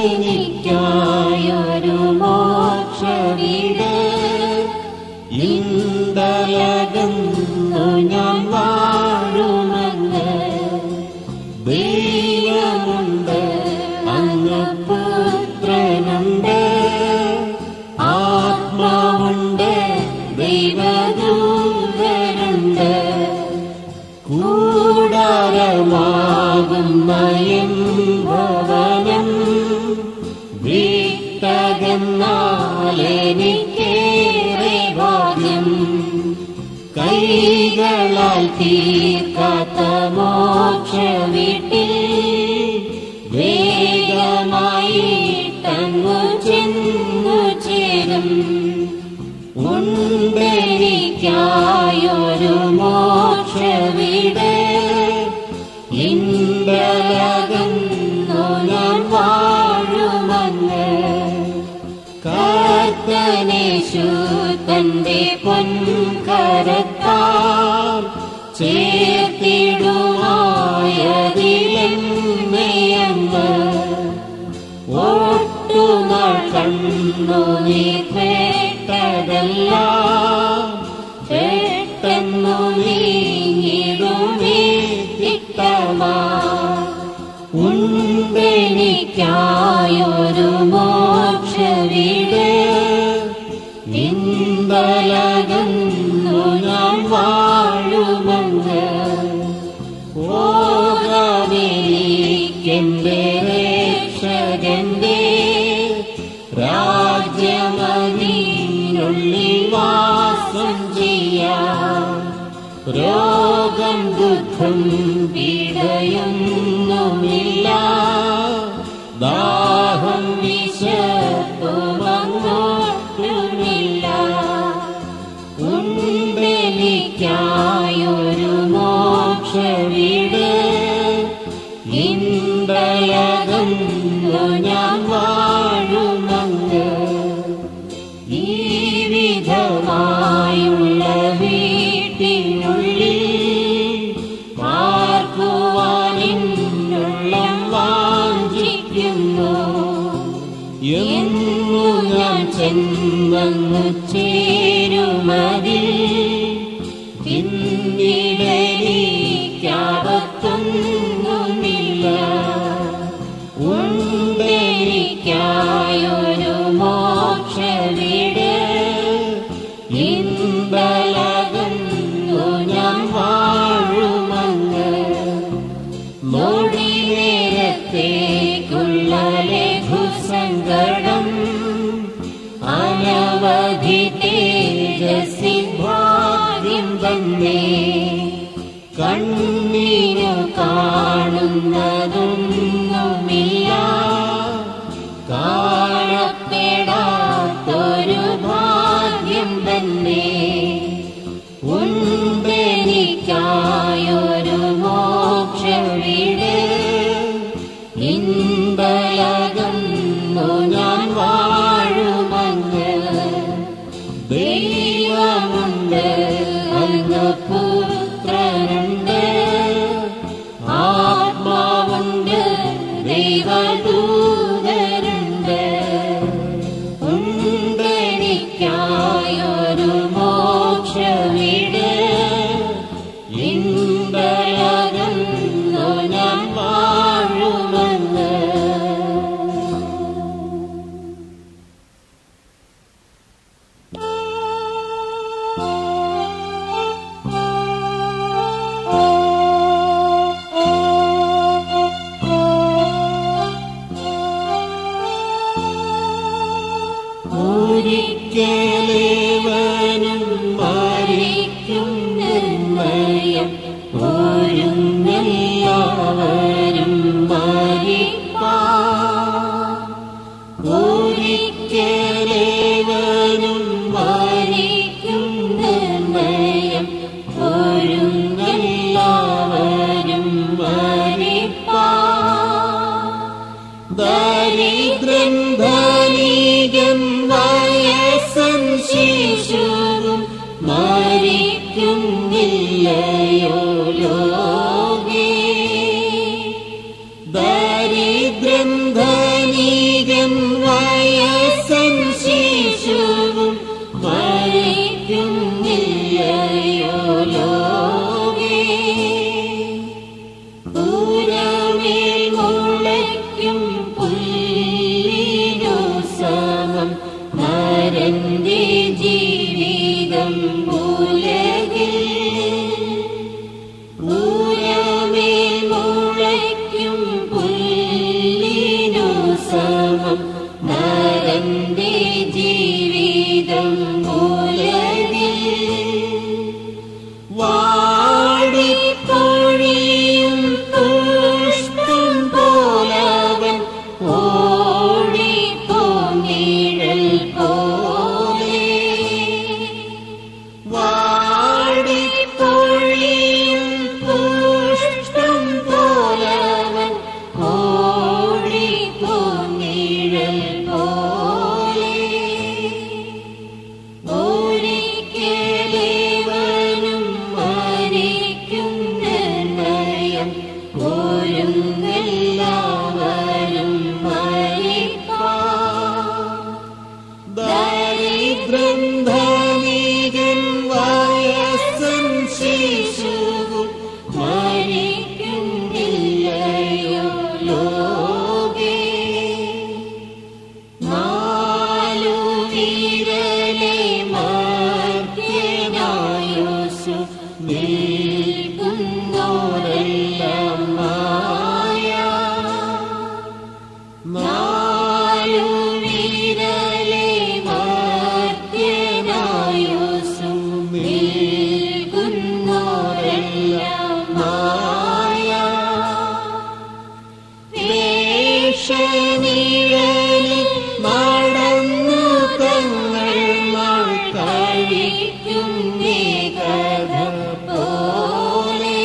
എനിക്കായൊരു മോക്ഷവിട് ഇന്തലകന്നു ഞാൻ വാഴുമെന്ന് ദൈവമുണ്ട് അങ്ങ് പുത്രനുണ്ട് ആത്മാവുണ്ട് ദൈവദൂതനുണ്ട് കൂടാരമാകുന്ന എൻ ഭവനം വിട്ടകന്നാലെനിക്കേറെ ഭാഗ്യം കൈകളാൽ തീർക്കാത്ത മോക്ഷ വീട്ടിൽ വേഗമായി തങ്ങു ചെന്നു ചേരും ഉണ്ടെനിക്കായൊരു മോക്ഷ വീട് ഇണ്ടലകുന്നു ഞാൻ വാഴുമെന്ന് കർത്തനേശു തന്റെ പൊൻകരത്താൽ ചേർത്തിടുമായതിലെന്നയങ്ങ് ഒട്ടുനാൾ കണ്ണു നീ കേട്ടതല്ല പെട്ടെന്നു നീങ്ങിടുമേ തിട്ടമാ ഉണ്ടെനിക്കായൊരു മോക്ഷ വീട് നിന്തലകന്നു ഞാൻ വാഴുമെന്ന് പോകാമെനിക്കെന്റെ രക്ഷകന്റെ രാജ്യമതിനുള്ളിൽ വാസം ചെയ്യാം രോഗം ദുഃഖം പീഡയൊന്നുമില്ല ദാഹം വിശപ്പുമങ്ങോട്ടുമില്ല ഉണ്ടെനിക്കായൊരു മോക്ഷ വീട് ഇന്തലകന്നു ഞാൻ വാഴുമങ്ങ് ഈ വിധമായുള്ള വീട്ടിനുള്ളിൽ പാർക്കുവാനിന്നുള്ളം വാഞ്ചിക്കുന്നു എന്നു ഞാൻ ചെന്നു ചേരുമതിൽ പിന്നിടലിക്കാപത്തൊന്നുമില്ല ഉണ്ടെനിക്കായൊരു മോക്ഷ വീട് ഇന്തലകന്നു ഞാൻ വാഴുമങ്ങ് നോടി നേരത്തേക്കുള്ള ലഘുസങ്കടം അനവധി തേജസിഭാഗ്യം തന്നെ കണ്ണീരു കാണുന്നതൊന്നുമില്ല കാണപ്പെടാത്തൊരു ഭാഗ്യം തന്നെ ഉണ്ടെനിക്കായൊരു മോക്ഷ വീട് ഇന്തലകന്നു ഞാൻ വാഴുമങ്ങ് ദൈവമുണ്ട് അങ്ങ് പുത്രനുണ്ട് ആത്മാവുണ്ട് ദൈവദൂതരുണ്ട് ഉണ്ടെനിക്കായൊരു മോക്ഷ വീട് ഇന്തലകന്നു ഞാൻ വാഴുമെന്ന് ഒരിക്കലേവനും മരിക്കും നിർണയം ഒരുങ്ങെല്ലാവരും മരിപ്പാ ഒരിക്കലേവനും മരിക്കും നിർണയം ഒരുങ്ങെല്ലാവരും മരിപ്പാ ദരിദ്രൻ ധനികൻ വയസ്സൻ ശിശുവും മരിക്കുന്നില്ലയോ ലോകത്തിൽ ഒരുങ്ങെല്ലാവരും മരിപ്പാൻ ദരിദ്രൻ ധനികൻ വയസ്സൻ ശിശുവും മരിക്കുന്നില്ലയോ ലോകേ നാലു വീരലെ മാർഗ്യനായുസു നിൽക്കുന്നോരെല്ലാം മായ നാലു വീരലെ മാർഗ്യനായുസു നിൽക്കുന്നോരെല്ലാം മായ വേഷനിഴലിൽ നടന്നു തങ്ങൾ നാൾ കഴിക്കുന്നേ കഥ പോലെ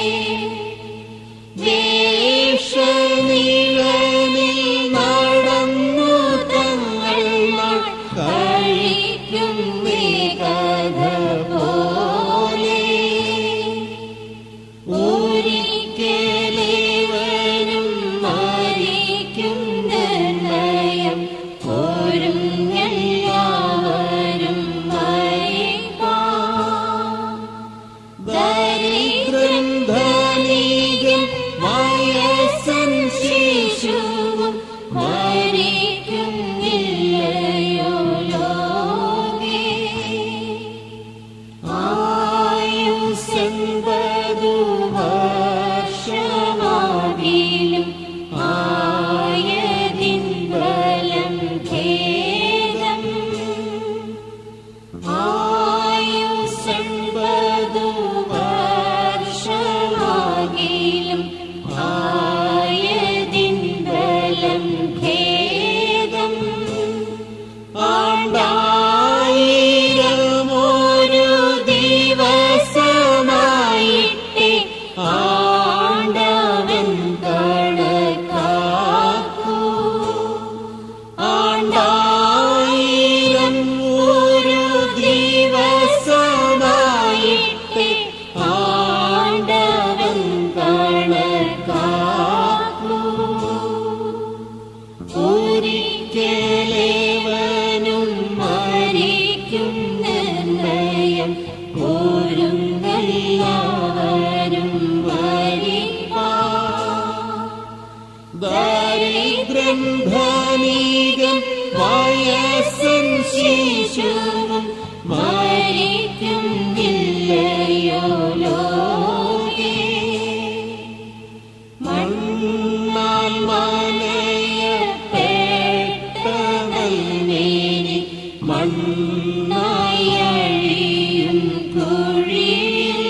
വേഷനിഴലിൽ നടന്നു തങ്ങൾ നാൾ കഴിക്കുന്നേ കഥ പോലെ ഒരിക്കലേവനും മരിക്കുന്ന നയം ഒരുങ്ങെല്ലാവരും മരിപ്പാൻ ദരിദ്രൻ ധനികൻ വയസ്സൻ ശിശുവും മരിക്കുന്നില്ലയോ ലോകേ ആയുസെൺപതു വർഷമാകിലും ആയതിൻ ബലം ഖേദം ആയുസെൺപതു വർഷമാകിലും ആയതിൻ ബലം ഖേദം ആണ്ടായിരമൊരു ദിവസമായിട്ടേ ആണ്ടവൻ കണക്കാക്കൂ ആണ്ടായിരം ഒരു ദിവസമായിട്ടേ ആണ്ടവൻ കണക്കാക്കൂ ഒരിക്കലേവനും മരിക്കും നിർണയം ഒരുങ്ങെല്ലാവരും മരിപ്പാൻ ദരിദ്രൻ ധനികൻ വയസ്സൻ ശിശുവും മരിക്കുന്നില്ലയോ ലോകേ മണ്ണാൽ മനയപ്പെട്ടവൽമേനി മണ്ണായഴിയും കുഴിയിൽ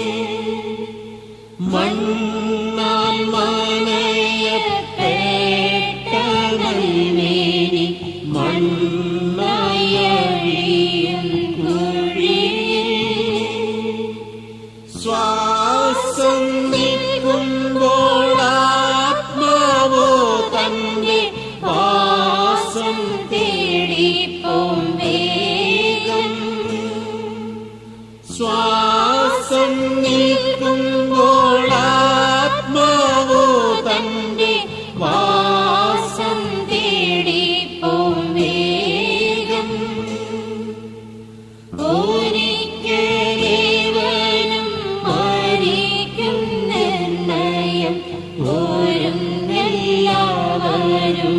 മണ്ണാൽ മനയപ്പെട്ടവൽമേനി മണ്ണായഴിയും കുഴിയിൽ ശ്വാസം നിൽക്കുമ്പോൾ ആത്മാവോ തന്റെ വാസം തേടിപ്പോം വേഗം ശ്വാസം നിൽക്കുമ്പോൾ ആത്മാവോ തന്റെ വാസം തേടിപ്പോം വേഗം ഒരിക്കലേവനും മരിക്കും നിർണയം ഒരുങ്ങെല്ലാവരും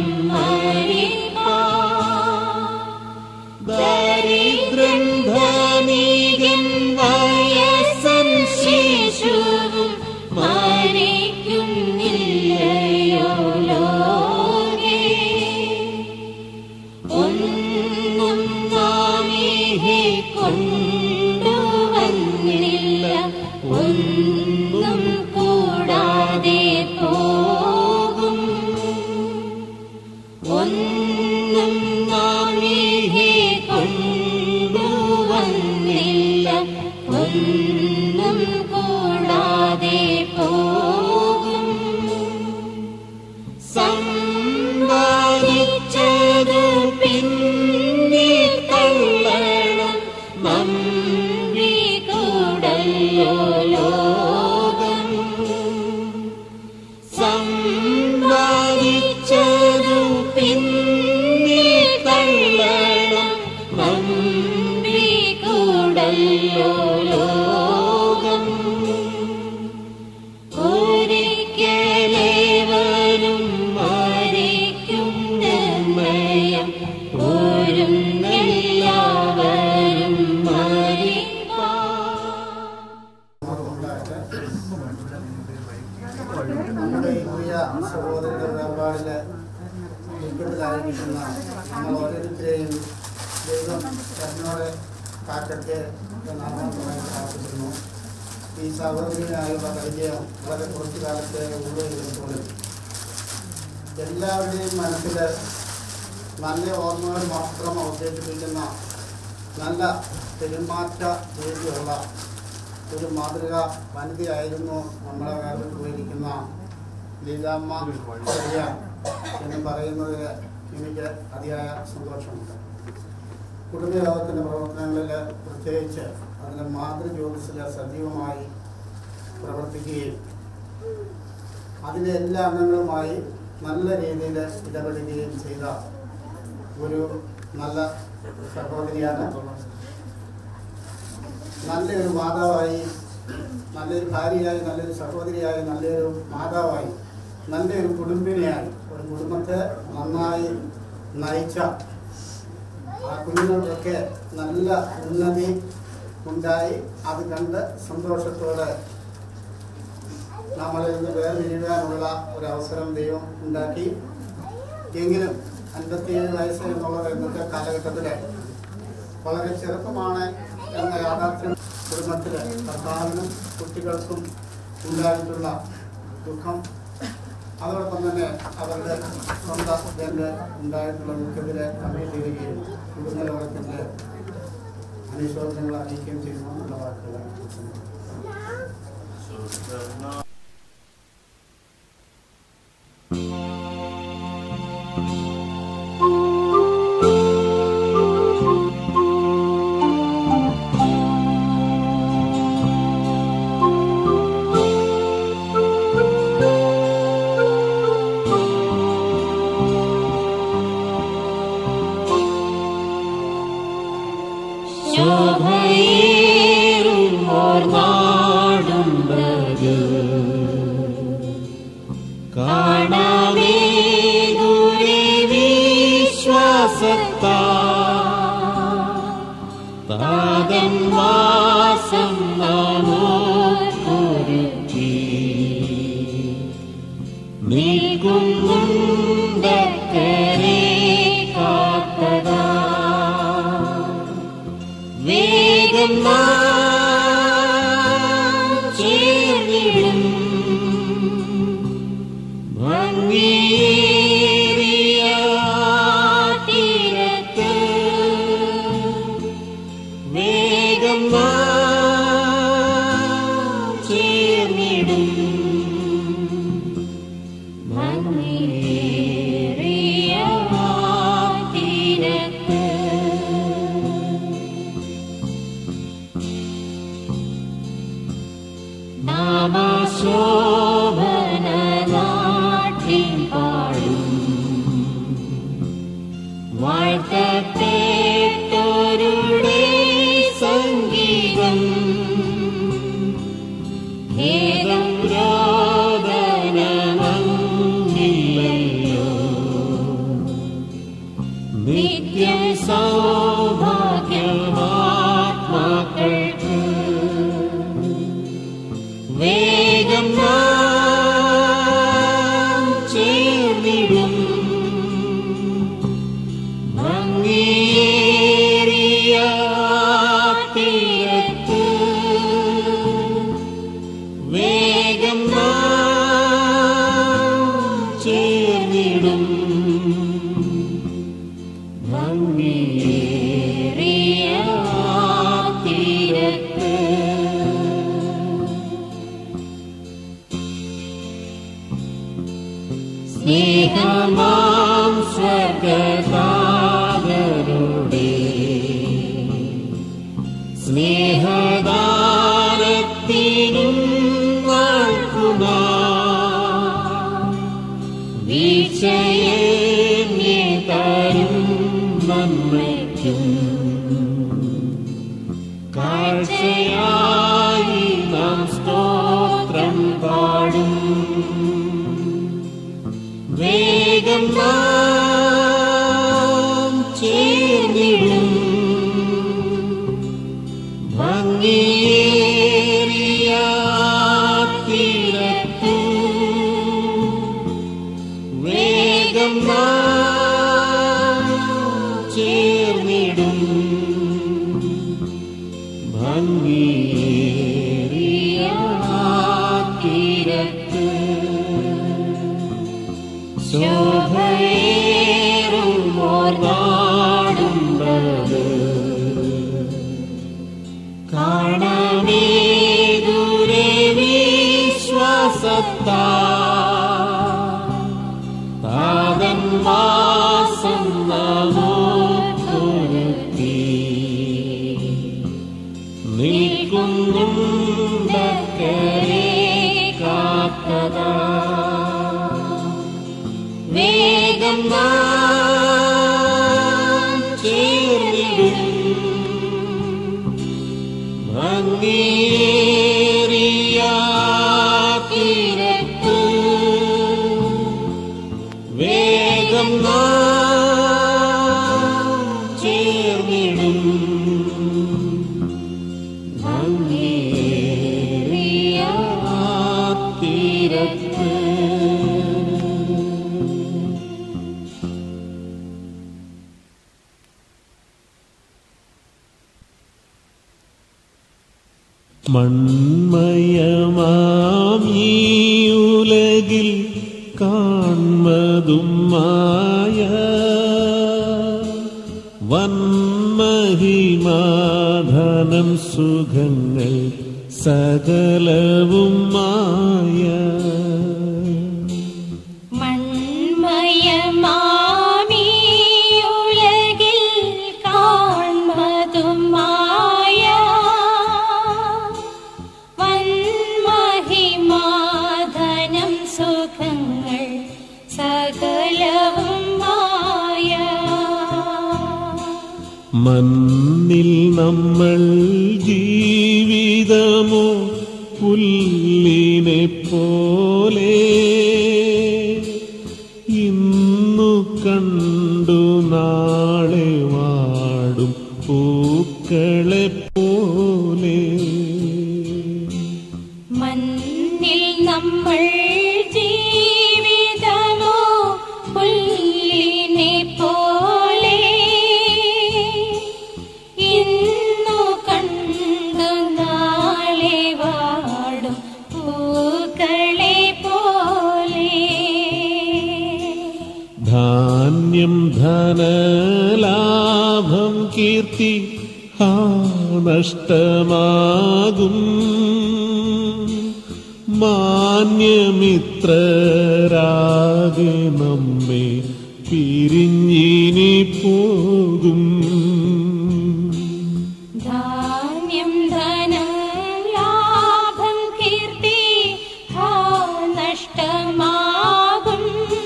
മരിപ്പാൻ ദരിദ്രൻ ധനികൻ വയസ്സൻ ശിശുവും മരിക്കുന്നില്ലയോ ലോകേ ഒന്നും നാമീഹി കൊണ്ടുവന്നില്ല ഒന്നും കൂടാതെ പോ നമ്മുടെ ഈ പ്രിയ സഹോദരന്റെ വേർപാടില് ദുഃഖത്തിലായിരിക്കുന്ന നമ്മൾ ഓരോരുത്തരെയും ദൈവം കരുണോടെ കാക്കട്ടെ എന്നാത്മാർത്ഥമായി പ്രാർത്ഥിക്കുന്നു ഈ സഹോദരനായുള്ള പരിചയം വളരെ കുറച്ചു കാലത്തെ ഉള്ളിൽ എല്ലാവരുടെയും മനസ്സിൽ നല്ല ഓർമ്മകൾ മാത്രം അവശേഷിപ്പിക്കുന്ന നല്ല പെരുമാറ്റ രീതിയുള്ള ഒരു മാതൃക വനിതയായിരുന്നു നമ്മളെ വേറെ പോയിരിക്കുന്ന ലീലാമ്മ ചെറിയ എന്ന് പറയുന്നതിൽ എനിക്ക് അതിയായ സന്തോഷമുണ്ട് കുടുംബയോഗത്തിൻ്റെ പ്രവർത്തനങ്ങളിൽ പ്രത്യേകിച്ച് അതിൻ്റെ മാതൃജ്യോതിസിൽ സജീവമായി പ്രവർത്തിക്കുകയും അതിലെ എല്ലാ അംഗങ്ങളുമായി നല്ല രീതിയിൽ ഇടപെടുകയും ചെയ്ത ഒരു നല്ല സഹോദരിയാണ് നല്ലൊരു മാതാവായി നല്ലൊരു ഭാര്യയായി നല്ലൊരു സഹോദരിയായി നല്ലൊരു മാതാവായി നല്ലൊരു കുടുംബിനിയായി ഒരു കുടുംബത്തെ നന്നായി നയിച്ച ആ കുഞ്ഞുങ്ങൾക്കൊക്കെ നല്ല ഉന്നതി ഉണ്ടായി അത് കണ്ട് സന്തോഷത്തോടെ നമ്മളിൽ നിന്ന് വേർതിരിയാനുള്ള ഒരു അവസരം ദൈവം ഉണ്ടാക്കി എങ്കിലും അൻപത്തിയേഴ് വയസ്സ് എന്നുള്ളത് ഇന്നത്തെ കാലഘട്ടത്തിൽ വളരെ ചെറുപ്പമാണ് എന്ന യാഥാർത്ഥ്യം കുടുംബത്തിൽ ഭർത്താവിനും കുട്ടികൾക്കും ഉണ്ടായിട്ടുള്ള ദുഃഖം അതോടൊപ്പം തന്നെ അവരുടെ സ്വന്തം ഹസ്ബൻഡ് ഉണ്ടായിട്ടുള്ള ദുഃഖത്തിലെ കമ്മിറ്റിരിക്കുകയും കുടുംബലോകത്തിൻ്റെ അനുശോചനങ്ങൾ അറിയിക്കുകയും ചെയ്യുന്നു എന്നുള്ള വാക്കുകൾ ശോഭയേറും ഓർ നാടുണ്ടത് കാണാമേ ദൂരെ വിശ്വാസത്താ താതൻ വാസം നാമോരുക്കി നീക്കുന്നുണ്ടക്കരെ കാത്തതാ വേഗം നാം ചേർന്നിടും ഭംഗിയേറിയ തീരത്ത് വേഗം നാം ചേർന്നിടും ഭംഗിയേറിയ തീരത്ത് നാമശോഭന നാട്ടിൻ പാടും വാഴ്ത്തപ്പെട്ടോരുടെ സംഗീതം ഖേദം രോദനമങ്ങില്ലയോ നിത്യം സൗഭാഗ്യമാത്മാക്കൾക്ക് വേഗം നാം ചേർന്നിടും ഭംഗിയേറിയ തീരത്ത് വേഗം നാം ചേർന്നിടും ഭംഗിയേറിയ തീരത്ത് സ്നേഹമാം സ്വർഗതാതരുടെ സ്നേഹദാനത്തിനും വാഴ്ക്കുമാ വീഴ്ചയെ തരും നന്മയ്ക്കും കാഴ്ചയായി നാം സ്തോത്രം പാടും വേഗം നാം ചേർന്നിടും ഭംഗിയേറിയ തീര തീരത്ത് ശോഭയേറുമോർ നാടുണ്ടത് കാണമേ ദൂരെ വിശ്വാസത്താ താതൻ വാസം നമുക്കൊരുക്കി നിൽക്കുന്നുണ്ടക്കരെ കാത്തതാ വേഗം നാം ചേർന്നിടും ഭംഗിയേറിയ തീരത്ത് വേഗം നാം ചേർന്നിടും ഭംഗിയേറിയ തീരത്ത് മൺമയമാം ഈ ഉലകിൽ കാൺമതും മായ വന്മഹിമാധനം സുഖങ്ങൾ സകലവും മായ മൺമയമാമീ ഉലകിൽ കാൺമതും മായ വന്മഹിമാധനം സുഖങ്ങൾ സകലവും മായ മണ്ണിൽ നമ്മൾ ജീവിതമോ പുല്ലിനെ പോലെ ഇന്നു കണ്ടു നാളെ വാടും പൂക്കളെ പോലെ മണ്ണിൽ നമ്മൾ ജീവിതമോ പുല്ലിനെ പോലെ ഇന്നു കണ്ടു നാളെ വാടും പൂക്കളെ പോലെ ധാന്യം ധനലാഭം കീർത്തി ഹാ നഷ്ടമാകും മാന്യമിത്രരാകെ നമ്മെ പിരിഞ്ഞിനി പോകും ധാന്യം ധനം ലാഭം കീർത്തി ഹാ നഷ്ടമാകും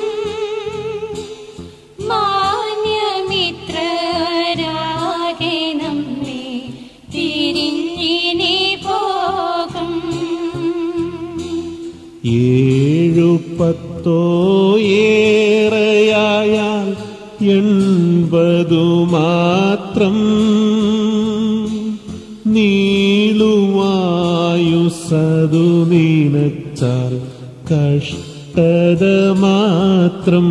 മാന്യമിത്രരാകെ നമ്മെ തിരിഞ്ഞിനി പോകും ഏഴു പത്തോ ഏറെയായാൽ എൺപതു മാത്രം നീളുവായുസതു നീനച്ചാൽ കഷ്ടത മാത്രം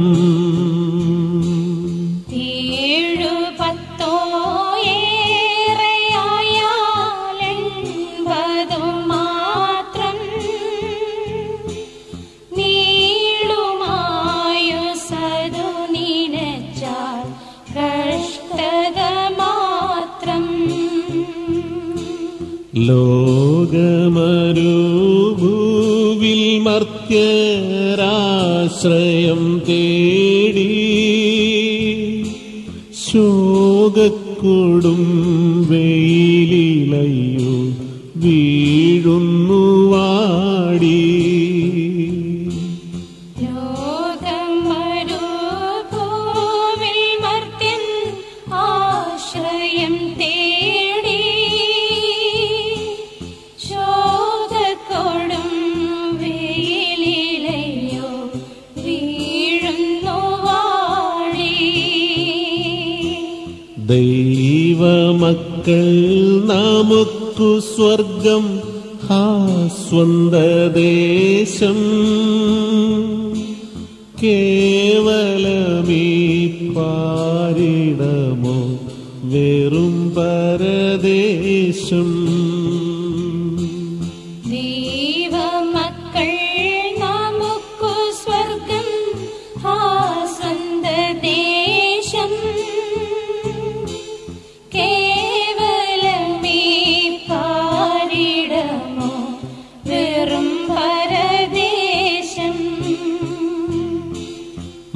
ഏഴു പത്തോ ഏറെയായാലെൺപതു മാത്രം നീളുമായുസതു നിനച്ചാൽ കഷ്ടത മാത്രം ലോകമരുഭൂവിൽ മർത്യരാശ്രയം തേടി ശോകക്കൊടും വെയിലിലയോ വീഴുന്നു വാടി ലോകമരുഭൂവിൽ മർത്യൻ ആശ്രയം തേടി ശോകക്കൊടും വെയിലിലയോ വീഴുന്നു വാടി ദൈവമക്കൾ നമുക്കു സ്വർഗം ഹാ സ്വന്തദേശം കേവലമീ പാരിടമോ വെറും പരദേശം ദൈവമക്കൾ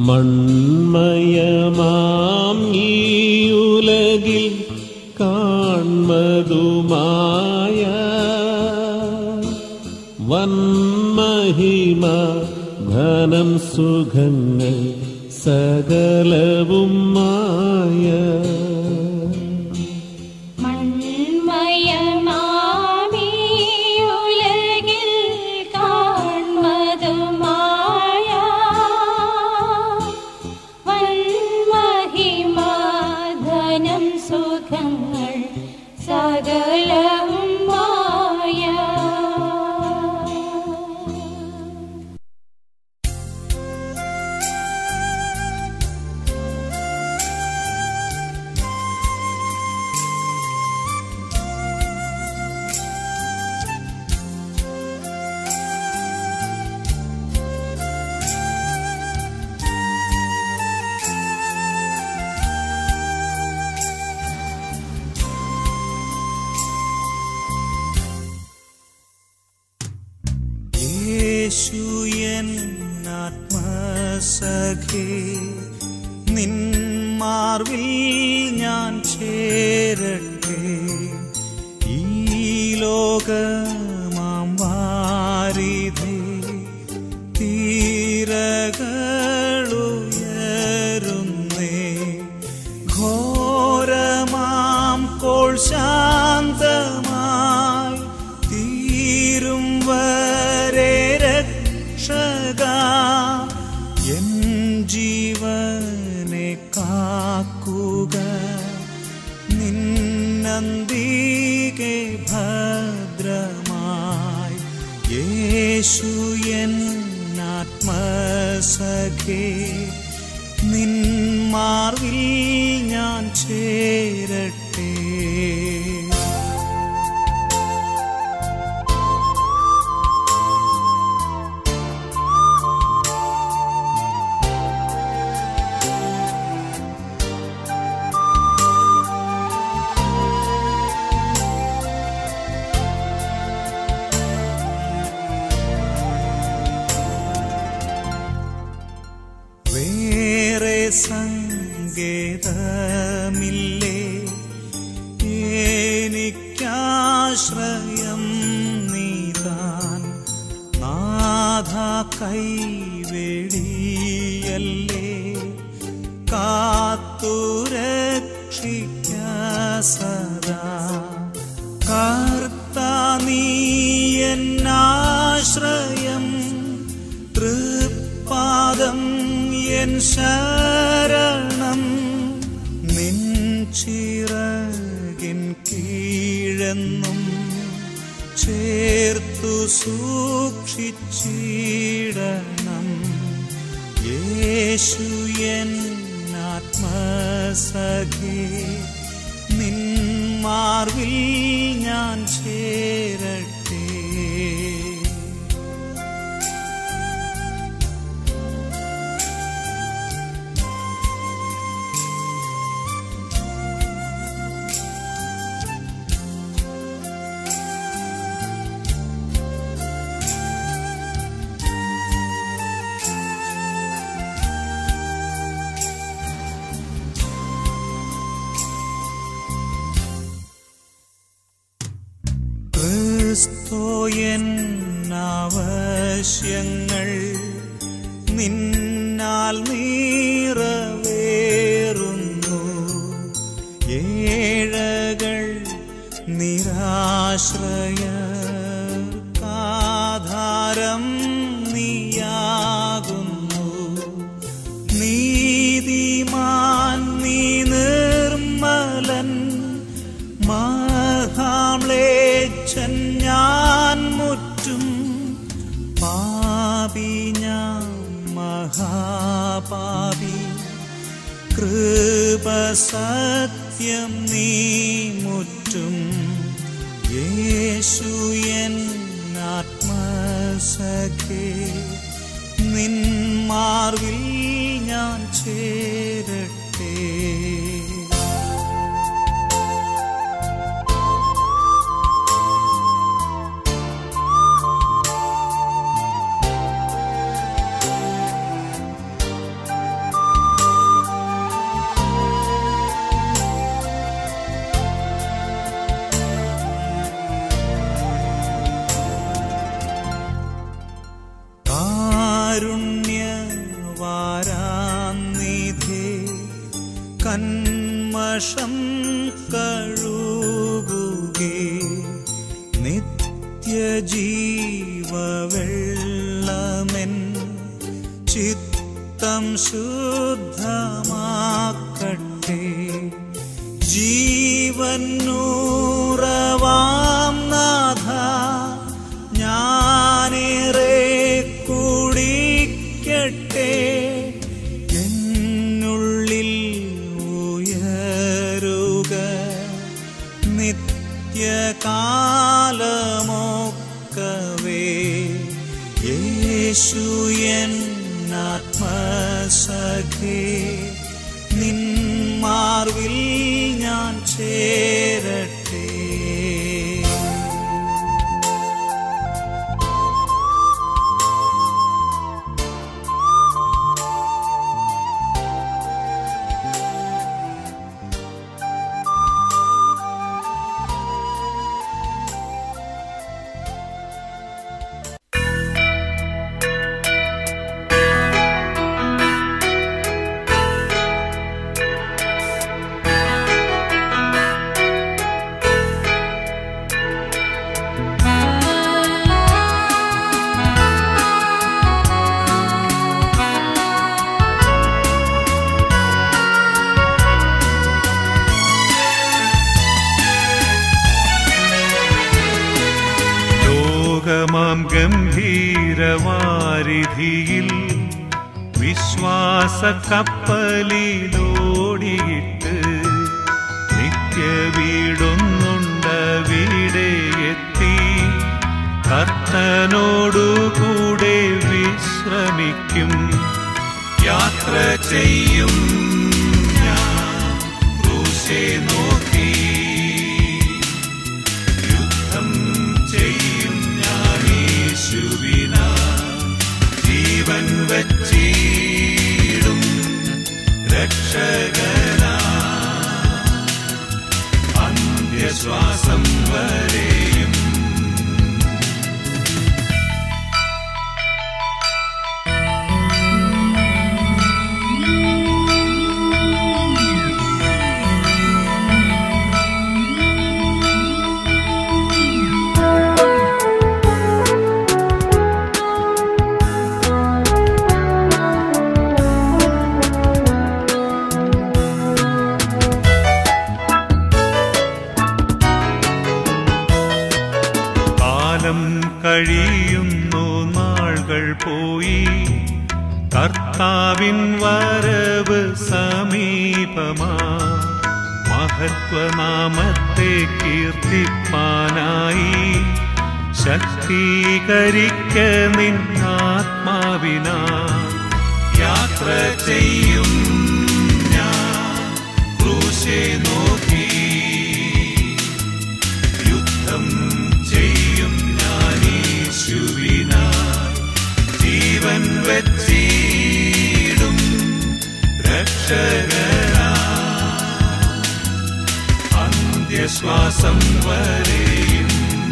മൺമയമാം ഈ ഉലകിൽ കാൺമതുമായ വന്മഹിമ ധനം സുഖങ്ങൾ സകലവും മായ മൺമയമാമിയുലകിൽ കാൺമതുമായ വന്മഹിമാധനം സുഖങ്ങൾ സകലവും മായ യേശു എൻ ആത്മസഖേ നിൻ മാർവിൽ ഞാൻ ചേരട്ടെ ഈ ലോകമാം വാരിധേ തീരകളുയരുന്നേ ഘോരമാം കോൾ ശാന്തമായി തീരും വരെ രക്ഷക എൻ ജീവനെ കാക്കുക നിന്നന്തികെ ഭദ്രമായി യേശു എൻ ആത്മസഖേ നിൻ മാർവിൽ ഞാൻ ചേരട്ടെ വേറെ സങ്കേതമില്ലേ എനിക്കാശ്രയം നീതാൻ നാഥ കൈവെടിയല്ലേ കാത്തുരക്ഷിക്ക സദാ കർത്ത നീ എന്നാശ്രയം തൃപ്പാദം എൻ ശരണം നിൻ ചിറകിൻ കീഴെന്നും ചേർത്തു സൂക്ഷിച്ചിടണം യേശു എൻ ആത്മസഖേ നിൻ മാർവിൽ ഞാൻ ചേരട്ടെ ക്രിസ്തോയൻ ആവശ്യങ്ങൾ നിന്നാൽ നീറവേറുന്നു ഏഴകൾ നിരാശ്രയർക്കാധാരം നീയാകുന്നു നീതിമാൻ നീ നിർമ്മലൻ മഹാമ്ലേച്ഛൻ ഞാൻ മുറ്റും പാപി ഞാൻ മഹാപാപി കൃപ സത്യം നീ മുറ്റും യേശു എൻ ആത്മസഖേ നിൻ മാർവിൽ ഞാൻ ചേരട്ടെ കാരുണ്യവാരാന്നിധേ കന്മഷം കഴുകുകേ നിത്യജീവവെള്ളമെൻ ചിത്തം ശുദ്ധമാക്കട്ടെ ജീവൻ നൂറവാം നാഥ ഞാനേറെ കുടിക്കട്ടെ എന്നുള്ളിൽ ഉയരുക നിത്യകാലമൊക്കവേ യേശു എന്നാത്മസഖേ നിൻ മാർവിൽ ഞാൻ ചേരട്ടെ ലോകമാം ഗംഭീരവാരിധിയിൽ വിശ്വാസ കപ്പലിലോടിയിട്ട് നിത്യവീടൊന്നുണ്ടവിടെ എത്തി കർത്തനോടുകൂടെ വിശ്രമിക്കും യാത്ര ചെയ്യും ഞാൻ ക്രൂശെ നോക്കി യുദ്ധം ചെയ്യും ഞാൻ യേശുവിനാ ജീവൻ വച്ചിടും രക്ഷകനാ അന്ത്യശ്വാസം വരെയും കാലം കഴിയുന്നു നാളുകൾ പോയി കർത്താവിൻ വരവ് സമീപമാ മഹത്വനാമത്തെ കീർത്തിപ്പാനായി ശക്തീകരിക്ക നിന്നാത്മാവിനാ യാത്ര ചെയ്യും ഞാൻ ക്രൂശെ നോക്കി യുദ്ധം ചെയ്യും ഞാനീശുവിനായി ജീവൻ വച്ചിടും രക്ഷകനാ അന്ത്യശ്വാസം വരെയും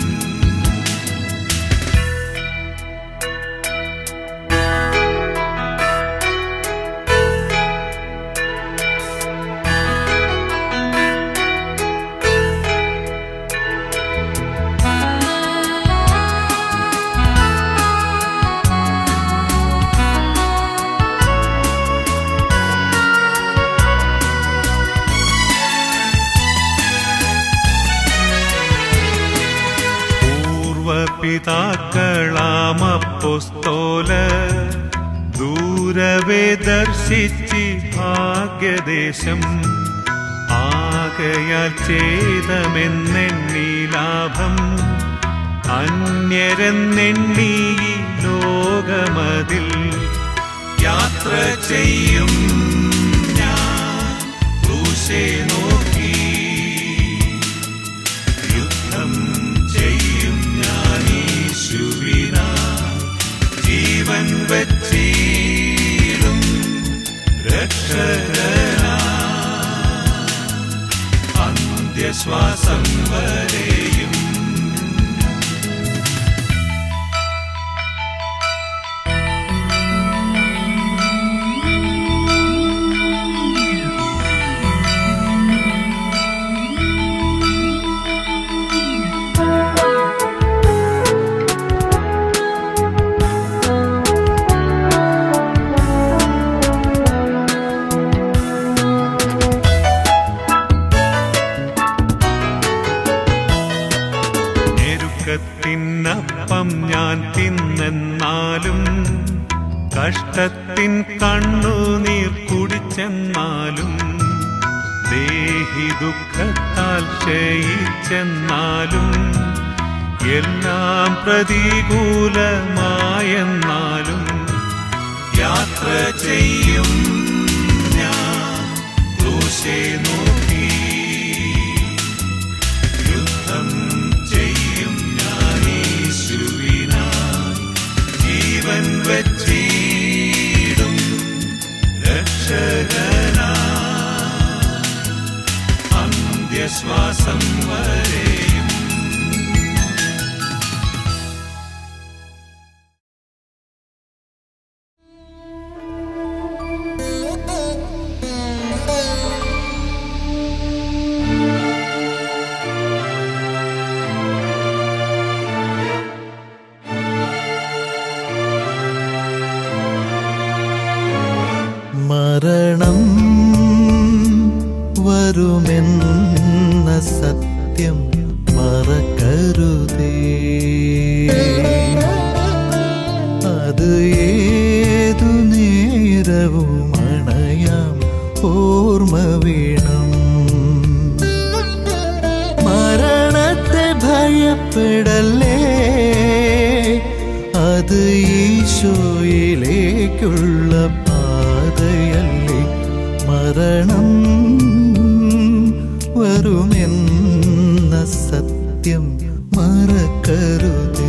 പൂർവപിതാക്കളാമപ്പൊസ്തോല ദൂരവേ ദർശിച്ച് ഭാഗ്യദേശം ആകയാൽ ചേതമെന്നെണ്ണി ലാഭം അന്യരെന്നെണ്ണി ഈ ലോകമതിൽ യാത്ര ചെയ്യും ഞാൻ ക്രൂശെ നോക്കി യുദ്ധം ചെയ്യും ഞാനീശുവിനാ ജീവൻ വച്ചിടും രക്ഷകനാ അന്ത്യശ്വാസം വരെയും കഷ്ടത്തിൻ കണ്ണുനീർ കുടിച്ചെന്നാലും ദേഹി ദുഃഖത്താൽ ക്ഷയിച്ചെന്നാലും എല്ലാം പ്രതികൂലമായെന്നാലും യാത്ര ചെയ്യും ഞാൻ ക്രൂശെ നോക്കി യുദ്ധം ചെയ്യും ഞാൻ യേശുവിനായി ജീവൻ വച്ചിടും രക്ഷകനാ അന്ത്യശ്വാസം വരെയും മരണം വരുമെന്ന സത്യം മറക്കരുതേ അത് ഏതു നേരവും അണയാം ഓർമ്മ വീണം മരണത്തെ ഭയപ്പെടല്ലേ അത് ഈശോയിലേക്കുള്ള പാതയല്ലേ മരണം വരുമെന്ന സത്യം മറക്കരുതേ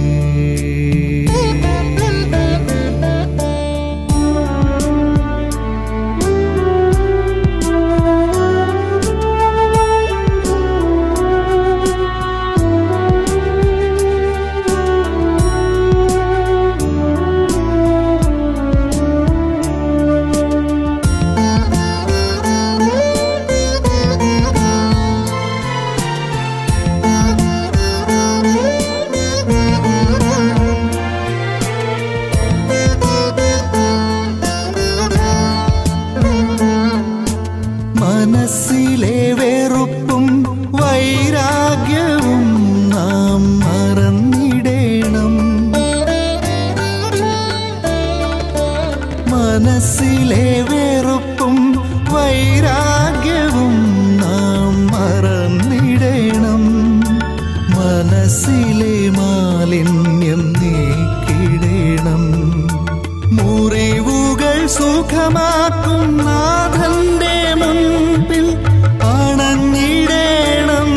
മനസ്സിലെ വെറുപ്പും വൈരാഗ്യവും നാം മറന്നിടേണം മനസ്സിലെ വെറുപ്പും വൈരാഗ്യവും നാം മറന്നിടേണം മനസ്സിലെ മാലിന്യം നീക്കിടേണം മുറിവുകൾ സുഖമാക്കും നാഥന്റെ മുൻപിൽ അണഞ്ഞിടേണം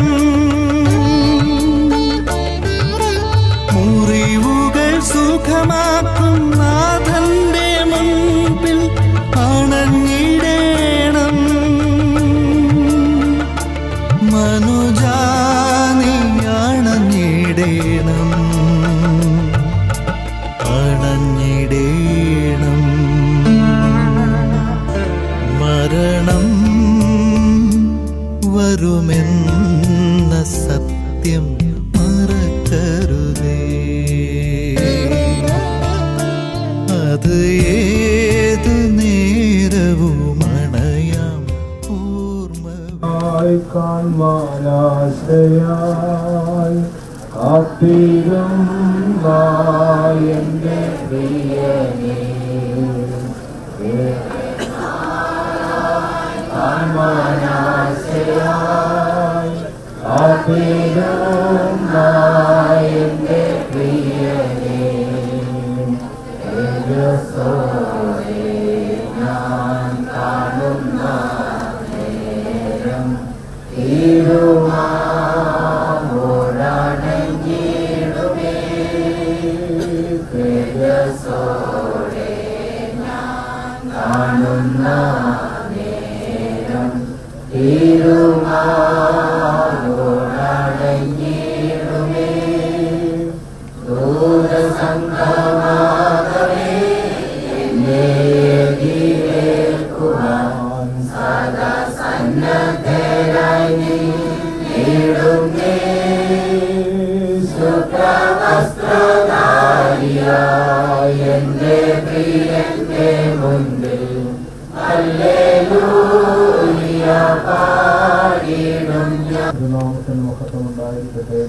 മുറിവുകൾ സുഖമാക്കും നാഥന്റെ മുൻപിൽ അണഞ്ഞിടേണം മനുജാനി അണഞ്ഞിടേണം അണഞ്ഞിടേണം മരണം വരുമെന്ന സത്യം മറക്കരുതേ അത് ഏത് നേരവും അണയാം ഓർമ്മ ആയി കാൺമാനാശ്രയായി കാത്തിരും എന്റെ പ്രിയനേ കാൺമാനാശ്രയായി കാത്തിരും എന്റെ പ്രിയനേ തേജസ്സോടെ ഞാൻ കാണുന്ന നേരം തീരുമാനങ്ങിടുമേ തേജസ്സോടെ ഞാൻ കാണുന്ന നേരം തീരുമാനങ്ങിടുമേ ദൂരസംഘമാകവേ എന്നെ എതിരേൽക്കുവാൻ സദാ സന്നദ്ധരായി നീ നേടുന്നേ സുപ്രവസ്ത്രധാരിയായ എന്റെ പ്രിയന്റെ മുൻപിൽ ഹല്ലേലൂയ പാടിടും ഞാൻ നാമത്തിന് മഹത്വമുണ്ടായിരിക്കട്ടെ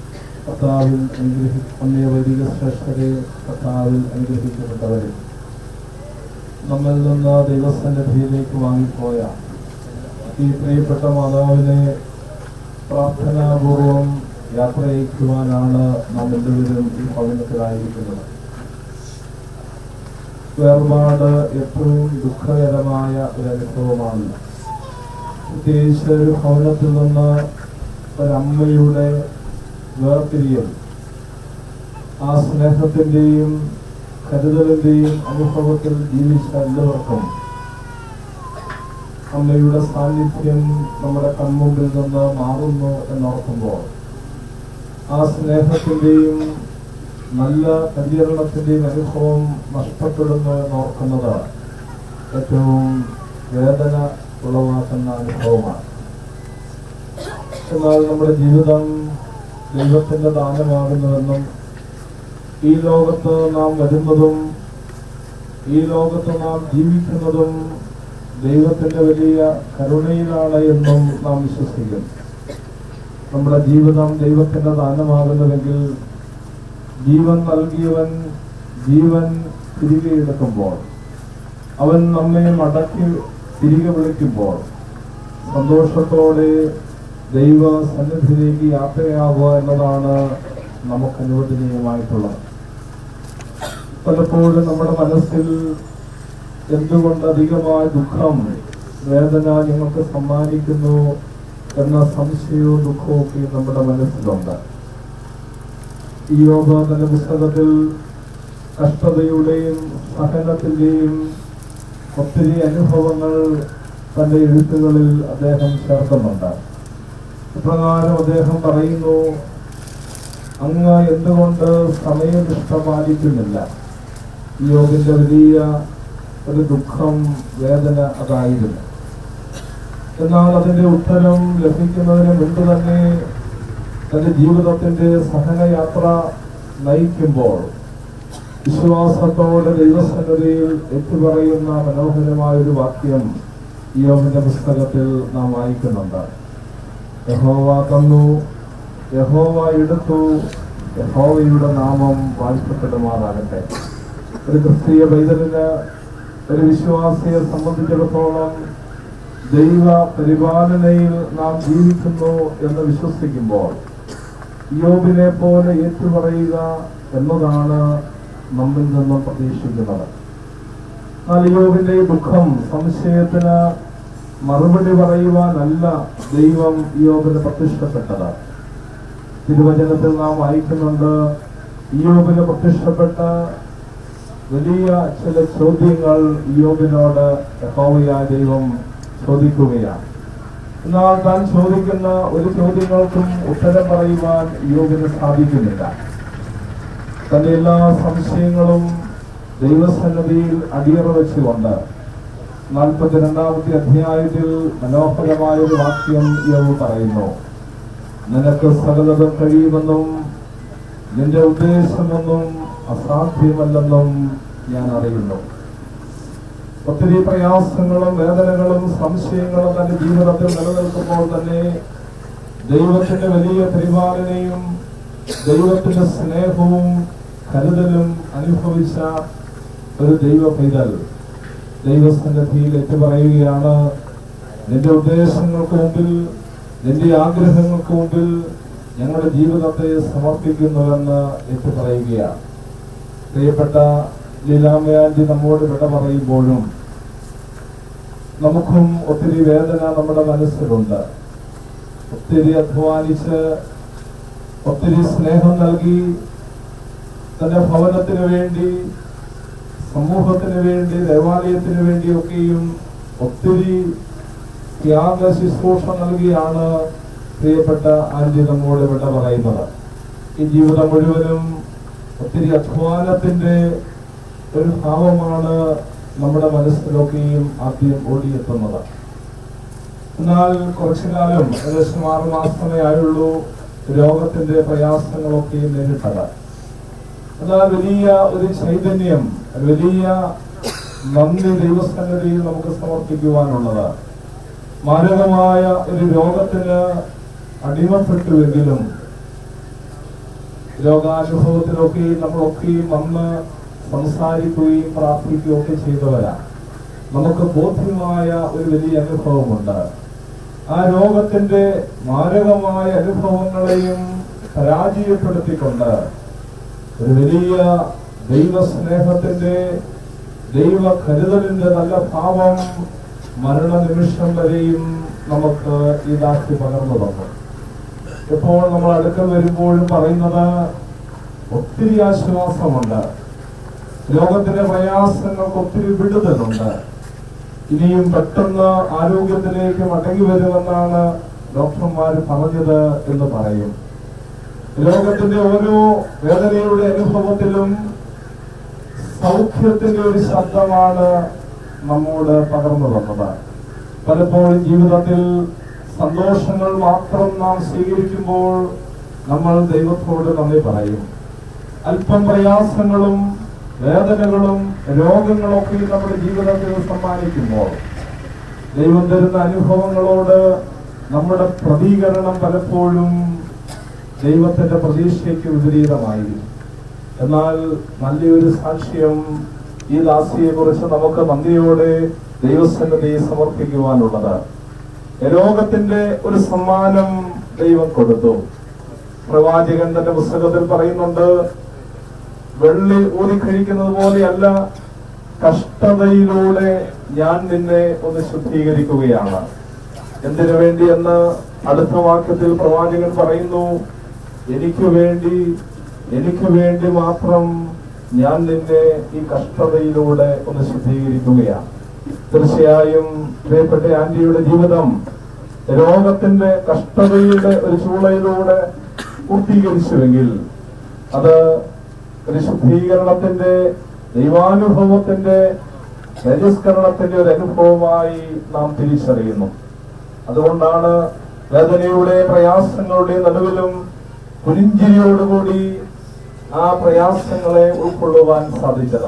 കർത്താവിൽ അനുഗ്രഹി അന്നേ വൈദിക ശ്രേഷ്ഠരെ കർത്താവിൽ അനുഗ്രഹിക്കപ്പെട്ടവരെ നമ്മിൽ നിന്ന് ദൈവസന്നിധിയിലേക്ക് വാങ്ങിപ്പോയ ഈ പ്രിയപ്പെട്ട മാതാവിനെ പ്രാർത്ഥനാപൂർവം യാത്രയക്കുവാനാണ് നാം എല്ലാവരും ഈ ഭവനത്തിലായിരിക്കുന്നത് വേർപാട് ഏറ്റവും ദുഃഖകരമായ ഒരു അനുഭവമാണ് പ്രത്യേകിച്ച് ഒരു ഭവനത്തിൽ നിന്ന് ഒരമ്മയുടെ വേർപിരിയൽ ആ സ്നേഹത്തിന്റെയും കരുതലിന്റെയും അനുഭവത്തിൽ ജീവിച്ച എല്ലാവർക്കും അമ്മയുടെ സാന്നിധ്യം നമ്മുടെ കൺമുമ്പിൽ നിന്ന് മാറുന്നു എന്നോർക്കുമ്പോൾ ആ സ്നേഹത്തിന്റെയും നല്ല പരിചരണത്തിന്റെയും അനുഭവം നഷ്ടപ്പെടുന്നു എന്നോർക്കുന്നത് ഏറ്റവും വേദന ഉളവാക്കുന്ന അനുഭവമാണ് എന്നാൽ നമ്മുടെ ജീവിതം ദൈവത്തിന്റെ ദാനമാകുന്നുവെന്നും ഈ ലോകത്ത് നാം വരുന്നതും ഈ ലോകത്ത് നാം ജീവിക്കുന്നതും ദൈവത്തിന്റെ വലിയ കരുണയിലാണ് എന്നും നാം വിശ്വസിക്കുന്നു നമ്മുടെ ജീവിതം ദൈവത്തിന്റെ ദാനമാകുന്നുവെങ്കിൽ ജീവൻ നൽകിയവൻ ജീവൻ തിരികെ എടുക്കുമ്പോൾ അവൻ നമ്മെ മടക്കി തിരികെ വിളിക്കുമ്പോൾ സന്തോഷത്തോടെ ദൈവ സന്നിധിയിലേക്ക് യാത്രയാവുക എന്നതാണ് നമുക്ക് അനുവദനീയമായിട്ടുള്ളത് പലപ്പോഴും നമ്മുടെ മനസ്സിൽ എന്തുകൊണ്ട് അധികമായ ദുഃഖം വേദന ഞങ്ങൾക്ക് സമ്മാനിക്കുന്നു എന്ന സംശയവും ദുഃഖവും ഒക്കെ നമ്മുടെ മനസ്സിലുണ്ട് ഈ യോഗ തന്റെ പുസ്തകത്തിൽ കഷ്ടതയുടെയും സഹനത്തിന്റെയും ഒത്തിരി അനുഭവങ്ങൾ തന്റെ എഴുത്തുകളിൽ അദ്ദേഹം ചേർക്കുന്നുണ്ട് ഇപ്രകാരം അദ്ദേഹം പറയുന്നു അങ്ങ് എന്തുകൊണ്ട് സമയനിഷ്ഠ പാലിക്കുന്നില്ല യോഗിന്റെ വലിയ ഒരു ദുഃഖം വേദന അതായിരുന്നു എന്നാൽ അതിന്റെ ഉത്തരം ലഭിക്കുന്നതിന് മുൻപ് തന്നെ തന്റെ ജീവിതത്തിന്റെ സഹനയാത്ര നയിക്കുമ്പോൾ വിശ്വാസത്തോടെ ദൈവസന്നതയിൽ എത്തിപ്പറയുന്ന മനോഹരമായ ഒരു വാക്യം യോമിന്റെ പുസ്തകത്തിൽ നാം വായിക്കുന്നുണ്ട് യഹോവ തന്നു യഹോവ എടുത്തു യഹോവയുടെ നാമം വാഴ്ത്തപ്പെടുമാറാകട്ടെ ഒരു ക്രിസ്തീയ പൈതലിന് ഒരു വിശ്വാസിയെ സംബന്ധിച്ചിടത്തോളം ദൈവ പരിപാലനയിൽ നാം ജീവിക്കുന്നു എന്ന് വിശ്വസിക്കുമ്പോൾ യോബിനെ പോലെ ഏറ്റുപറയുക എന്നതാണ് നമ്മിൽ നിന്നും പ്രതീക്ഷിക്കുന്നത് എന്നാൽ യോബിന്റെ ദുഃഖം സംശയത്തിന് മറുപടി പറയുവാനല്ല ദൈവം യോബിന് പ്രത്യക്ഷപ്പെട്ടത് തിരുവചനത്തിൽ നാം വായിക്കുന്നുണ്ട് യോബിന് പ്രത്യക്ഷപ്പെട്ട വലിയ ചില ചോദ്യങ്ങൾ യോബിനോട് യഹോവയായ ദൈവം ചോദിക്കുകയാണ് എന്നാൽ താൻ ചോദിക്കുന്ന ഒരു ചോദ്യങ്ങൾക്കും ഉത്തരം പറയുവാൻ യോബിന് സാധിക്കുന്നില്ല തന്റെ എല്ലാ സംശയങ്ങളും ദൈവസന്നതിയിൽ അടിയറ വെച്ചുകൊണ്ട് നാൽപ്പത്തിരണ്ടാമത്തെ അധ്യായത്തിൽ മനോഹരമായ ഒരു വാക്യം യോബ് പറയുന്നു നിനക്ക് സകലതും കഴിയുമെന്നും നിന്റെ ഉദ്ദേശമൊന്നും അസാധ്യമല്ലെന്നും ഞാൻ അറിയുന്നു ഒത്തിരി പ്രയാസങ്ങളും വേദനകളും സംശയങ്ങളും തന്റെ ജീവിതത്തിൽ നിലനിൽക്കുമ്പോൾ തന്നെ ദൈവത്തിന്റെ വലിയ പരിപാലനയും ദൈവത്തിന്റെ സ്നേഹവും കരുതലും അനുഭവിച്ച ഒരു ദൈവ പൈതൽ ദൈവസന്നിധിയിൽ ഏറ്റുപറയുകയാണ് നിന്റെ ഉദ്ദേശങ്ങൾക്ക് മുമ്പിൽ നിന്റെ ആഗ്രഹങ്ങൾക്ക് മുമ്പിൽ ഞങ്ങളുടെ ജീവിതത്തെ സമർപ്പിക്കുന്നുവെന്ന് ഏറ്റുപറയുകയാണ് പ്രിയപ്പെട്ട ലീലാമയാജി നമ്മോട് വിട പറയുമ്പോഴും നമുക്കും ഒത്തിരി വേദന നമ്മുടെ മനസ്സിലുണ്ട് ഒത്തിരി അധ്വാനിച്ച് ഒത്തിരി സ്നേഹം നൽകി തന്റെ ഭവനത്തിന് വേണ്ടി സമൂഹത്തിന് വേണ്ടി ദേവാലയത്തിന് വേണ്ടിയൊക്കെയും ഒത്തിരി ത്യാഗ ശുശ്രൂഷ നൽകിയാണ് പ്രിയപ്പെട്ട ആന്റി നമ്മോട് വിട പറയുന്നത് ഈ ജീവിതം മുഴുവനും ഒത്തിരി അധ്വാനത്തിന്റെ ഒരു ഭാവമാണ് നമ്മുടെ മനസ്സിലൊക്കെയും ആദ്യം ഓടിയെത്തുന്നത് എന്നാൽ കുറച്ചു കാലം ഏകദേശം ആറു മാസമേ ആയുള്ളൂ രോഗത്തിന്റെ പ്രയാസങ്ങളൊക്കെയും നേരിട്ടത് എന്നാൽ വലിയ ഒരു ചൈതന്യം വലിയ നന്ദി ദൈവസന്നിധിയിൽ നമുക്ക് സമർപ്പിക്കുവാനുള്ളത് മാരകമായ ഒരു രോഗത്തിന് അടിമപ്പെട്ടുവെങ്കിലും രോഗാനുഭവത്തിലൊക്കെ നമ്മളൊക്കെയും വന്ന് സംസാരിക്കുകയും പ്രാർത്ഥിക്കുകയും ഒക്കെ ചെയ്തവരാണ് നമുക്ക് ബോധ്യമായ ഒരു വലിയ അനുഭവമുണ്ട് ആ രോഗത്തിന്റെ മാരകമായ അനുഭവങ്ങളെയും പരാജയപ്പെടുത്തിക്കൊണ്ട് ഒരു വലിയ ദൈവസ്നേഹത്തിന്റെ ദൈവ കരുതലിന്റെ നല്ല ഭാവം മരണനിമിഷം വരെയും നമുക്ക് ഈ ദാസ്തി പകർന്നു തന്നു ഇപ്പോൾ നമ്മൾ അടുക്കൽ വരുമ്പോഴും പറയുന്നത് ഒത്തിരി ആശ്വാസമുണ്ട് ലോകത്തിലെ പ്രയാസങ്ങൾക്ക് ഒത്തിരി വിടുതലുണ്ട് ഇനിയും പെട്ടെന്ന് ആരോഗ്യത്തിലേക്ക് മടങ്ങി വരുമെന്നാണ് ഡോക്ടർമാർ പറഞ്ഞത് എന്ന് പറയും ലോകത്തിന്റെ ഓരോ വേദനയുടെ അനുഭവത്തിലും സൗഖ്യത്തിന്റെ ഒരു ശബ്ദമാണ് നമ്മോട് പകർന്നു തന്നത് പലപ്പോഴും ജീവിതത്തിൽ സന്തോഷങ്ങൾ മാത്രം നാം സ്വീകരിക്കുമ്പോൾ നമ്മൾ ദൈവത്തോട് നന്ദി പറയും അല്പം പ്രയാസങ്ങളും വേദനകളും രോഗങ്ങളൊക്കെ നമ്മുടെ ജീവിതത്തിൽ സമ്മാനിക്കുമ്പോൾ ദൈവം തരുന്ന അനുഭവങ്ങളോട് നമ്മുടെ പ്രതികരണം പലപ്പോഴും ദൈവത്തിന്റെ പ്രതീക്ഷയ്ക്ക് വിപരീതമായിരിക്കും എന്നാൽ നല്ലൊരു സാക്ഷ്യം ഈ ദാസിയെ കുറിച്ച് നമുക്ക് നന്ദിയോടെ ദൈവസന്നിധിയെ സമർപ്പിക്കുവാനുള്ളത് രോഗത്തിന്റെ ഒരു സമ്മാനം ദൈവം കൊടുത്തു പ്രവാചകൻ തന്റെ പുസ്തകത്തിൽ പറയുന്നുണ്ട് വെള്ളി ഊതിക്കഴിക്കുന്നത് പോലെയല്ല കഷ്ടതയിലൂടെ ഞാൻ നിന്നെ ഒന്ന് ശുദ്ധീകരിക്കുകയാണ് എന്തിനു വേണ്ടി എന്ന് അടുത്ത വാക്യത്തിൽ പ്രവാചകൻ പറയുന്നു എനിക്ക് വേണ്ടി എനിക്ക് വേണ്ടി മാത്രം ഞാൻ നിന്നെ ഈ കഷ്ടതയിലൂടെ ഒന്ന് ശുദ്ധീകരിക്കുകയാണ് തീർച്ചയായും പ്രിയപ്പെട്ട ആന്റിയുടെ ജീവിതം രോഗത്തിന്റെ കഷ്ടതയുടെ ഒരു ചൂളയിലൂടെ പൂർത്തീകരിച്ചുവെങ്കിൽ അത് ഒരു ശുദ്ധീകരണത്തിന്റെ ദൈവാനുഭവത്തിന്റെ രജസ്കരണത്തിന്റെ ഒരു അനുഭവമായി നാം തിരിച്ചറിയുന്നു അതുകൊണ്ടാണ് വേദനയുടെ പ്രയാസങ്ങളുടെ നടുവിലും പുലിഞ്ചിരിയോടുകൂടി ആ പ്രയാസങ്ങളെ ഉൾക്കൊള്ളുവാൻ സാധിച്ചത്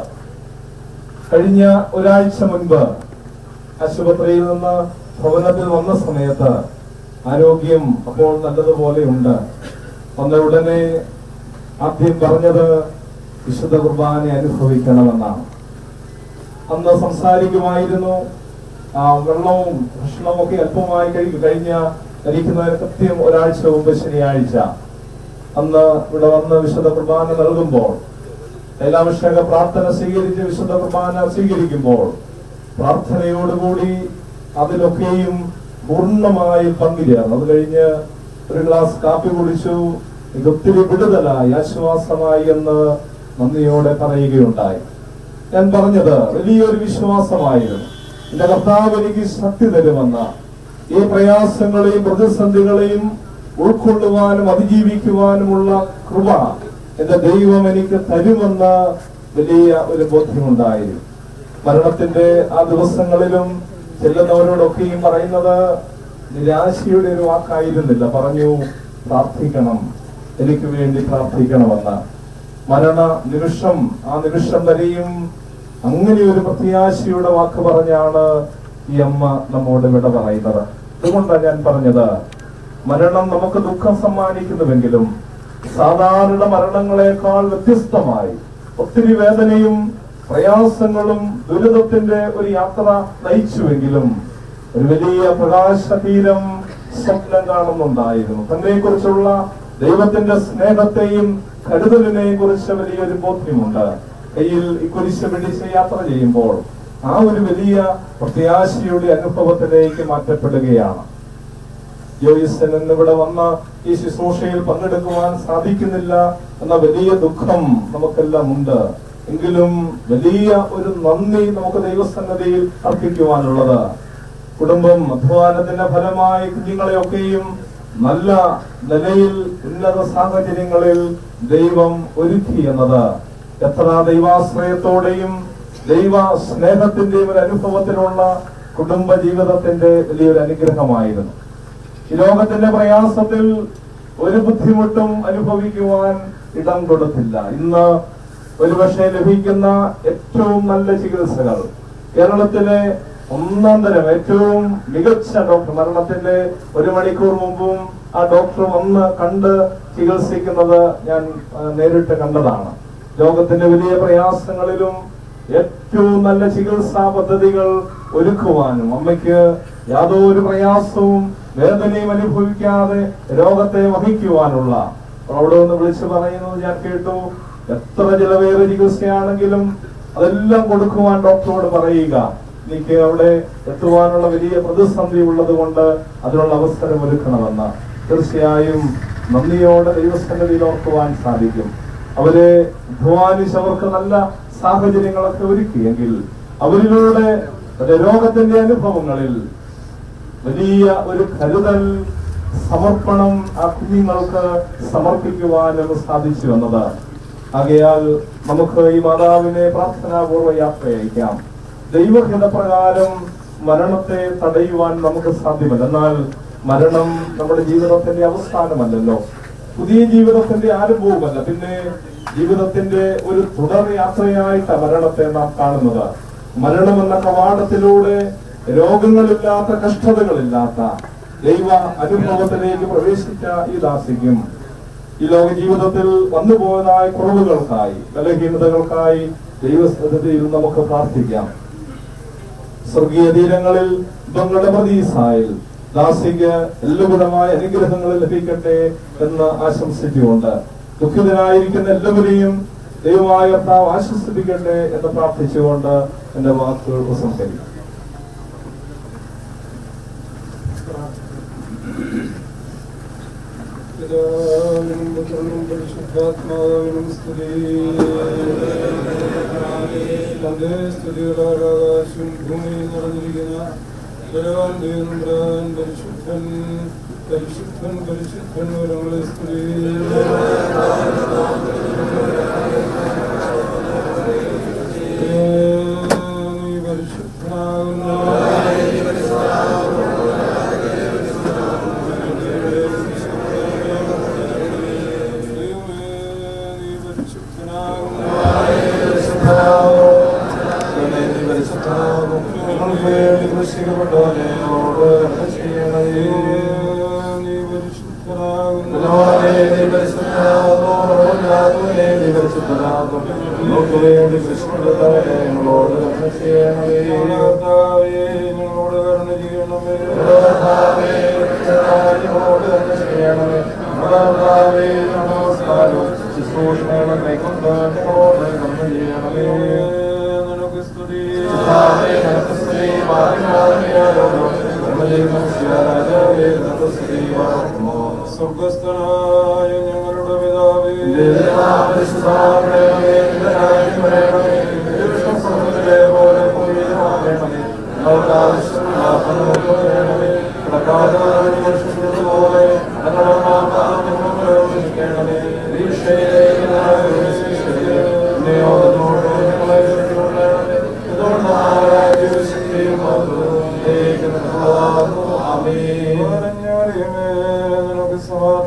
കഴിഞ്ഞ ഒരാഴ്ച മുൻപ് ആശുപത്രിയിൽ നിന്ന് ഭവനത്തിൽ വന്ന സമയത്ത് ആരോഗ്യം അപ്പോൾ നല്ലതുപോലെ ഉണ്ട് വന്ന ഉടനെ ആദ്യം പറഞ്ഞത് വിശുദ്ധ കുർബാന അനുഭവിക്കണമെന്നാണ് അന്ന് സംസാരിക്കുമായിരുന്നു ആ വെള്ളവും ഭക്ഷണവും ഒക്കെ അല്പമായി കഴി- കഴിഞ്ഞ കഴിക്കുന്നതിന് കൃത്യം ഒരാഴ്ച മുമ്പ് ശനിയാഴ്ച അന്ന് ഇവിടെ വന്ന് വിശുദ്ധ കുർബാന നൽകുമ്പോൾ എല്ലാഭിഷേക പ്രാർത്ഥന സ്വീകരിച്ച് വിശുദ്ധ കുർബാന സ്വീകരിക്കുമ്പോൾ പ്രാർത്ഥനയോടുകൂടി അതിലൊക്കെയും പൂർണ്ണമായി പങ്കുചേർന്നു അത് കഴിഞ്ഞ് ഒരു ഗ്ലാസ് കാപ്പി കുടിച്ചു ഇത് ഒത്തിരി വിടുതലായി ആശ്വാസമായി എന്ന് നന്ദിയോടെ പറയുകയുണ്ടായി ഞാൻ പറഞ്ഞത് വലിയൊരു വിശ്വാസമായിരുന്നു എന്റെ കർത്താവ് എനിക്ക് ശക്തി തരുമെന്ന് ഈ പ്രയാസങ്ങളെയും പ്രതിസന്ധികളെയും ഉൾക്കൊള്ളുവാനും അതിജീവിക്കുവാനുമുള്ള കൃപ എന്റെ ദൈവം എനിക്ക് തരുമെന്ന് വലിയ ഒരു ബോധ്യമുണ്ടായിരുന്നു മരണത്തിന്റെ ആ ദിവസങ്ങളിലും ചെല്ലുന്നവരോടൊക്കെയും പറയുന്നത് നിരാശയുടെ ഒരു വാക്കായിരുന്നില്ല പറഞ്ഞു പ്രാർത്ഥിക്കണം എനിക്ക് വേണ്ടി പ്രാർത്ഥിക്കണമെന്ന് മരണ നിമിഷം ആ നിമിഷം വരെയും അങ്ങനെ ഒരു പ്രത്യാശയുടെ വാക്ക് പറഞ്ഞാണ് ഈ അമ്മ നമ്മോട് വിട പറയുന്നത് അതുകൊണ്ടാണ് ഞാൻ പറഞ്ഞത് മരണം നമുക്ക് ദുഃഖം സമ്മാനിക്കുന്നുവെങ്കിലും സാധാരണ മരണങ്ങളെക്കാൾ വ്യത്യസ്തമായി ഒത്തിരി വേദനയും പ്രയാസങ്ങളും ദുരിതത്തിന്റെ ഒരു യാത്ര നയിച്ചുവെങ്കിലും ഒരു വലിയ പ്രകാശതീരം സ്വപ്നം കാണുന്നുണ്ടായിരുന്നു തന്നെ കുറിച്ചുള്ള ദൈവത്തിന്റെ സ്നേഹത്തെയും കരുതലിനെയും കുറിച്ച് വലിയൊരു ബോധ്യമുണ്ട് കയ്യിൽ ഈ കുരിശ് പിടിച്ച് യാത്ര ചെയ്യുമ്പോൾ ആ ഒരു വലിയ പ്രത്യാശയുടെ അനുഭവത്തിലേക്ക് മാറ്റപ്പെടുകയാണ് ജോയിസൻ എന്നിവിടെ വന്ന ഈ ശുശ്രൂഷയിൽ പങ്കെടുക്കുവാൻ സാധിക്കുന്നില്ല എന്ന വലിയ ദുഃഖം നമുക്കെല്ലാം ഉണ്ട് എങ്കിലും വലിയ ഒരു നന്ദി നമുക്ക് ദൈവസന്നതിയിൽ അർപ്പിക്കുവാനുള്ളത് കുടുംബം അധ്വാനത്തിന്റെ ഫലമായി കുഞ്ഞുങ്ങളെയൊക്കെയും നല്ല നിലയിൽ ഉന്നത സാഹചര്യങ്ങളിൽ ദൈവം ഒരുക്കി എന്നത് എത്ര ദൈവാശ്രയത്തോടെയും ദൈവ സ്നേഹത്തിന്റെയും ഒരു അനുഭവത്തിലുള്ള കുടുംബ ജീവിതത്തിന്റെ വലിയൊരു അനുഗ്രഹമായിരുന്നു ഈ ലോകത്തിന്റെ പ്രയാസത്തിൽ ഒരു ബുദ്ധിമുട്ടും അനുഭവിക്കുവാൻ ഇടം കൊടുത്തില്ല ഇന്ന് ഒരുപക്ഷെ ലഭിക്കുന്ന ഏറ്റവും നല്ല ചികിത്സകൾ കേരളത്തിലെ ഒന്നാം തരം ഏറ്റവും മികച്ച ഡോക്ടർ മരണത്തിന്റെ ഒരു മണിക്കൂർ മുമ്പും ആ ഡോക്ടർ വന്ന് കണ്ട് ചികിത്സിക്കുന്നത് ഞാൻ ആ, നേരിട്ട് കണ്ടതാണ് ലോകത്തിന്റെ വലിയ പ്രയാസങ്ങളിലും ഏറ്റവും നല്ല ചികിത്സാ പദ്ധതികൾ ഒരുക്കുവാനും അമ്മയ്ക്ക് യാതൊരു പ്രയാസവും വേദനയും അനുഭവിക്കാതെ രോഗത്തെ വഹിക്കുവാനുള്ള അവിടെ ഒന്ന് വിളിച്ചു പറയുന്നത് ഞാൻ കേട്ടു എത്ര ചിലവേറെ ചികിത്സയാണെങ്കിലും അതെല്ലാം കൊടുക്കുവാൻ ഡോക്ടറോട് പറയുക എനിക്ക് അവിടെ എത്തുവാനുള്ള വലിയ പ്രതിസന്ധി ഉള്ളത് കൊണ്ട് അതിനുള്ള അവസരം ഒരുക്കണമെന്ന് തീർച്ചയായും നന്ദിയോടെ ദൈവസന്നിധിയിൽ ഓർക്കുവാൻ സാധിക്കും അവരെ അധ്വാനിച്ചവർക്ക് നല്ല സാഹചര്യങ്ങളൊക്കെ ഒരുക്കിയെങ്കിൽ അവരിലൂടെ ഒരു രോഗത്തിന്റെ അനുഭവങ്ങളിൽ വലിയ ഒരു കരുതൽ സമർപ്പണം ആ കുഞ്ഞുങ്ങൾക്ക് സമർപ്പിക്കുവാനും സാധിച്ചു എന്നത് ആകയാൽ നമുക്ക് ഈ മാതാവിനെ പ്രാർത്ഥനാപൂർവ്വ യാത്ര അയക്കാം ദൈവഹിതപ്രകാരം മരണത്തെ തടയുവാൻ നമുക്ക് സാധ്യമല്ല എന്നാൽ മരണം നമ്മുടെ ജീവിതത്തിന്റെ അവസാനമല്ലല്ലോ പുതിയ ജീവിതത്തിന്റെ ആരംഭവുമല്ല പിന്നെ ജീവിതത്തിന്റെ ഒരു തുടർ യാത്രയായിട്ട് മരണത്തെ നാം കാണുന്നത് മരണം എന്ന കവാടത്തിലൂടെ രോഗങ്ങളില്ലാത്ത കഷ്ടതകളില്ലാത്ത ദൈവ അനുഭവത്തിലേക്ക് പ്രവേശിച്ച ഈ ദാസിക്കും ഈ ലോക ജീവിതത്തിൽ വന്നുപോയതായ കുറവുകൾക്കായി ബലഹീനതകൾക്കായി ദൈവസ്ഥിതിയിൽ നമുക്ക് പ്രാർത്ഥിക്കാം സ്വർഗീയ തീരങ്ങളിൽ തങ്ങളുടെ പ്രതീസായിൽ ദാസിക്ക് എല്ലാവിധമായ അനുഗ്രഹങ്ങൾ ലഭിക്കട്ടെ എന്ന് ആശംസിച്ചുകൊണ്ട് ദുഃഖിതരായിരിക്കുന്ന എല്ലാവരെയും ദൈവമായ കർത്താവ് ആശ്വസിപ്പിക്കട്ടെ എന്ന് പ്രാർത്ഥിച്ചുകൊണ്ട് എന്റെ വാക്കുകൾ ഉപസംഹരിക്കും പിതാവിനും പുത്രനും പരിശുദ്ധാത്മാവിനും സ്തുതി തന്റെ സ്തുതികളാൽ ആകാശം ഭൂമിയിൽ നിറഞ്ഞിരിക്കുന്ന ബലവാൻ ദൈവം ബ്രാൻ പരിശുദ്ധൻ പരിശുദ്ധൻ പരിശുദ്ധൻ വരങ്ങളെ സ്തുതി നീ ഞങ്ങളോട് കരുണ ചെയ്യണമേ നിനക്ക് സ്തുതി സ്വർഗസ്ഥനായ ഞങ്ങളുടെ പിതാവേ പറഞ്ഞറിയമേ നിനക്ക്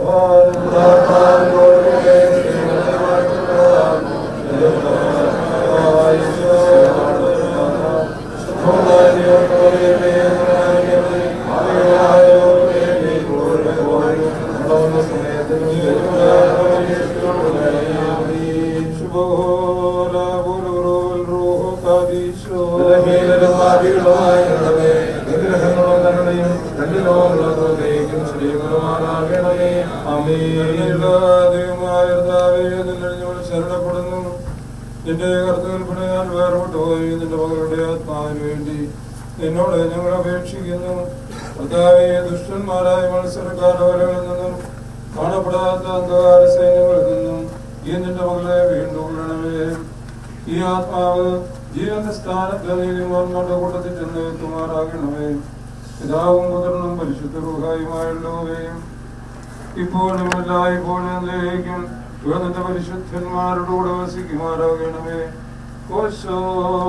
ശരണപ്പെടുന്നു നിന്റെ കർത്തകൽപ്പന ഞാൻ വേർപെട്ടു പോയി നിന്റെ മകളുടെ ആത്മാവിന് വേണ്ടി നിന്നോട് ഞങ്ങൾ അപേക്ഷിക്കുന്നു കർത്താവെ ദുഷ്ടന്മാരായ മത്സരക്കാരവരകളിൽ നിന്നും കാണപ്പെടാത്ത അന്ധകാര സൈന്യങ്ങളിൽ നിന്നും ഈ നിന്റെ മകളെ വീണ്ടും കൊള്ളണമേ ഈ ആത്മാവ് ജീവന്റെ സ്ഥാനത്ത് നീതിമാന്മാരുടെ കൂട്ടത്തിൽ ചെന്ന് എത്തുമാറാകണമേ പിതാവും പുത്രനും പരിശുദ്ധ റുഹായുമായുള്ളവയും ഇപ്പോഴും എല്ലായ്പ്പോഴും എന്നേക്കും നിന്റെ പരിശുദ്ധന്മാരുടെ കൂടെ വസിക്കുമാറാകണമേ കോശോ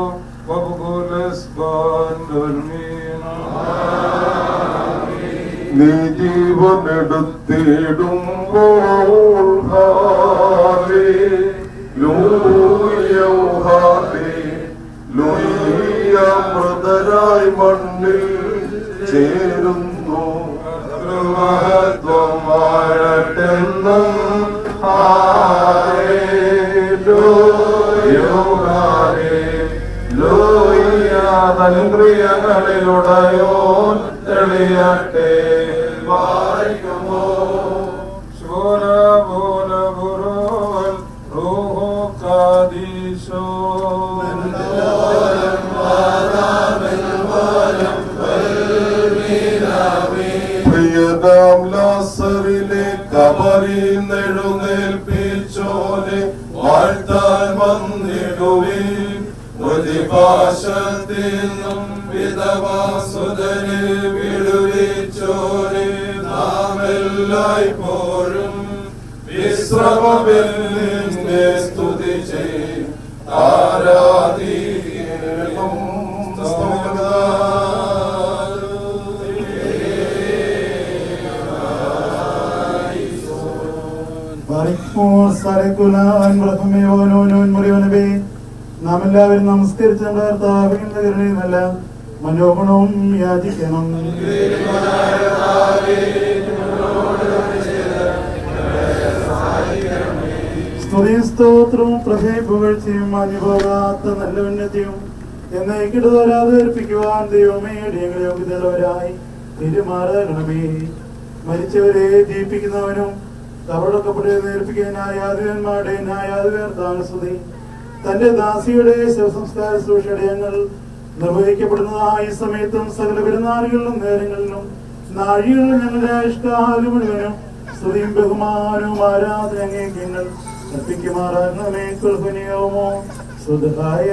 നീ ജീവനെടുത്തിടുമ്പോൾ ഹാലേ ലൂയ ഹാലേ ലൂയ മൃതരായി മണ്ണിൽ ചേരുന്നു മഹത്വമാഴട്ടെന്നും ഹാലേ ലൂയ ഹാലേ ക്രിയകളിലുടയോൻ തെളിയട്ടെ വായിക്കുമോ ശോല ബോല ബുറോൽ റൂഹോ കാദീശോ പ്രിയതാം ലാസറിനെ കബറിൽ നെഴുന്നേൽപ്പിച്ചോനെ വാഴ്ത്താൻ വന്നിടുവിൻ പ്രതിഭാഷത്തിൽ നിന്നും വിധവാസുതനെ വിടുവിച്ചോനെ നാം എല്ലായ്പ്പോഴും വിശ്രമമെന്നെ സ്തുതി ചെയ്യും ആരാധിക്കും നാം എല്ലാവരും നമസ്കരിച്ച കർത്താവിനല്ല മനോഗുണവും യാചിക്കണം സ്തുതിയും സ്തോത്രവും പ്രഭയും പുകഴ്ചയും അനുഭവാത്ത നല്ല ഉന്നതിയും എന്നേക്കിട്ട് തോരാതെ ഏൽപ്പിക്കുവാൻ ദൈവമേ ഞങ്ങളെ യോഗ്യതയുള്ളവരായി പെരുമാറണമേ മരിച്ചവരെ ജയിപ്പിക്കുന്നവനും കവടക്കപ്പെട്ട് നേർപ്പിക്കുന്ന ന്യായാധിപന്മാരുടെ ന്യായാധിപർ സ്തുതി തന്റെ ദാസിയുടെ ശവസംസ്കാര സൂക്ഷിയുടെ ഞങ്ങൾ നിർവഹിക്കപ്പെടുന്നതായ ഈ സമയത്തും സകല പെരുന്നാളുകളിലും നേരങ്ങളിലും നാഴികളിലും ഞങ്ങളുടെ ഇഷ്ടാലും മുഴുവനും സ്തുതിയും ബഹുമാനവും ആരാധന അങ്ങേക്ക് ഞങ്ങൾ അർപ്പിക്കുമാറാകണമേ കുൽഹുനിയോമോ സുധായ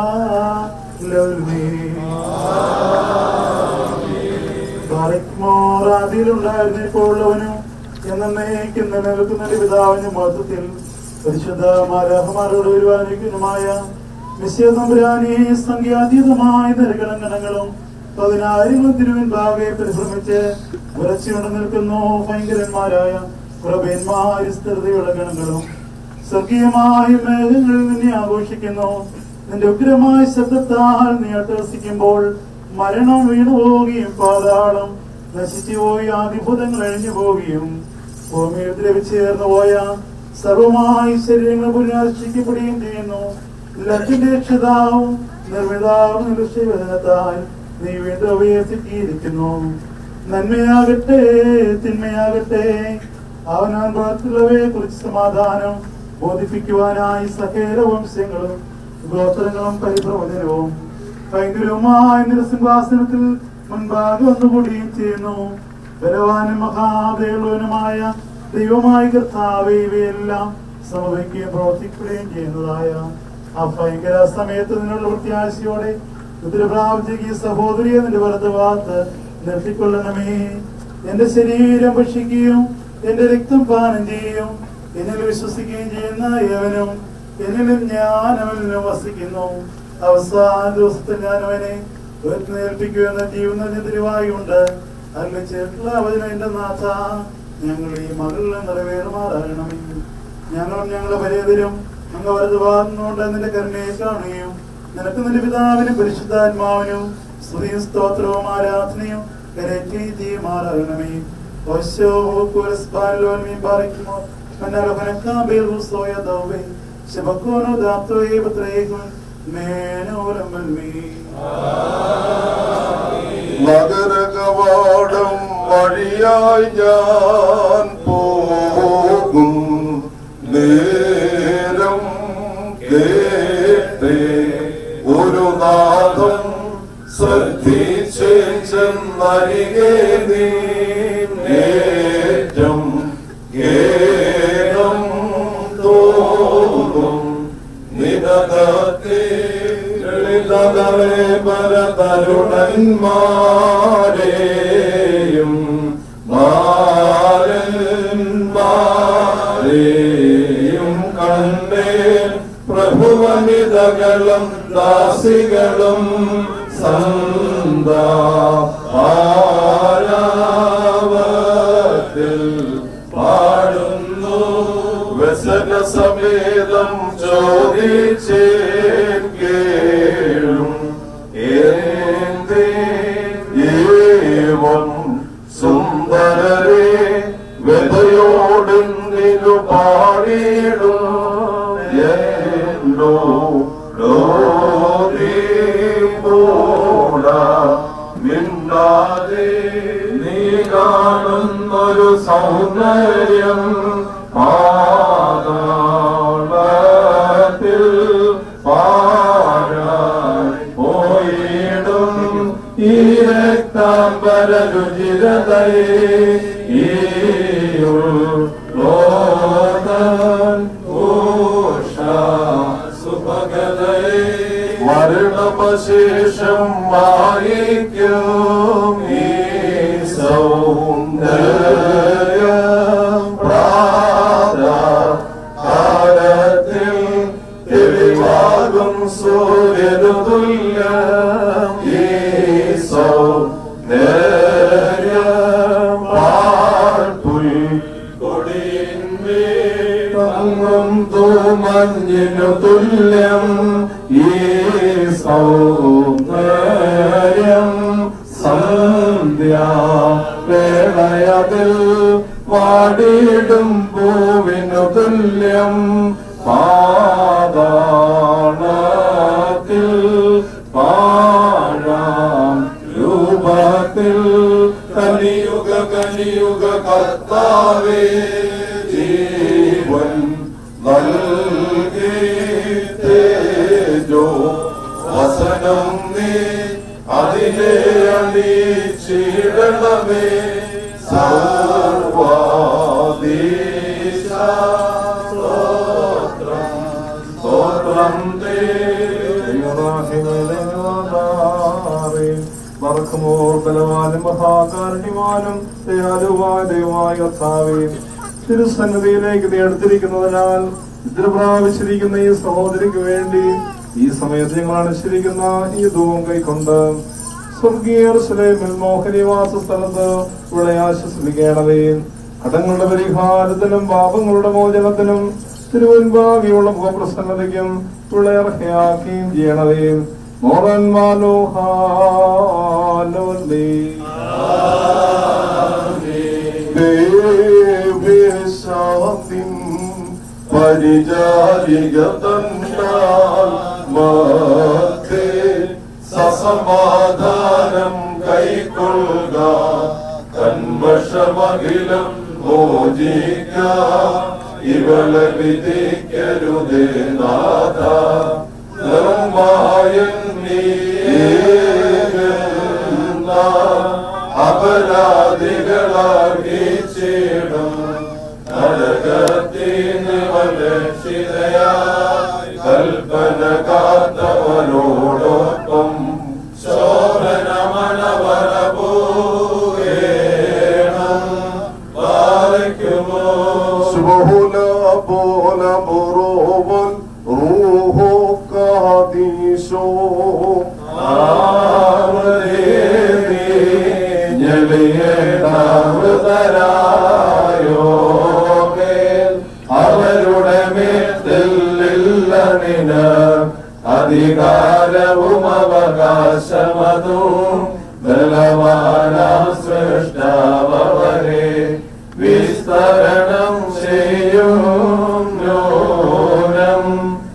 ആദിയിലുണ്ടായിരുന്ന ഇപ്പോൾ ഉള്ളവനും എന്നേക്കും നിലനിൽക്കുന്ന പിതാവിന്റെ മഹത്വത്തിൽ പരിശുദ്ധ മാരാഹമാരോട് വരുവാനിരിക്കുന്നതുമായ നിശ്ചയതമ്പുരാനെ സംഖ്യാതീതമായ നിരകളങ്കണങ്ങളും പതിനായിരങ്ങളും തിരുവൻപാകെ പരിശ്രമിച്ച് ഉറച്ചുകൊണ്ട് നിൽക്കുന്നു ഭയങ്കരന്മാരായ പ്രഭന്മാര് സ്ഥിരതയുള്ള ഗണങ്ങളും സ്വർഗീയമായ മേഘങ്ങളിൽ നിന്നെ ആഘോഷിക്കുന്നു നിന്റെ ഉഗ്രമായ ശബ്ദത്താൽ നീ അട്ടഹസിക്കുമ്പോൾ മരണം വീണുപോവുകയും പാതാളം നശിച്ചു പോയി ആദിഭൂതങ്ങൾ അഴിഞ്ഞു പോവുകയും ഭൂമിയിൽ ദ്രവിച്ചേർന്നു പോയ സർവമായ ശരീരങ്ങൾ പുനരാശിക്കപ്പെടുകയും ചെയ്യുന്നു ലത്തിന്റെ രക്ഷിതാവും നിർമ്മിതാവും നിരുഷയതായി നീ വീണ്ടും അവയെ സിക്കിയിരിക്കുന്നു നന്മയാകട്ടെ തിന്മയാകട്ടെ അവനാൻ പുറത്തുള്ളവയെ കുറിച്ച് സമാധാനം ബോധിപ്പിക്കുവാനായി സകല വംശങ്ങളും ഗോത്രങ്ങളും പരിപ്രവചനവും ഭയങ്കരവുമായ നിരസിംഹാസനത്തിൽ മുൻപാകെ വന്നുകൂടുകയും ചെയ്യുന്നു ബലവാനും മഹാദേവനുമായ ദൈവമായ കർത്താവെ ഇവയെല്ലാം സംഭവിക്കുകയും പ്രവർത്തിക്കുകയും ചെയ്യുന്നതായ ആ ഭയങ്കര സമയത്ത് നിന്നുള്ള പ്രത്യാശയോടെ ഉത്തരപ്രാപിച്ച ഈ സഹോദരിയെ നിന്റെ വലത് ഭാഗത്ത് നിർത്തിക്കൊള്ളണമേ എന്റെ ശരീരം ഭക്ഷിക്കുകയും എന്റെ രക്തം പാനം ചെയ്യുകയും എന്നിൽ വിശ്വസിക്കുകയും ചെയ്യുന്ന ഏവനും എന്നിലും ഞാൻ അവനിലും വസിക്കുന്നു അവസാന ദിവസത്തിൽ ഞാൻ അവനെ ഉയർത്തിനേൽപ്പിക്കുമെന്ന ജീവന തിരുവായുണ്ട് അതിൽ ചേർത്തുള്ള അവചനം എന്റെ നാഥ ഞങ്ങൾ ഈ മകളിൽ നിറവേറുമാറാകണമേ ഞങ്ങളും ഞങ്ങളുടെ പരേതരും അങ്ങ് വലത് ഭാഗത്തുകൊണ്ട് നിന്റെ കരുണയെ കാണുകയും നിനക്ക് നിന്റെ പിതാവിനും പരിശുദ്ധാത്മാവിനും സ്തുതിയും സ്തോത്രവും ആരാധനയും കരറ്റി ചെയ്യുമാറാകണമേ ഓശോ കുരസ്പാലോൻ മീൻ പാറിക്കുമോ മനോഹനക്കാബേൽ ഹുസോയ ദൗവേ ശബക്കോനോ ദാപ്തോയെ പത്രേകും മേനോലമൽ മീ നഗരകവാടം വഴിയായി ഞാൻ പോകും നേരം കേട്ടേ ഒരു നാദം ശ്രദ്ധിച്ചേ ചെന്നരികെ നീറ്റം ഗേദം തോന്നും നിനതത്തെ ലളിതകളെ പരതരുണന്മാരെയും മാരന്മാരെയും കണ്ടേ പ്രഭുവനിതകളും ദാസികളും സന്താരാവത്തിൽ പാടുന്നു വ്യസന സമേതം ചോദിച്ചേ കേളും ഏന്തേ ഏവം സുന്ദരരെ വ്യതയോടെന്നിനു പാടിയിടും എന്നോ ലോരീ സൗന്ദര്യം പാതാളത്തിൽ പാഴായി പോയിടും ഈ രക്താംബര രുചിരതയെ ഈ ഉള്ളോതൻ ഘോഷ സുഭഗതയെ മരണമശേഷം വായിക്കും ഈ സൗന്ദര്യം പ്രാതകാലത്തിൽ തെളിവാകും സൂര്യനു തുല്യം ഈ സൗന്ദര്യം പാഴ്പുൽ കൊടിയിന്മേൽ തൂമഞ്ഞിനു തുല്യം ഈ സൗന്ദര്യം സന്ധ്യാ വേളയതിൽ വാടിയിടും പൂവിനു തുല്യം പാതാളത്തിൽ പാഴാം രൂപത്തിൽ കലിയുഗ കലിയുഗ കർത്താവേ ജീവൻ നൽകി തേജോ വസനം നീ അതിനെ അണിച്ചിടണമേ സർവാദീശ സ്തോത്രം സ്തോത്രം തേ മറക്കുമോർ ബലവാനും മഹാകാരുണ്യവാനും ദയാലുവായ ദൈവമായ കർത്താവേ തിരുസന്നിധിയിലേക്ക് നീ അടുത്തിരിക്കുന്നതിനാൽ ഇതിന് പ്രാപിച്ചിരിക്കുന്ന ഈ സഹോദരിക്ക് വേണ്ടി ഈ സമയത്ത് ഞങ്ങൾ അണിച്ചിരിക്കുന്ന ഈ ധൂവും കൈക്കൊണ്ട് സ്വർഗീയ യെരൂശലേമിൽ മോഹനിവാസ സ്ഥലത്ത് ഇവിടെ ആശ്വസിപ്പിക്കണമേ കടങ്ങളുടെ പരിഹാരത്തിനും പാപങ്ങളുടെ മോചനത്തിനും തിരുവൻപാകിയുള്ള മുഖപ്രസന്നതയ്ക്കും ഇവിടെ അർഹയാക്കുകയും ചെയ്യണമേ മോറൻ മാലോഹാലോലേ ദേവേശാന്തിൻ പരിചാരിക തന്നാൽ മധ്യേ സസമാധാനം കൈക്കൊള്ളുക കന്മഷമഖിലം മോചിക്ക ഇവളെ വിധിക്കരുതേ നാഥ നിർമായൻ നീന്ന അപരാധികളാർഗിച്ചിടും നരകത്തിന് വലക്ഷിതയായി കൽപ്പന കാത്തവരോടൊപ്പം ശോഭനമണവരപൂകേണം പാലിക്കുമോ സുബഹുല പോല മുറോവൽ റൂഹോ കാദീശോ അവരുടെ മേത്തില്ലില്ലണിന് അധികാരവും അവകാശമതും ബലവാന സൃഷ്ടാവരെ വിസ്തരണം ചെയ്യും ന്യൂനം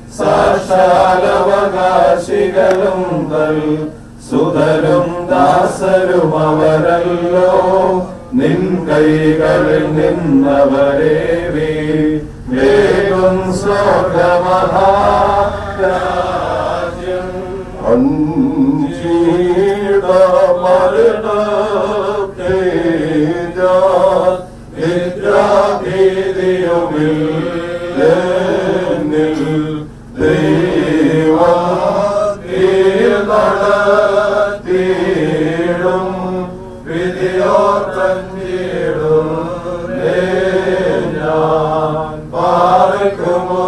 സാക്ഷാലവകാശികളും തൽ സുതരും ദാസരും അവരല്ലോ നിൻ കൈകളിൽ നിന്നവരെ വേഗം സ്വർഗമഹാരാജ്യം അഞ്ചീട മരണത്തെ നിദ്രാഭീതിയുമിൽ ദൈവം നടത്തിയിടും വിധിയോത്തഞ്ചിടും ഞാൻ പാർക്കുമോ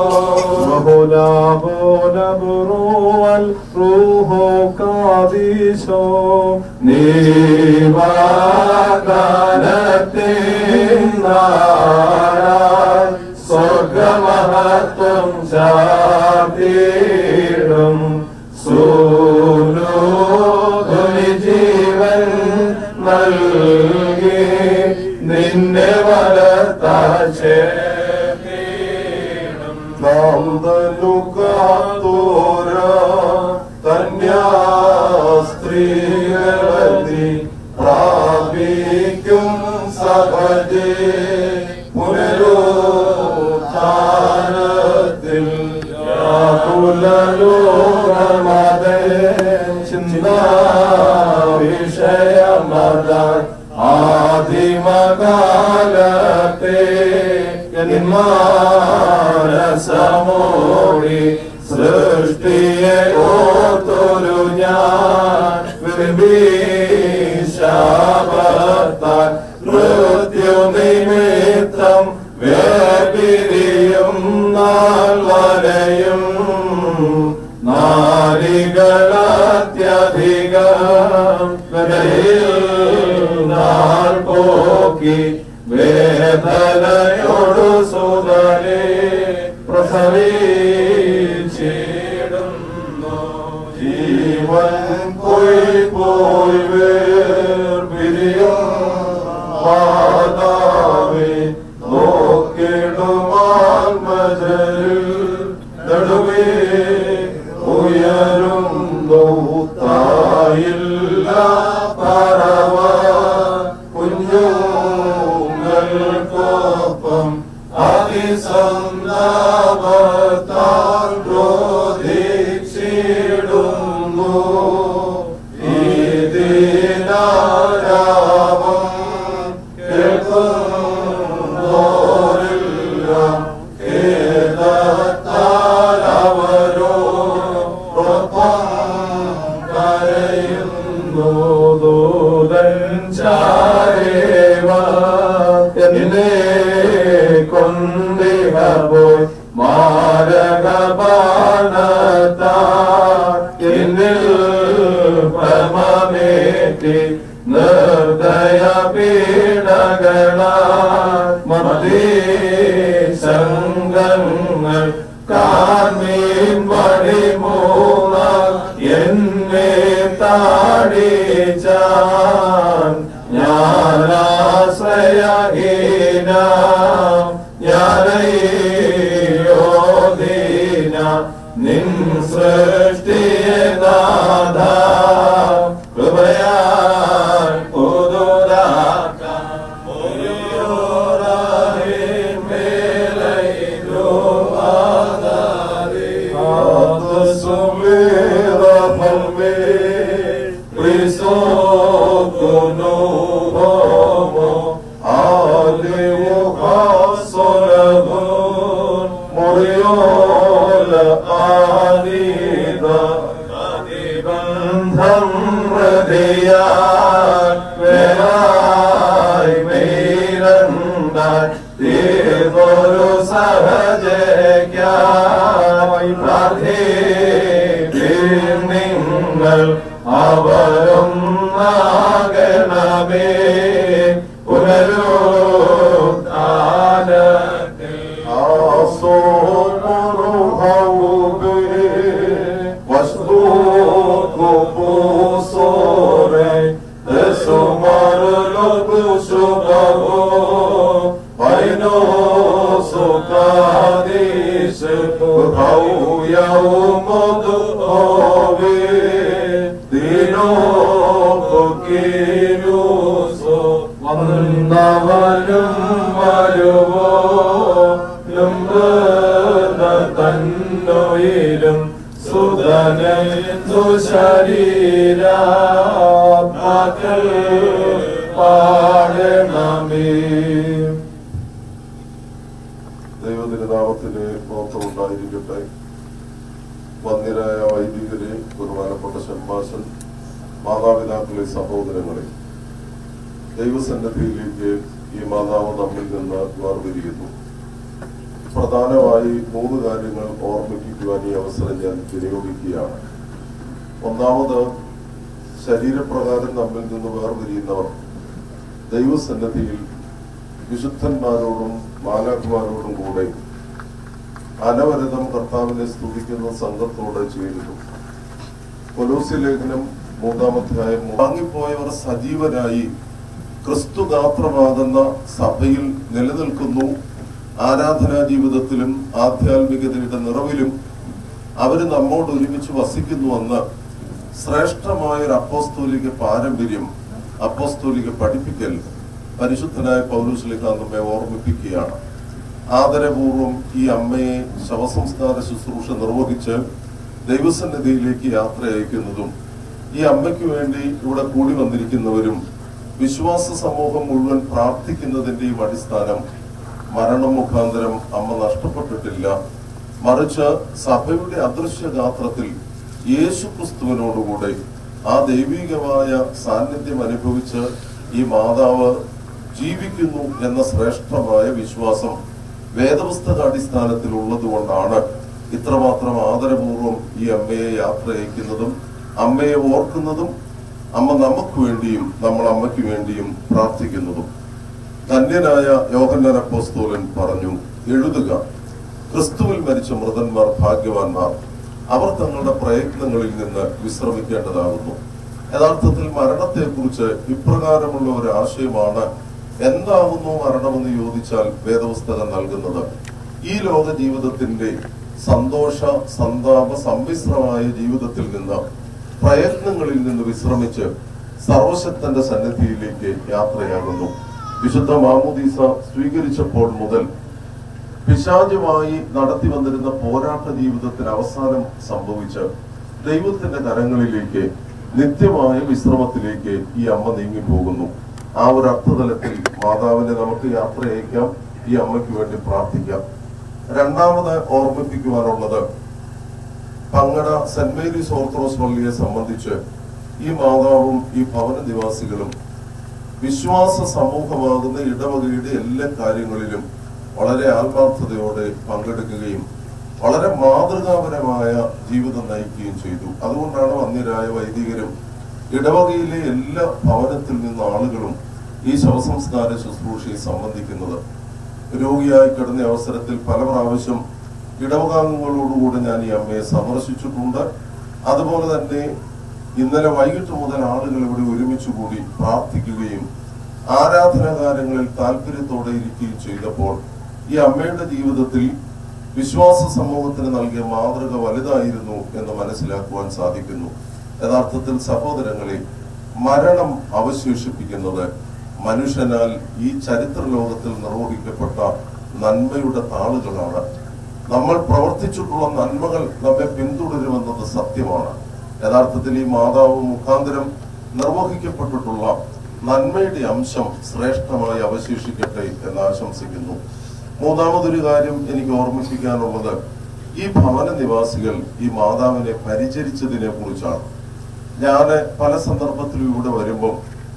ബഹുലാബോലബുറുവൽ റൂഹോ കാദീശോ നീവാഗാനത്തിൻ സ്വർഗമഹത്വം ചാർത്തിയിടും സൂനോധുനി ജീവൻ നൽകി നിന്നെ വളർത്താശേ കാന്തലുകാത്തോര കന്യാസ്ത്രീകളതി പ്രാപിക്കും സഹജേ വിഷയമതാൻ ആദിമകാലത്തെ മാനസമോടി സൃഷ്ടിയെ ഓർത്തൊരു ഞാൻ വിശാപത്താൻ മൃത്യു നിമിത്തം വേർപിരിയും നാൾ വരെയും നാരികളത്യധികം വരയിൽ നാൾ പോക്കി വേദനയോടു സുതരെ പ്രസവിച്ചിടുന്നു ജീവൻ പോയി പോയി വേർപിരിയും മാതാവേ നോക്കിടുമാത്മജരിൽ നടുവേ ഉയരുന്നു തായില്ല പറവ കുഞ്ഞുങ്ങൾക്കൊപ്പം അതിസന്താപത്താൽ ക്രോധിച്ചിടുന്നു ഈ ദിനാരാമം കേൾക്കുന്നോരെല്ലാം ഖേദത്താൽ അവരോ ഒപ്പം കരയുന്നു ദൂതൻ ചാരേവ എന്നെ കൊണ്ടിവ പോയി മാരകപാനത്താ എന്നിൽ പ്രമമേറ്റി നിർദയ പീഡകള മതീ സംഘങ്ങൾ കാർമീൻ വടിമൂന്ന എന്നെ താടിച്ചാൻ ഞാനാശ്രയഹീന ഞാനയോധീന നിൻ സൃഷ്ടിയെ നാഥ കൃപയാൽ പുതുരാക്കാൻ ബന്ധം ഹൃദയാൽ വേലായി മേരണ്ടായി തീർന്നൊരു സഹജയ്ക്കായി പ്രാർത്ഥിപ്പീൻ നിങ്ങൾ അവരും നാഗണമേ പുനരോ വന്നവനും വരുവോ തന്നുയിലും സുതനു ശരീരാത്മാക്കൾ പാടണമേ ദൈവതിരുനാമത്തിന് മാത്രം ഉണ്ടായിരിക്കട്ടെ വന്യരായ വൈദികരെ ബഹുമാനപ്പെട്ട ഷൺമാശൻ മാതാപിതാക്കളെ സഹോദരങ്ങളെ ദൈവസന്നദ്ധിയിലേക്ക് ഈ മാതാവ് നമ്മിൽ നിന്ന് വേർപിരിയുന്നു പ്രധാനമായി മൂന്ന് കാര്യങ്ങൾ ഓർമ്മിപ്പിക്കുവാൻ ഈ അവസരം ഞാൻ വിനിയോഗിക്കുകയാണ് ഒന്നാമത് ശരീരപ്രകാരം നമ്മിൽ നിന്ന് വേർപിരിയുന്നവർ ദൈവസന്നദ്ധിയിൽ വിശുദ്ധന്മാരോടും മാലാഖമാരോടും കൂടെ അനവരതം കർത്താവിനെ സ്തുതിക്കുന്ന സംഘത്തോടെ ചേരുന്നു കൊലോസി ലേഖനം മൂന്നാമധ്യായം വാങ്ങിപ്പോയവർ സജീവരായി ക്രിസ്തു ഗാത്രമാകുന്ന സഭയിൽ നിലനിൽക്കുന്നു ആരാധനാ ജീവിതത്തിലും ആധ്യാത്മികതയുടെ നിറവിലും അവര് നമ്മോട് ഒരുമിച്ച് വസിക്കുന്നുവെന്ന് ശ്രേഷ്ഠമായ ഒരു അപ്പോസ്തോലിക പാരമ്പര്യം അപ്പോസ്തോലിക പഠിപ്പിക്കൽ പരിശുദ്ധനായ പൗരുഷലിഖ നമ്മെ ഓർമ്മിപ്പിക്കുകയാണ് ആദരപൂർവം ഈ അമ്മയെ ശവസംസ്കാര ശുശ്രൂഷ നിർവഹിച്ച് ദൈവസന്നിധിയിലേക്ക് യാത്ര അയക്കുന്നതും ഈ അമ്മയ്ക്ക് വേണ്ടി ഇവിടെ കൂടി വന്നിരിക്കുന്നവരും വിശ്വാസ സമൂഹം മുഴുവൻ പ്രാർത്ഥിക്കുന്നതിന്റെയും അടിസ്ഥാനം മരണം മുഖാന്തരം അമ്മ നഷ്ടപ്പെട്ടിട്ടില്ല മറിച്ച് സഭയുടെ അദൃശ്യഗാത്രത്തിൽ യേശു ക്രിസ്തുവിനോടുകൂടെ ആ ദൈവികമായ സാന്നിധ്യം അനുഭവിച്ച് ഈ മാതാവ് ജീവിക്കുന്നു എന്ന ശ്രേഷ്ഠമായ വിശ്വാസം വേദപുസ്തകാടിസ്ഥാനത്തിൽ ഉള്ളതുകൊണ്ടാണ് ഇത്രമാത്രം ആദരപൂർവ്വം ഈ അമ്മയെ യാത്ര അയക്കുന്നതും അമ്മയെ ഓർക്കുന്നതും അമ്മ നമുക്ക് വേണ്ടിയും നമ്മൾ അമ്മയ്ക്ക് വേണ്ടിയും പ്രാർത്ഥിക്കുന്നതും ധന്യനായ യോഹന്നാൻ അപ്പോസ്തോലൻ പറഞ്ഞു എഴുതുക ക്രിസ്തുവിൽ മരിച്ച മൃതന്മാർ ഭാഗ്യവാന്മാർ അവർ തങ്ങളുടെ പ്രയത്നങ്ങളിൽ നിന്ന് വിശ്രമിക്കേണ്ടതാകുന്നു യഥാർത്ഥത്തിൽ മരണത്തെക്കുറിച്ച് ഇപ്രകാരമുള്ള ഒരു ആശയമാണ് എന്താകുന്നു മരണമെന്ന് ചോദിച്ചാൽ വേദപുസ്തകം നൽകുന്നത് ഈ ലോക ജീവിതത്തിന്റെ സന്തോഷ സന്താപ സമ്മിശ്രമായ ജീവിതത്തിൽ നിന്ന് പ്രയത്നങ്ങളിൽ നിന്ന് വിശ്രമിച്ച് സർവശക്തന്റെ സന്നിധിയിലേക്ക് യാത്രയാകുന്നു വിശുദ്ധ മാമുദീസ സ്വീകരിച്ചപ്പോൾ മുതൽ പിശാചുമായി നടത്തി വന്നിരുന്ന പോരാട്ട ജീവിതത്തിന് അവസാനം സംഭവിച്ച് ദൈവത്തിന്റെ കരങ്ങളിലേക്ക് നിത്യമായ വിശ്രമത്തിലേക്ക് ഈ അമ്മ നീങ്ങി പോകുന്നു ആ ഒരു അർത്ഥതലത്തിൽ മാതാവിനെ നമുക്ക് യാത്ര അയക്കാം ഈ അമ്മയ്ക്ക് വേണ്ടി പ്രാർത്ഥിക്കാം രണ്ടാമത് ഓർമ്മിപ്പിക്കുവാനുള്ളത് പങ്ങട സെന്റ് മേരീസ് ഓർത്തഡോക്സ് പള്ളിയെ സംബന്ധിച്ച് ഈ മാതാവും ഈ ഭവന നിവാസികളും വിശ്വാസ സമൂഹമാകുന്ന ഇടവകയുടെ എല്ലാ കാര്യങ്ങളിലും വളരെ ആത്മാർത്ഥതയോടെ പങ്കെടുക്കുകയും വളരെ മാതൃകാപരമായ ജീവിതം നയിക്കുകയും ചെയ്തു അതുകൊണ്ടാണ് വന്യരായ വൈദികരും ഇടവകയിലെ എല്ലാ ഭവനത്തിൽ നിന്ന് ആളുകളും ഈ ശവസംസ്കാര ശുശ്രൂഷയിൽ സംബന്ധിക്കുന്നത് രോഗിയായി കിടന്ന അവസരത്തിൽ പല പ്രാവശ്യം ഇടവകാംഗങ്ങളോടുകൂടി ഞാൻ ഈ അമ്മയെ സന്ദർശിച്ചിട്ടുണ്ട് അതുപോലെ തന്നെ ഇന്നലെ വൈകിട്ട് മുതൽ ആളുകൾ ഇവിടെ ഒരുമിച്ച് കൂടി പ്രാർത്ഥിക്കുകയും ആരാധനാകാര്യങ്ങളിൽ താല്പര്യത്തോടെ ഇരിക്കുകയും ചെയ്തപ്പോൾ ഈ അമ്മയുടെ ജീവിതത്തിൽ വിശ്വാസ സമൂഹത്തിന് നൽകിയ മാതൃക വലുതായിരുന്നു എന്ന് മനസ്സിലാക്കുവാൻ സാധിക്കുന്നു യഥാർത്ഥത്തിൽ സഹോദരങ്ങളെ മരണം അവശേഷിപ്പിക്കുന്നത് മനുഷ്യനാൽ ഈ ചരിത്ര ലോകത്തിൽ നിർവഹിക്കപ്പെട്ട നന്മയുടെ താളുകളാണ് നമ്മൾ പ്രവർത്തിച്ചിട്ടുള്ള നന്മകൾ നമ്മെ പിന്തുടരുമെന്നത് സത്യമാണ് യഥാർത്ഥത്തിൽ ഈ മാതാവ് മുഖാന്തരം നിർവഹിക്കപ്പെട്ടിട്ടുള്ള നന്മയുടെ അംശം ശ്രേഷ്ഠമായി അവശേഷിക്കട്ടെ എന്ന് ആശംസിക്കുന്നു മൂന്നാമതൊരു കാര്യം എനിക്ക് ഓർമ്മിപ്പിക്കാനുള്ളത് ഈ ഭവന നിവാസികൾ ഈ മാതാവിനെ പരിചരിച്ചതിനെ കുറിച്ചാണ് ഞാന് പല സന്ദർഭത്തിലും ഇവിടെ വരുമ്പം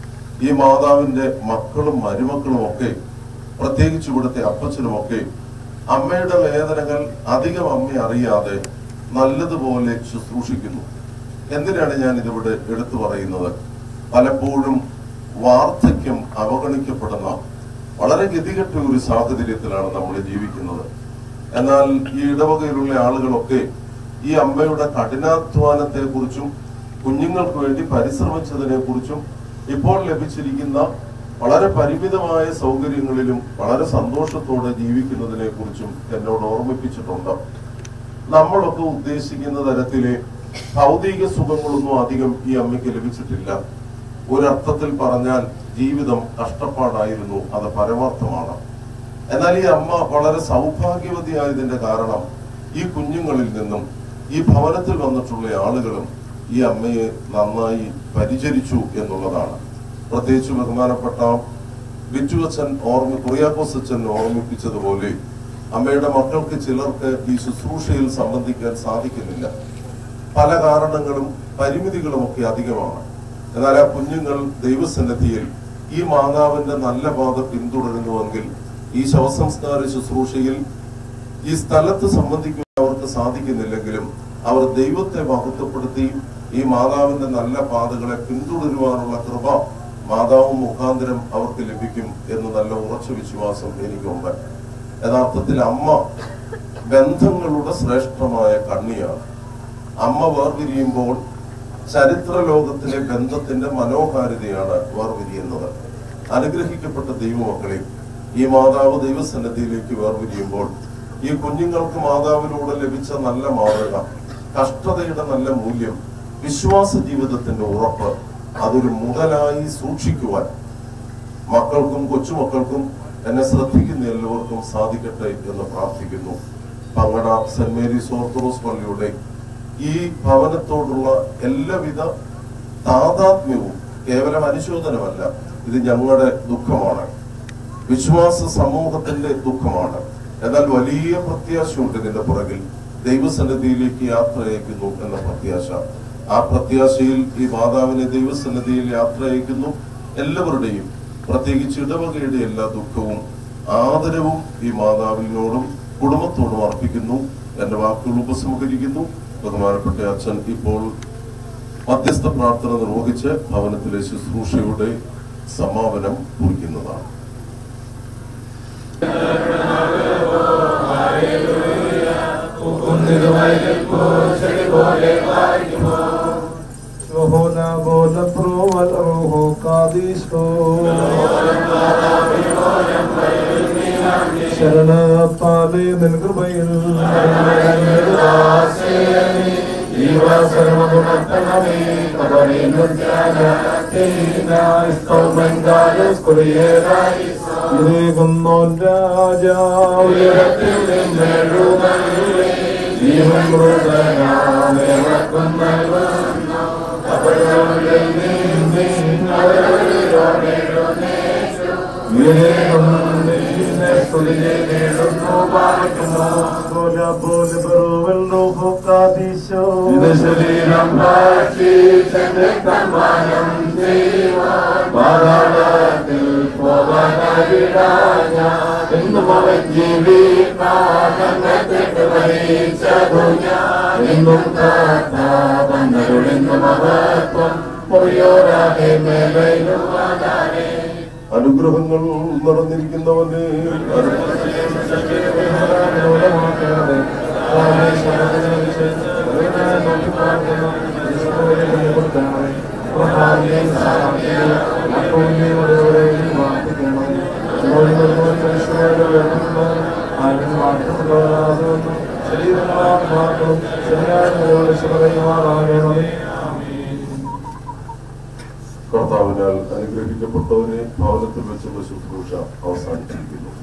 ഈ മാതാവിന്റെ മക്കളും മരുമക്കളും ഒക്കെ പ്രത്യേകിച്ച് ഇവിടുത്തെ അപ്പച്ചനും ഒക്കെ അമ്മയുടെ വേദനകൾ അധികം അമ്മ അറിയാതെ നല്ലതുപോലെ ശുശ്രൂഷിക്കുന്നു എന്തിനാണ് ഞാൻ ഇതിവിടെ എടുത്തു പറയുന്നത് പലപ്പോഴും വാർദ്ധക്യം അവഗണിക്കപ്പെടുന്ന വളരെ ഗതികെട്ട ഒരു സാഹചര്യത്തിലാണ് നമ്മൾ ജീവിക്കുന്നത് എന്നാൽ ഈ ഇടവകയിലുള്ള ആളുകളൊക്കെ ഈ അമ്മയുടെ കഠിനാധ്വാനത്തെ കുറിച്ചും കുഞ്ഞുങ്ങൾക്ക് വേണ്ടി പരിശ്രമിച്ചതിനെ കുറിച്ചും ഇപ്പോൾ ലഭിച്ചിരിക്കുന്ന വളരെ പരിമിതമായ സൗകര്യങ്ങളിലും വളരെ സന്തോഷത്തോടെ ജീവിക്കുന്നതിനെ കുറിച്ചും എന്നോട് ഓർമ്മിപ്പിച്ചിട്ടുണ്ട് നമ്മളൊക്കെ ഉദ്ദേശിക്കുന്ന തരത്തിലെ ഭൗതിക സുഖങ്ങളൊന്നും അധികം ഈ അമ്മയ്ക്ക് ലഭിച്ചിട്ടില്ല ഒരർത്ഥത്തിൽ പറഞ്ഞാൽ ജീവിതം കഷ്ടപ്പാടായിരുന്നു അത് പരമാർത്ഥമാണ് എന്നാൽ ഈ അമ്മ വളരെ സൗഭാഗ്യവതിയായതിന്റെ കാരണം ഈ കുഞ്ഞുങ്ങളിൽ നിന്നും ഈ ഭവനത്തിൽ വന്നിട്ടുള്ള ആളുകളും ഈ അമ്മയെ നന്നായി പരിചരിച്ചു എന്നുള്ളതാണ് പ്രത്യേകിച്ച് ബഹുമാനപ്പെട്ട ബിറ്റുവച്ചൻ ഓർമ്മ കുറിയാക്കോസ് അച്ഛൻ ഓർമ്മിപ്പിച്ചതുപോലെ അമ്മയുടെ മക്കൾക്ക് ചിലർക്ക് ഈ ശുശ്രൂഷയിൽ സംബന്ധിക്കാൻ സാധിക്കുന്നില്ല പല കാരണങ്ങളും പരിമിതികളും ഒക്കെ അധികമാണ് എന്നാൽ ആ കുഞ്ഞുങ്ങൾ ദൈവസന്നിധിയിൽ ഈ മാതാവിന്റെ നല്ല പാത പിന്തുടരുന്നുവെങ്കിൽ ഈ ശവസംസ്കാര ശുശ്രൂഷയിൽ ഈ സ്ഥലത്ത് സംബന്ധിക്കാൻ അവർക്ക് സാധിക്കുന്നില്ലെങ്കിലും അവർ ദൈവത്തെ മഹത്വപ്പെടുത്തി ഈ മാതാവിന്റെ നല്ല പാതകളെ പിന്തുടരുവാനുള്ള കൃപ മാതാവ് മുഖാന്തരം അവർക്ക് ലഭിക്കും എന്ന് നല്ല ഉറച്ച വിശ്വാസം എനിക്കുണ്ട് യഥാർത്ഥത്തിൽ അമ്മ ബന്ധങ്ങളുടെ ശ്രേഷ്ഠമായ കണ്ണിയാണ് അമ്മ വേർപിരിയുമ്പോൾ ചരിത്ര ലോകത്തിലെ ബന്ധത്തിന്റെ മനോഹാരിതയാണ് വേർപിരിയുന്നത് അനുഗ്രഹിക്കപ്പെട്ട ദൈവമക്കളെ ഈ മാതാവ് ദൈവസന്നിധിയിലേക്ക് വേർപിരിയുമ്പോൾ ഈ കുഞ്ഞുങ്ങൾക്ക് മാതാവിലൂടെ ലഭിച്ച നല്ല മാതൃക കഷ്ടതയുടെ നല്ല മൂല്യം വിശ്വാസ ജീവിതത്തിന്റെ ഉറപ്പ് അതൊരു മുതലായി സൂക്ഷിക്കുവാൻ മക്കൾക്കും കൊച്ചുമക്കൾക്കും എന്നെ ശ്രദ്ധിക്കുന്ന എല്ലാവർക്കും സാധിക്കട്ടെ എന്ന് പ്രാർത്ഥിക്കുന്നു പങ്കട സെന്റ് മേരീസ് ഓർത്തഡോക്സ് പള്ളിയുടെ ഈ ഭവനത്തോടുള്ള എല്ലാവിധ താതാത്മ്യവും കേവലം അനുശോചനമല്ല ഇത് ഞങ്ങളുടെ ദുഃഖമാണ് വിശ്വാസ സമൂഹത്തിന്റെ ദുഃഖമാണ് എന്നാൽ വലിയ പ്രത്യാശയുണ്ട് ഇതിന്റെ പുറകിൽ ദൈവസന്നിധിയിലേക്ക് യാത്ര അയക്കുന്നു എന്ന പ്രത്യാശ ആ പ്രത്യാശയിൽ ഈ മാതാവിനെ ദൈവസന്നിധിയിൽ യാത്ര അയക്കുന്നു എല്ലാവരുടെയും പ്രത്യേകിച്ച് ഇടവകയുടെ എല്ലാ ദുഃഖവും ആദരവും ഈ മാതാവിനോടും കുടുംബത്തോടും അർപ്പിക്കുന്നു എന്റെ വാക്കുകൾ ഉപസംഹരിക്കുന്നു ബഹുമാനപ്പെട്ട അച്ഛൻ ഇപ്പോൾ മധ്യസ്ഥ പ്രാർത്ഥന നിർവഹിച്ച് ഭവനത്തിലെ ശുശ്രൂഷയുടെ സമാപനം കുറിക്കുന്നതാണ് شهونا بولا برو والروح قاديسو ശരണപ്പാലേ നിൻ കൃപയിൽ ഇതേകുന്നോൻ രാജാ ഉയരത്തിൽ നിന്നെഴുന്നള്ളി ജീവൻ ഇത് ശരീരം മാറ്റി ചെന്നെത്തമാനം ചെയ്യുവാൻ പാതാളത്തിൽ പോകാനായിടാഞ്ഞ എന്നും അവൻ ജീവിക്കാകത്തിട്ട് വഹിച്ചതു ഞാൻ എന്നും കാത്താവന്നരുടെന്നും അവർക്കും പൊറിയോരാകെ മേലയിലുവാനാരേ അനുഗ്രഹങ്ങൾ നടന്നിരിക്കുന്നവന് കർത്താവിനാൽ അനുഗ്രഹിക്കപ്പെട്ടവരെ ഭവനത്തിൽ വെച്ചുള്ള ശുശ്രൂഷ അവസാനിച്ചിരിക്കുന്നു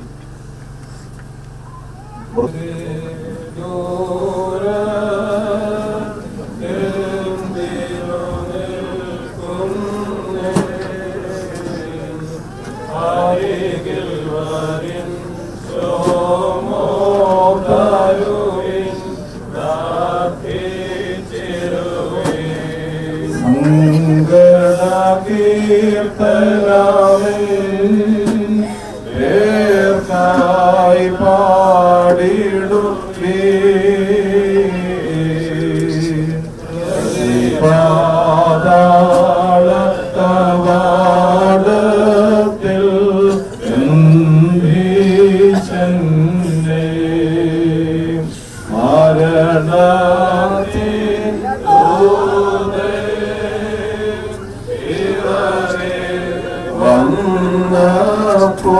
പേർക്കായി പാടിടുന്നേ പാതാളത്തവാടത്തിൽ എന്തീശന്റെ മരണത്തിൻ ദൂതൻ ഇവരെ വന്നപ്പോ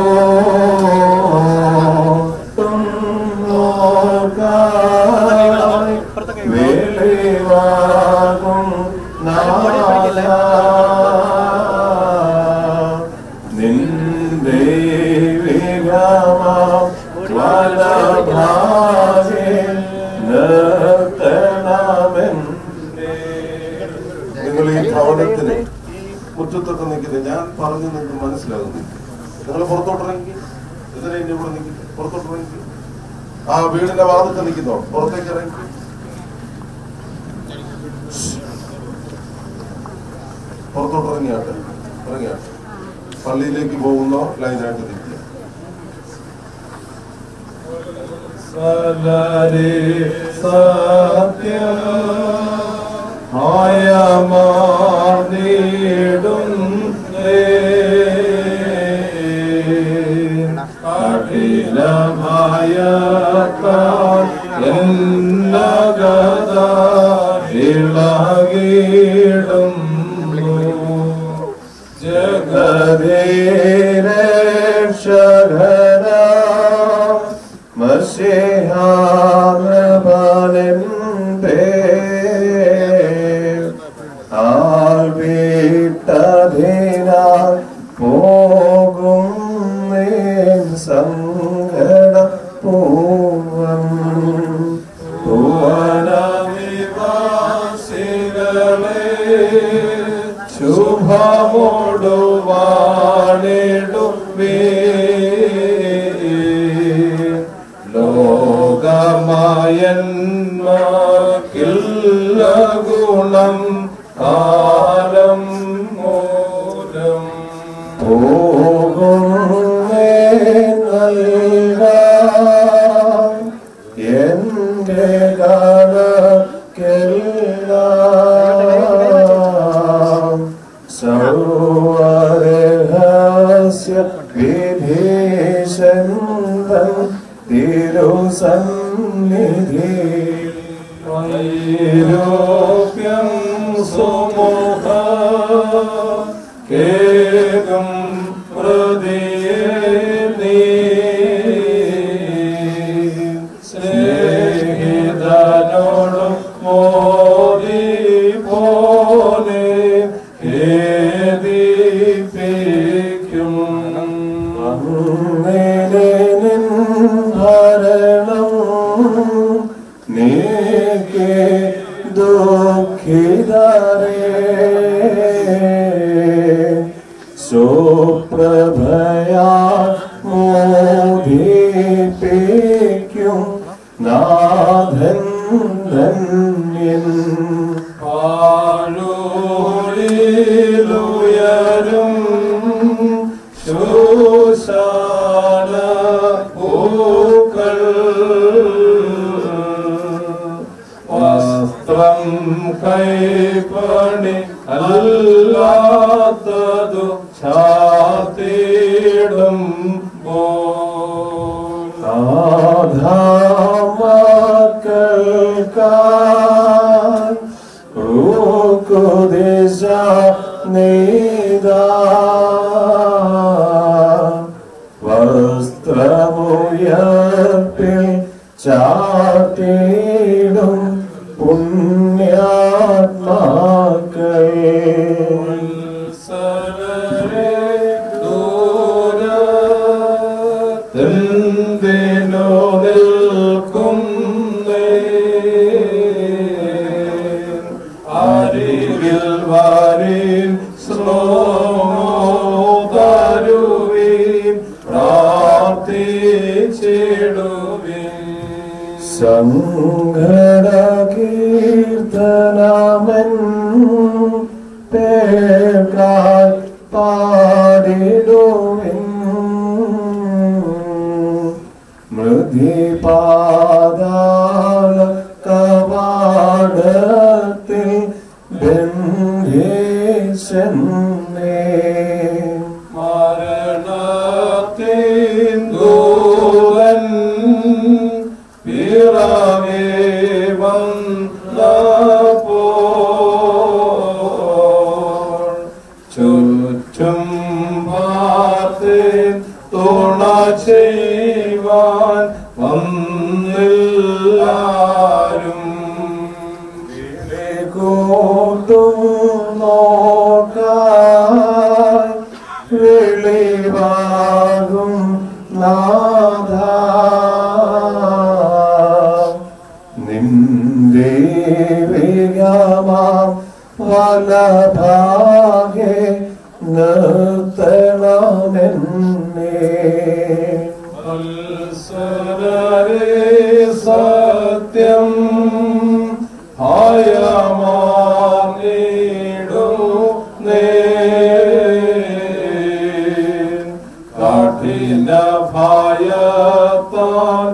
വെളിവാകും നിന്റെ വിഗമം വലഭാഗേ നിർത്തണമെന്നേ നിങ്ങൾ ഈ ഭവനത്തിന് മുറ്റത്തൊക്കെ നിൽക്കുന്നത് ഞാൻ പറഞ്ഞു നിങ്ങൾക്ക് മനസ്സിലാകുന്നു നിങ്ങൾ പുറത്തോട്ടിറങ്ങി എന്തിനാ ഇനി ഇവിടെ നിൽക്കുന്നത് പുറത്തോട്ടിറങ്ങി ആ വീടിന്റെ വാതിൽക്ക് നിൽക്കുന്നോ പുറത്തേക്ക് ഇറങ്ങി പുറത്തോട്ടിറങ്ങിയാട്ടെ ഇറങ്ങിയാട്ടെ പള്ളിയിലേക്ക് പോകുന്നോ ലൈനായിട്ട് നിൽക്കുക സലരി സത്യം ആയമാർന്നിടും കഠിനമായ എന്നഗത ഇളകിടും ജഗദേരക്ഷകരാ മസിഹാനബലൻ ആൾവിട്ടതിനാൽ പോകും നീൻ സങ്കട പൂവം ഭുവനവിവാസികളെ ശുഭമോടുവാണിടുവേ ലോകമായന്മാർക്കില്ല ഗുണം കാലം മൂലം പോകുന്നേ നൽകാം എന്റെ കണക്കെല്ലാം സർവരഹസ്യ വിഭീഷന്തൻ തിരുസന്നിധി വൈരോപ്യം സുമുഖ കേകം ഹൃദയേ നീ സ്നേഹിതനോടും മോദി പോലെ ഖേദിപ്പിക്കും അങ്ങനെ നിൻ ഭരണം നീക്കെ ദുഃഖിതരേ സുപ്രഭയാ മോദിപ്പിക്കും നാഥൻ ധന്യൻ പാലൂരിലുയരും ശോശാന പൂക്കൾ വസ്ത്രം കൈപ്പണി അല്ലാത്തതു ചാത്തിടും ൂക്കുദിശ നീതാ വസ്ത്രമുയർപ്പിൽ ചാട്ടിടും പുണ്യാത്മാക്കൾ എന്തിനോ നിൽക്കുന്നേ അരികിൽ വാരീൻ ശ്രോതരുവീൻ പ്രാർത്ഥിച്ചിടുവീൻ സങ്കട കീർത്തനമൻ പേർക്കാൽ പാടിടുവിൻ മൃതിപാതാള കവാടത്തിൽ ബന്ധേശന്നേ മരണത്തിൻ ദൂതൻ പിറവേ വന്നപ്പോൾ ചുറ്റും പാർത്ത് തുണ ചെയ്യുവാൻ വന്നില്ലാരും കൂട്ടും നോക്കാൻ വെളിവാകും നാഥ നിന്റെ വേഗമാം വലഭാഗെ നിർത്തണമെന്നേ വത്സരരേ സത്യം ആയമാനിടുന്നേ കാഠിന ഭയത്താൽ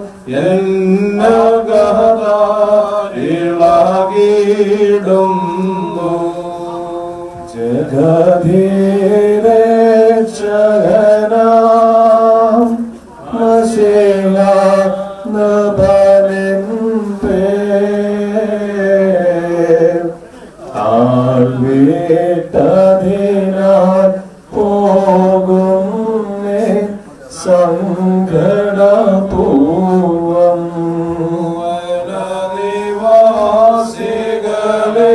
എന്നകീടുന്നു ജഗധീരക്ഷകനാം മശേല നബലൻ പേ ആൾവീട്ടതിനാൽ പോകുന്നേ സങ്കടപൂർവം വനനിവാസികളെ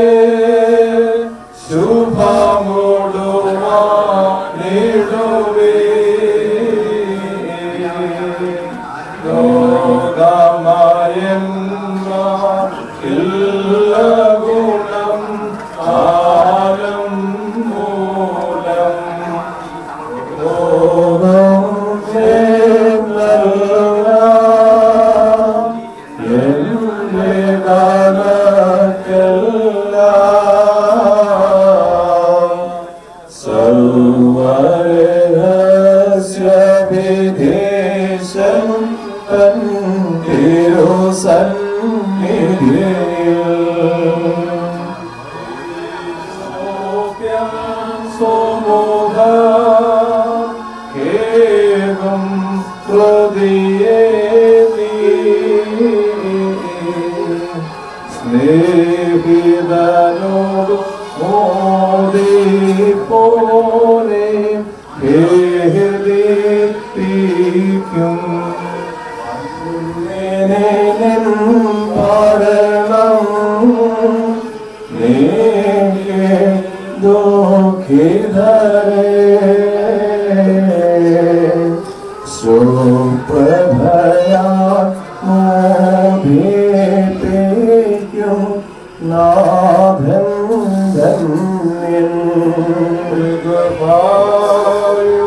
ശുഭമുടുവാനിടുവേ ലോകമായന്മാർ ഇല്ല ഗുണം ആലം നിത്യം സുമുഖ കേവം ഹൃദയേ നീ സ്നേഹിതനോട് മോദി പോലെ ഹേദിപ്പിക്കും നിൻ മരണം നീക്കെ ദുഃഖിതരേ സുപ്രഭയാ മോദിപ്പിക്കും നാഥൻ ധന്യൻ മൃഗവായു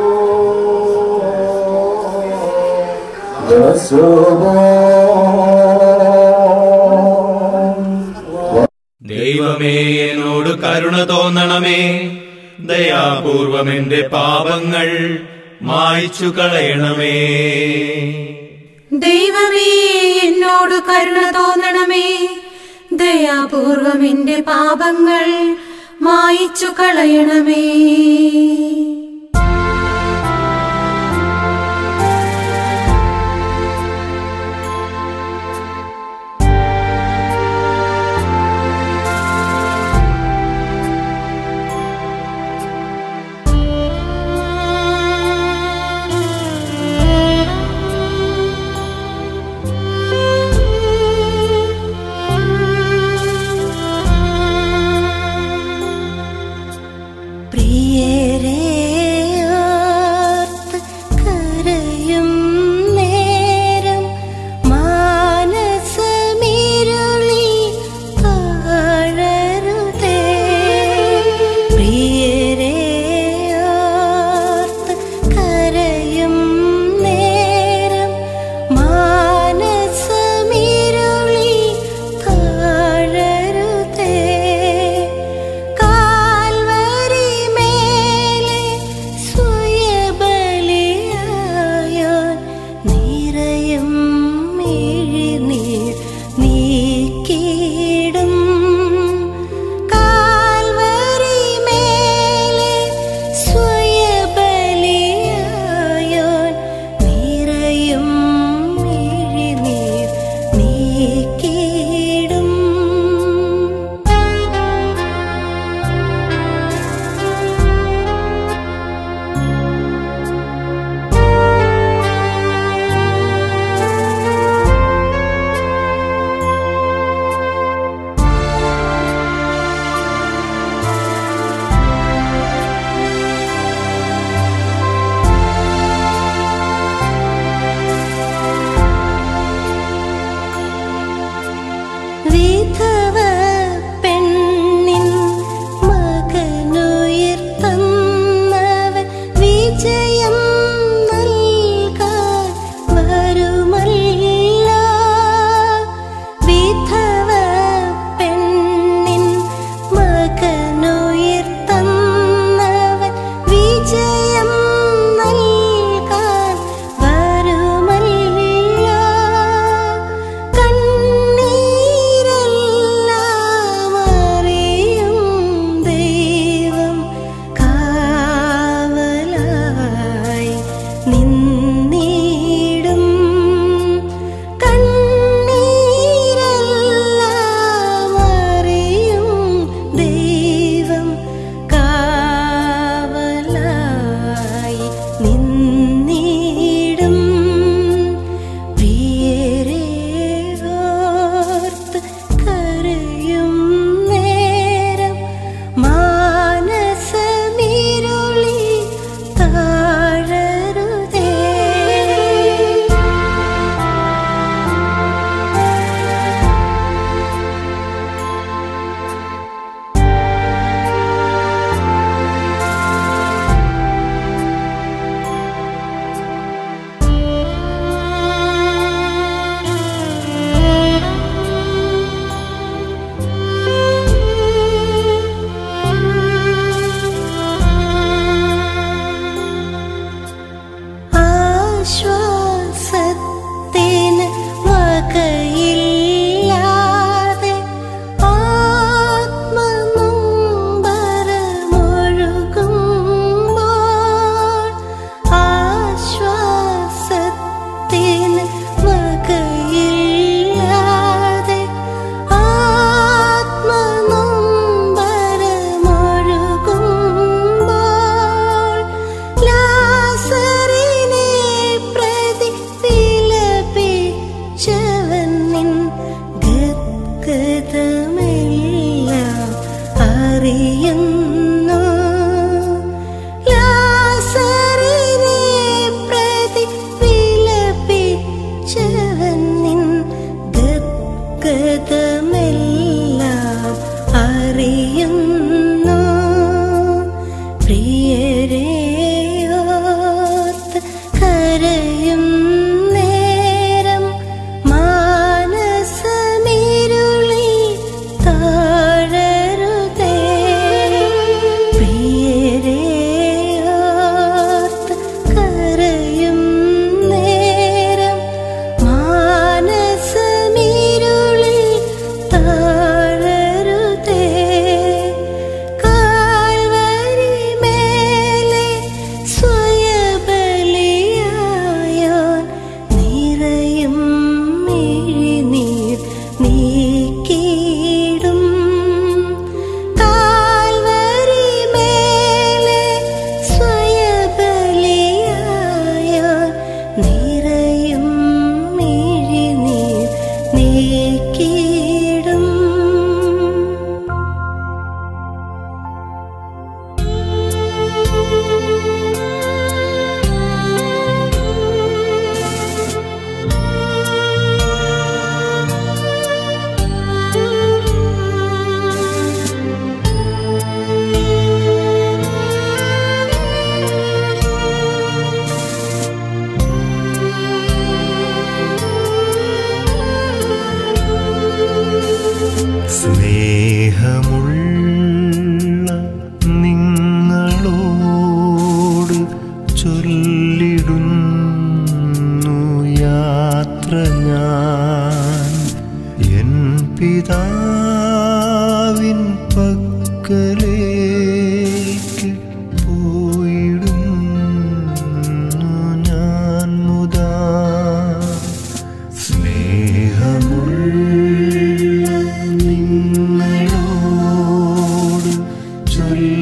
ദൈവമേ എന്നോട് കരുണ തോന്നണമേ ദയാപൂർവം എന്റെ പാപങ്ങൾ മായ്ച്ചു കളയണമേ ദൈവമേ എന്നോട് കരുണ തോന്നണമേ ദയാപൂർവം എന്റെ പാപങ്ങൾ മായിച്ചു കളയണമേ പ്രിയരേ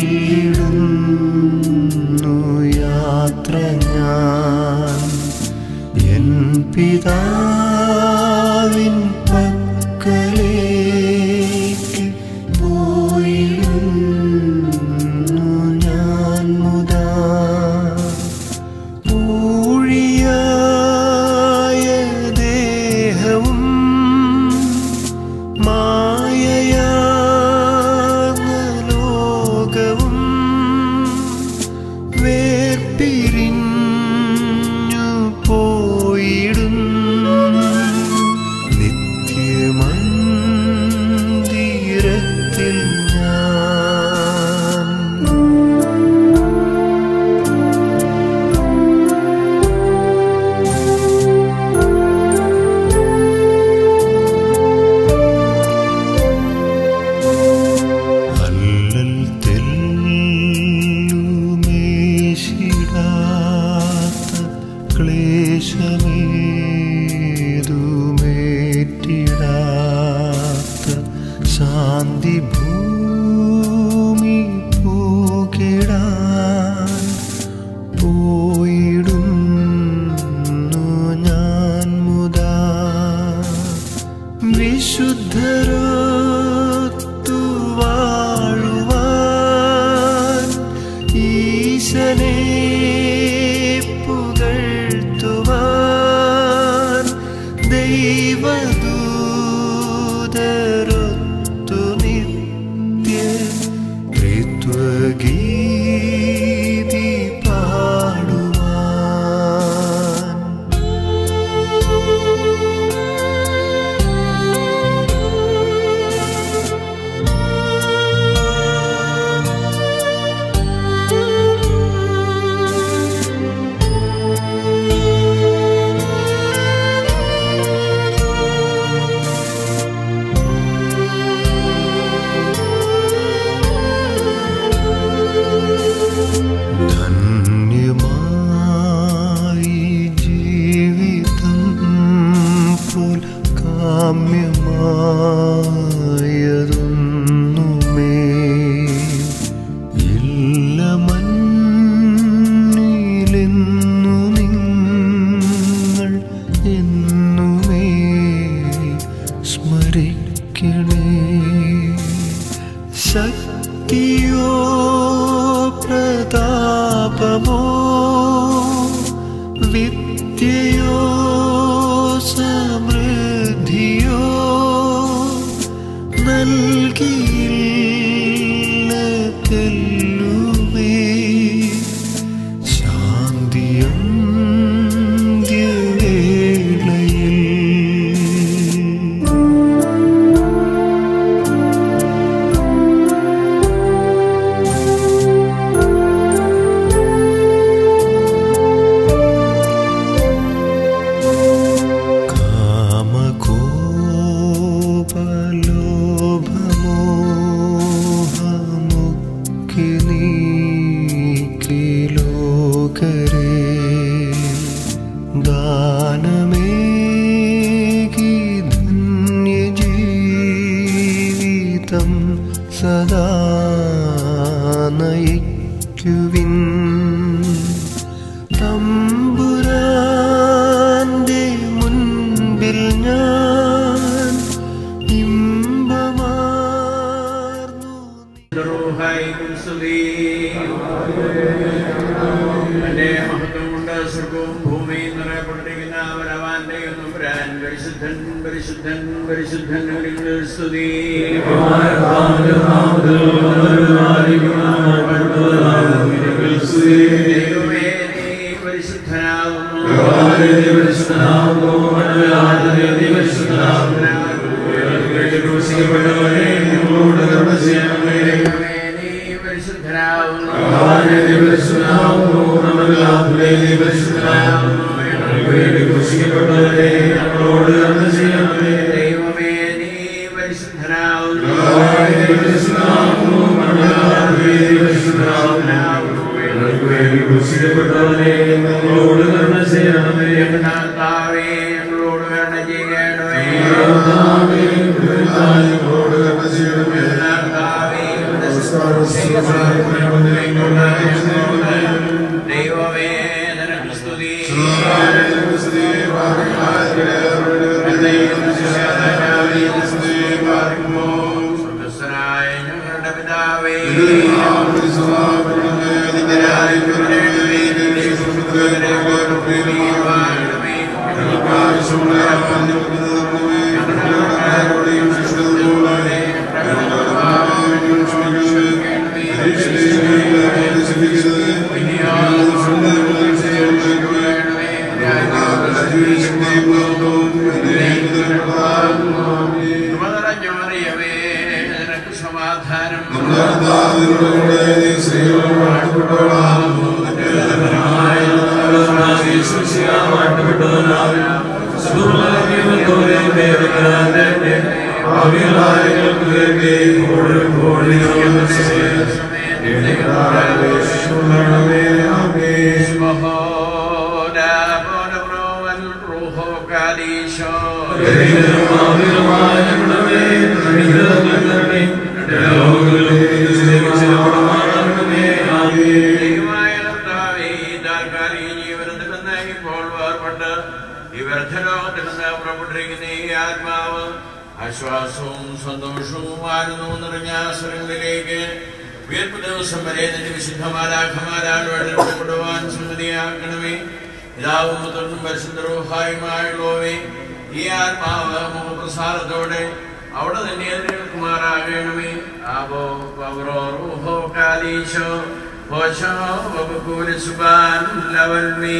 ചൊല്ലിടുന്നു യാത്ര ഞാൻ എൻ പിതാവിൻ പക്കലേക്ക് പോയിടുന്നു ഞാൻ മുതാ ൂഴിയായ ദേഹവും മായയാർന്ന ലോകവും വേർപിരിഞ്ഞു പോയിടും നിത്യമന്ദിരത്തിൽ ഞാൻ അല്ലൽ തെല്ലുമേശിടാത്ത ക്ലേശമേതുമേറ്റിടാത്ത ശാന്തി ഭൂമി പൂകിടാൻ പോയിടുന്നു ഞാൻ മുതാ വിശുദ്ധരൊത്തു വാഴുവാൻ ഈശനെ പുകഴ്ത്തുവാൻ ദൈവദൂതരൊത്തു നിത്യ ഋത്വഗീതി പാടുവാൻ ധന്യമായി ജീവിതം പോൽ കാമ്യമായതൊന്നുമേ ഇല്ല മണ്ണിലെന്നു നിങ്ങൾ എന്നുമേ സ്മരിക്കണേ ശക്തിയോ പ്രതാപമോ വിദ്യയോ സമൃദ്ധിയോ നൽകിയില്ല തെല്ലുമേ ശാന്തിയന്ത്യവേളയിൽ കാമകോപലോഭമോഹമുക്കി നീക്കി ലോകരെ ദാനമേകി ധന്യജീവിതം സദാ നയിക്കുവിൻ തമ്പുരാന്റെ മുൻപിൽ ഞാൻ ഇമ്പമാർന്നു തന്റെ മഹത്വം കൊണ്ട് സ്വർഗവും ഭൂമിയും നിറയപ്പെട്ടിരിക്കുന്ന അവനവാന്റെ ഒന്നും വരാൻ പരിശുദ്ധൻ പരിശുദ്ധൻ പരിശുദ്ധൻ ഒരു സ്തുതി ദൈവമേ, നീ പരിശുദ്ധനാകുന്നു ക്രൂശിക്കപ്പെട്ടവരെ ഞങ്ങളോട് കരുണ ചെയ്യണമേ ദൈവമേ, നീ പരിശുദ്ധനാകുന്നു ക്രൂശിക്കപ്പെട്ടവരെ ഞങ്ങളോട് കരുണ ചെയ്യണമേ ദൈവമേ നീ പരിശുദ്ധനാകുന്നു ക്രൂശിക്കപ്പെട്ടവരെ ഞങ്ങളോട് കരുണ ചെയ്യണമേ കർത്താവേ, ഞങ്ങളോട് കരുണ ചെയ്യണമേ ഞങ്ങളോട് കരുണ ചെയ്യണമേ കർത്താവേ, ദൈവമേ നിനക്ക് സ്തുതി സ്വർഗസ്ഥനായ ഞങ്ങളുടെ പിതാവേ നിറഞ്ഞമറിയവേ നിനക്ക് സമാധാനം ദൈവമായ കർത്താവേ, ഈ താൽക്കാലിക ജീവനത്തിൽ നിന്ന് ഇപ്പോൾ വേർപെട്ട് ഈ വ്യർത്ഥലോകത്തിൽ നിന്ന് പുറപ്പെട്ടിരിക്കുന്ന ഈ ആത്മാവ് ആശ്വാസവും സന്തോഷവും ആനന്ദവും നിറഞ്ഞ സ്വരങ്ങളിലേക്ക് വീർപ്പ് ദിവസം വരെ നിന്റെ വിശുദ്ധമാലാഖമാരാൽ വെള്ളപ്പെടുവാൻ സംഗതിയാക്കണമേ പിതാവും പുത്രനും പരിശുദ്ധരൂഹായുമായുള്ളവേ ഈ ആത്മാവ് മുഖപ്രസാദത്തോടെ അവിടെ തന്നെ എതിരേൽക്കുമാറാകണമേ ആബോ പവറോ റൂഹോ കാലീശോ ഹോശോ വബകൂല സുബാൻ ലവൽമീ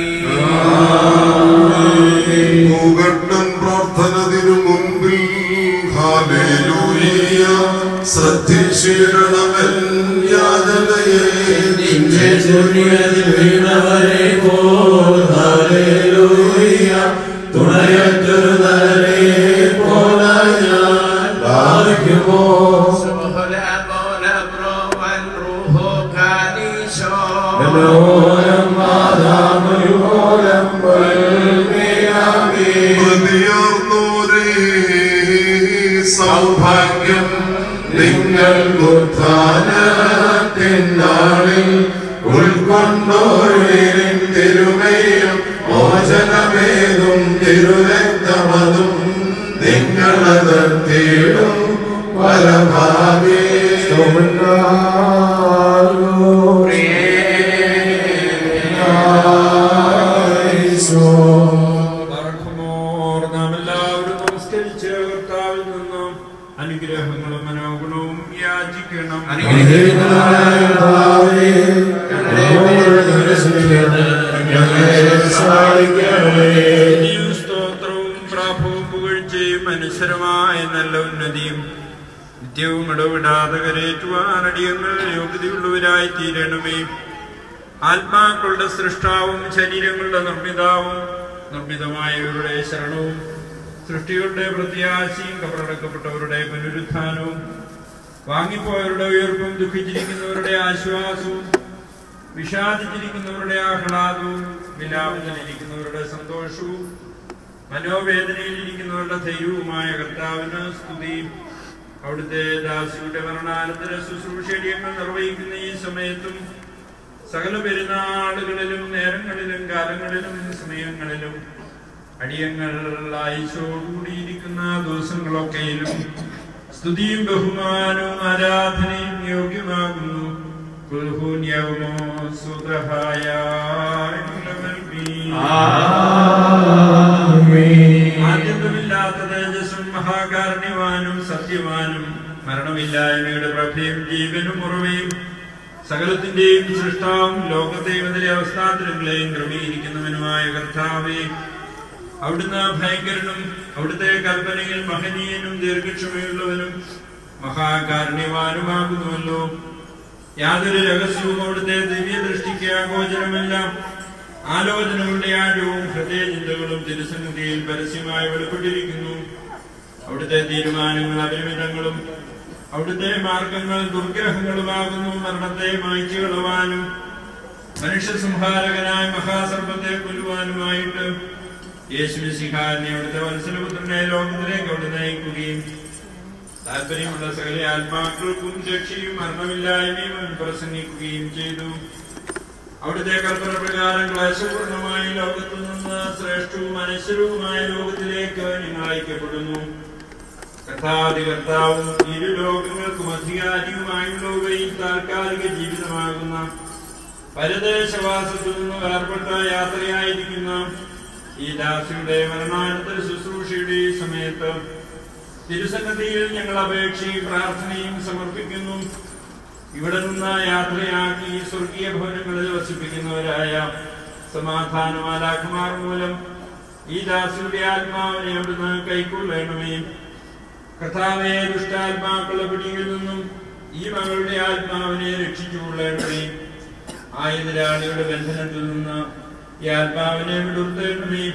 മൂകട്ടൻ പ്രാർത്ഥനതിനു മുമ്പിൽ ഹാലേലൂയ സത്യശീരണമൻ യാതനയെ നിന്റെ ചുഴിയതിൽ വീണവരെ പോൽ ഹാലേലൂയ തുണയറ്റൊരു നരനെ പോല ഞാൻ ഭാഗ്യമോ മനോരം മാതാമയോരം പ്രതിയാർന്നോരേ സൗഭാഗ്യം നിങ്ങൾ ഉത്ഥാനത്തിനാളിൽ ഉൾക്കൊണ്ടോരിൻ തിരുമയും മോചനമേതും തിരുരക്തമതും നിങ്ങളത് തേടും പരഭാവേ ബർഖമോർ നാം എല്ലാവരും നമസ്കരിച്ച് കർത്താവിൽ നിന്നും അനുഗ്രഹങ്ങളും മനോഗുണവും യാചിക്കണം സ്തുതിയും സ്തോത്രവും പ്രാഭവും പുകഴ്ചയും അനുസരമായ നല്ല ഉന്നതിയും നിത്യവും ഇടവിടാതെ കരേറ്റുവാൻ അടിയങ്ങൾ യോഗ്യതയുള്ളവരായി തീരണമേ ആത്മാക്കളുടെ സൃഷ്ടാവും ശരീരങ്ങളുടെ നിർമ്മിതാവും നിർമ്മിതമായവരുടെ ശരണവും സൃഷ്ടികളുടെ പ്രത്യാശയും കബറടക്കപ്പെട്ടവരുടെ പുനരുത്ഥാനവും വാങ്ങിപ്പോയവരുടെ ഉയർപ്പും ദുഃഖിച്ചിരിക്കുന്നവരുടെ ആശ്വാസവും വിഷാദിച്ചിരിക്കുന്നവരുടെ ആഹ്ലാദവും വിലാപത്തിലിരിക്കുന്നവരുടെ സന്തോഷവും മനോവേദനയിലിരിക്കുന്നവരുടെ ധൈര്യവുമായ കർത്താവിന് സ്തുതി അവിടുത്തെ ദാസിയുടെ മരണാനന്തര ശുശ്രൂഷയങ്ങൾ നിർവഹിക്കുന്ന ഈ സമയത്തും സകല പെരുന്നാളുകളിലും നേരങ്ങളിലും കാലങ്ങളിലും സമയങ്ങളിലും അടിയങ്ങൾ ആയുഷോടുകൂടിയിരിക്കുന്ന ദിവസങ്ങളൊക്കെയിലും സ്തുതിയും ബഹുമാനവും ആരാധനയും യോഗ്യമാകുന്നു കുൽഹൂന്യവുമോ സുഗ്രഹായ ആദ്യന്തമില്ലാത്ത തേജസ്സും മഹാകാരുണ്യവാനും സത്യവാനും മരണമില്ലായ്മയുടെ പ്രഭയും ജീവനും ഉറവയും സകലത്തിന്റെയും സൃഷ്ടാവും ലോകത്തെയും അതിലെ അവസ്ഥാന്തരങ്ങളെയും ക്രമീകരിക്കുന്നവനുമായ കർത്താവേ അവിടുന്ന് ഭയങ്കരനും അവിടുത്തെ കൽപ്പനയിൽ മഹനീയനും ദീർഘക്ഷമയുള്ളവനും മഹാകാരുണ്യവാനുമാകുന്നുവല്ലോ യാതൊരു രഹസ്യവും അവിടുത്തെ ദിവ്യദൃഷ്ടിക്ക് ആഗോചരമല്ല ആലോചനകളുടെ ആഴവും ഹൃദയചിന്തകളും തിരുസന്നിധിയിൽ പരസ്യമായി വെളിപ്പെട്ടിരിക്കുന്നു അവിടുത്തെ തീരുമാനങ്ങൾ അപരിമിതങ്ങളും അവിടുത്തെ മാർഗങ്ങൾ ദുർഗ്രഹങ്ങളുമാകുന്നു മരണത്തെ മായ്ച്ചു കളവാനും മനുഷ്യ സംഹാരകനായ മഹാസർപ്പത്തെ കൊല്ലുവാനുമായിട്ട് യേശുമിസിഹാനെ അവിടുത്തെ വത്സലപുത്രനെ ലോകത്തിലേക്ക് അവിടെ നയിക്കുകയും താല്പര്യമുള്ള സകല ആത്മാക്കൾക്കും രക്ഷയും മരണമില്ലായ്മയും അവൻ പ്രസംഗിക്കുകയും ചെയ്തു അവിടുത്തെ കൽപ്പന പ്രകാരം ക്ലേശപൂർണമായ ലോകത്തു നിന്ന് ശ്രേഷ്ഠവും അനശ്വരവുമായ ലോകത്തിലേക്ക് നിങ്ങൾ അയക്കപ്പെടുന്നു കഥാധികർത്താവും ഇരു ലോകങ്ങൾക്കും അധികാരിയുമായുള്ളവയും താൽക്കാലിക ജീവിതമാകുന്ന പരദേശവാസത്തിൽ നിന്ന് വേർപെട്ട യാത്രയായിരിക്കുന്ന ഈ ദാസിയുടെ മരണാനന്തര ശുശ്രൂഷയുടെ ഈ സമയത്ത് തിരുസന്നതിയിൽ ഞങ്ങൾ അപേക്ഷയും പ്രാർത്ഥനയും സമർപ്പിക്കുന്നു ഇവിടെ നിന്ന് യാത്രയാക്കി സ്വർഗീയ ഭവനങ്ങളിൽ വസിപ്പിക്കുന്നവരായ സമാധാനമാലാക്കുമാർ മൂലം ഈ ദാസിയുടെ ആത്മാവിനെ അവിടുന്ന് കൈക്കൊള്ളണമേ കഥാവെ ദുഷ്ടാത്മാക്കളുടെ പിടിയിൽ നിന്നും ഈ മകളുടെ ആത്മാവിനെ രക്ഷിച്ചുകൊള്ളണമേ ആയുധരാളിയുടെ ബന്ധനത്തിൽ നിന്ന് ഈ ആത്മാവിനെ വിടുർത്തേണമേ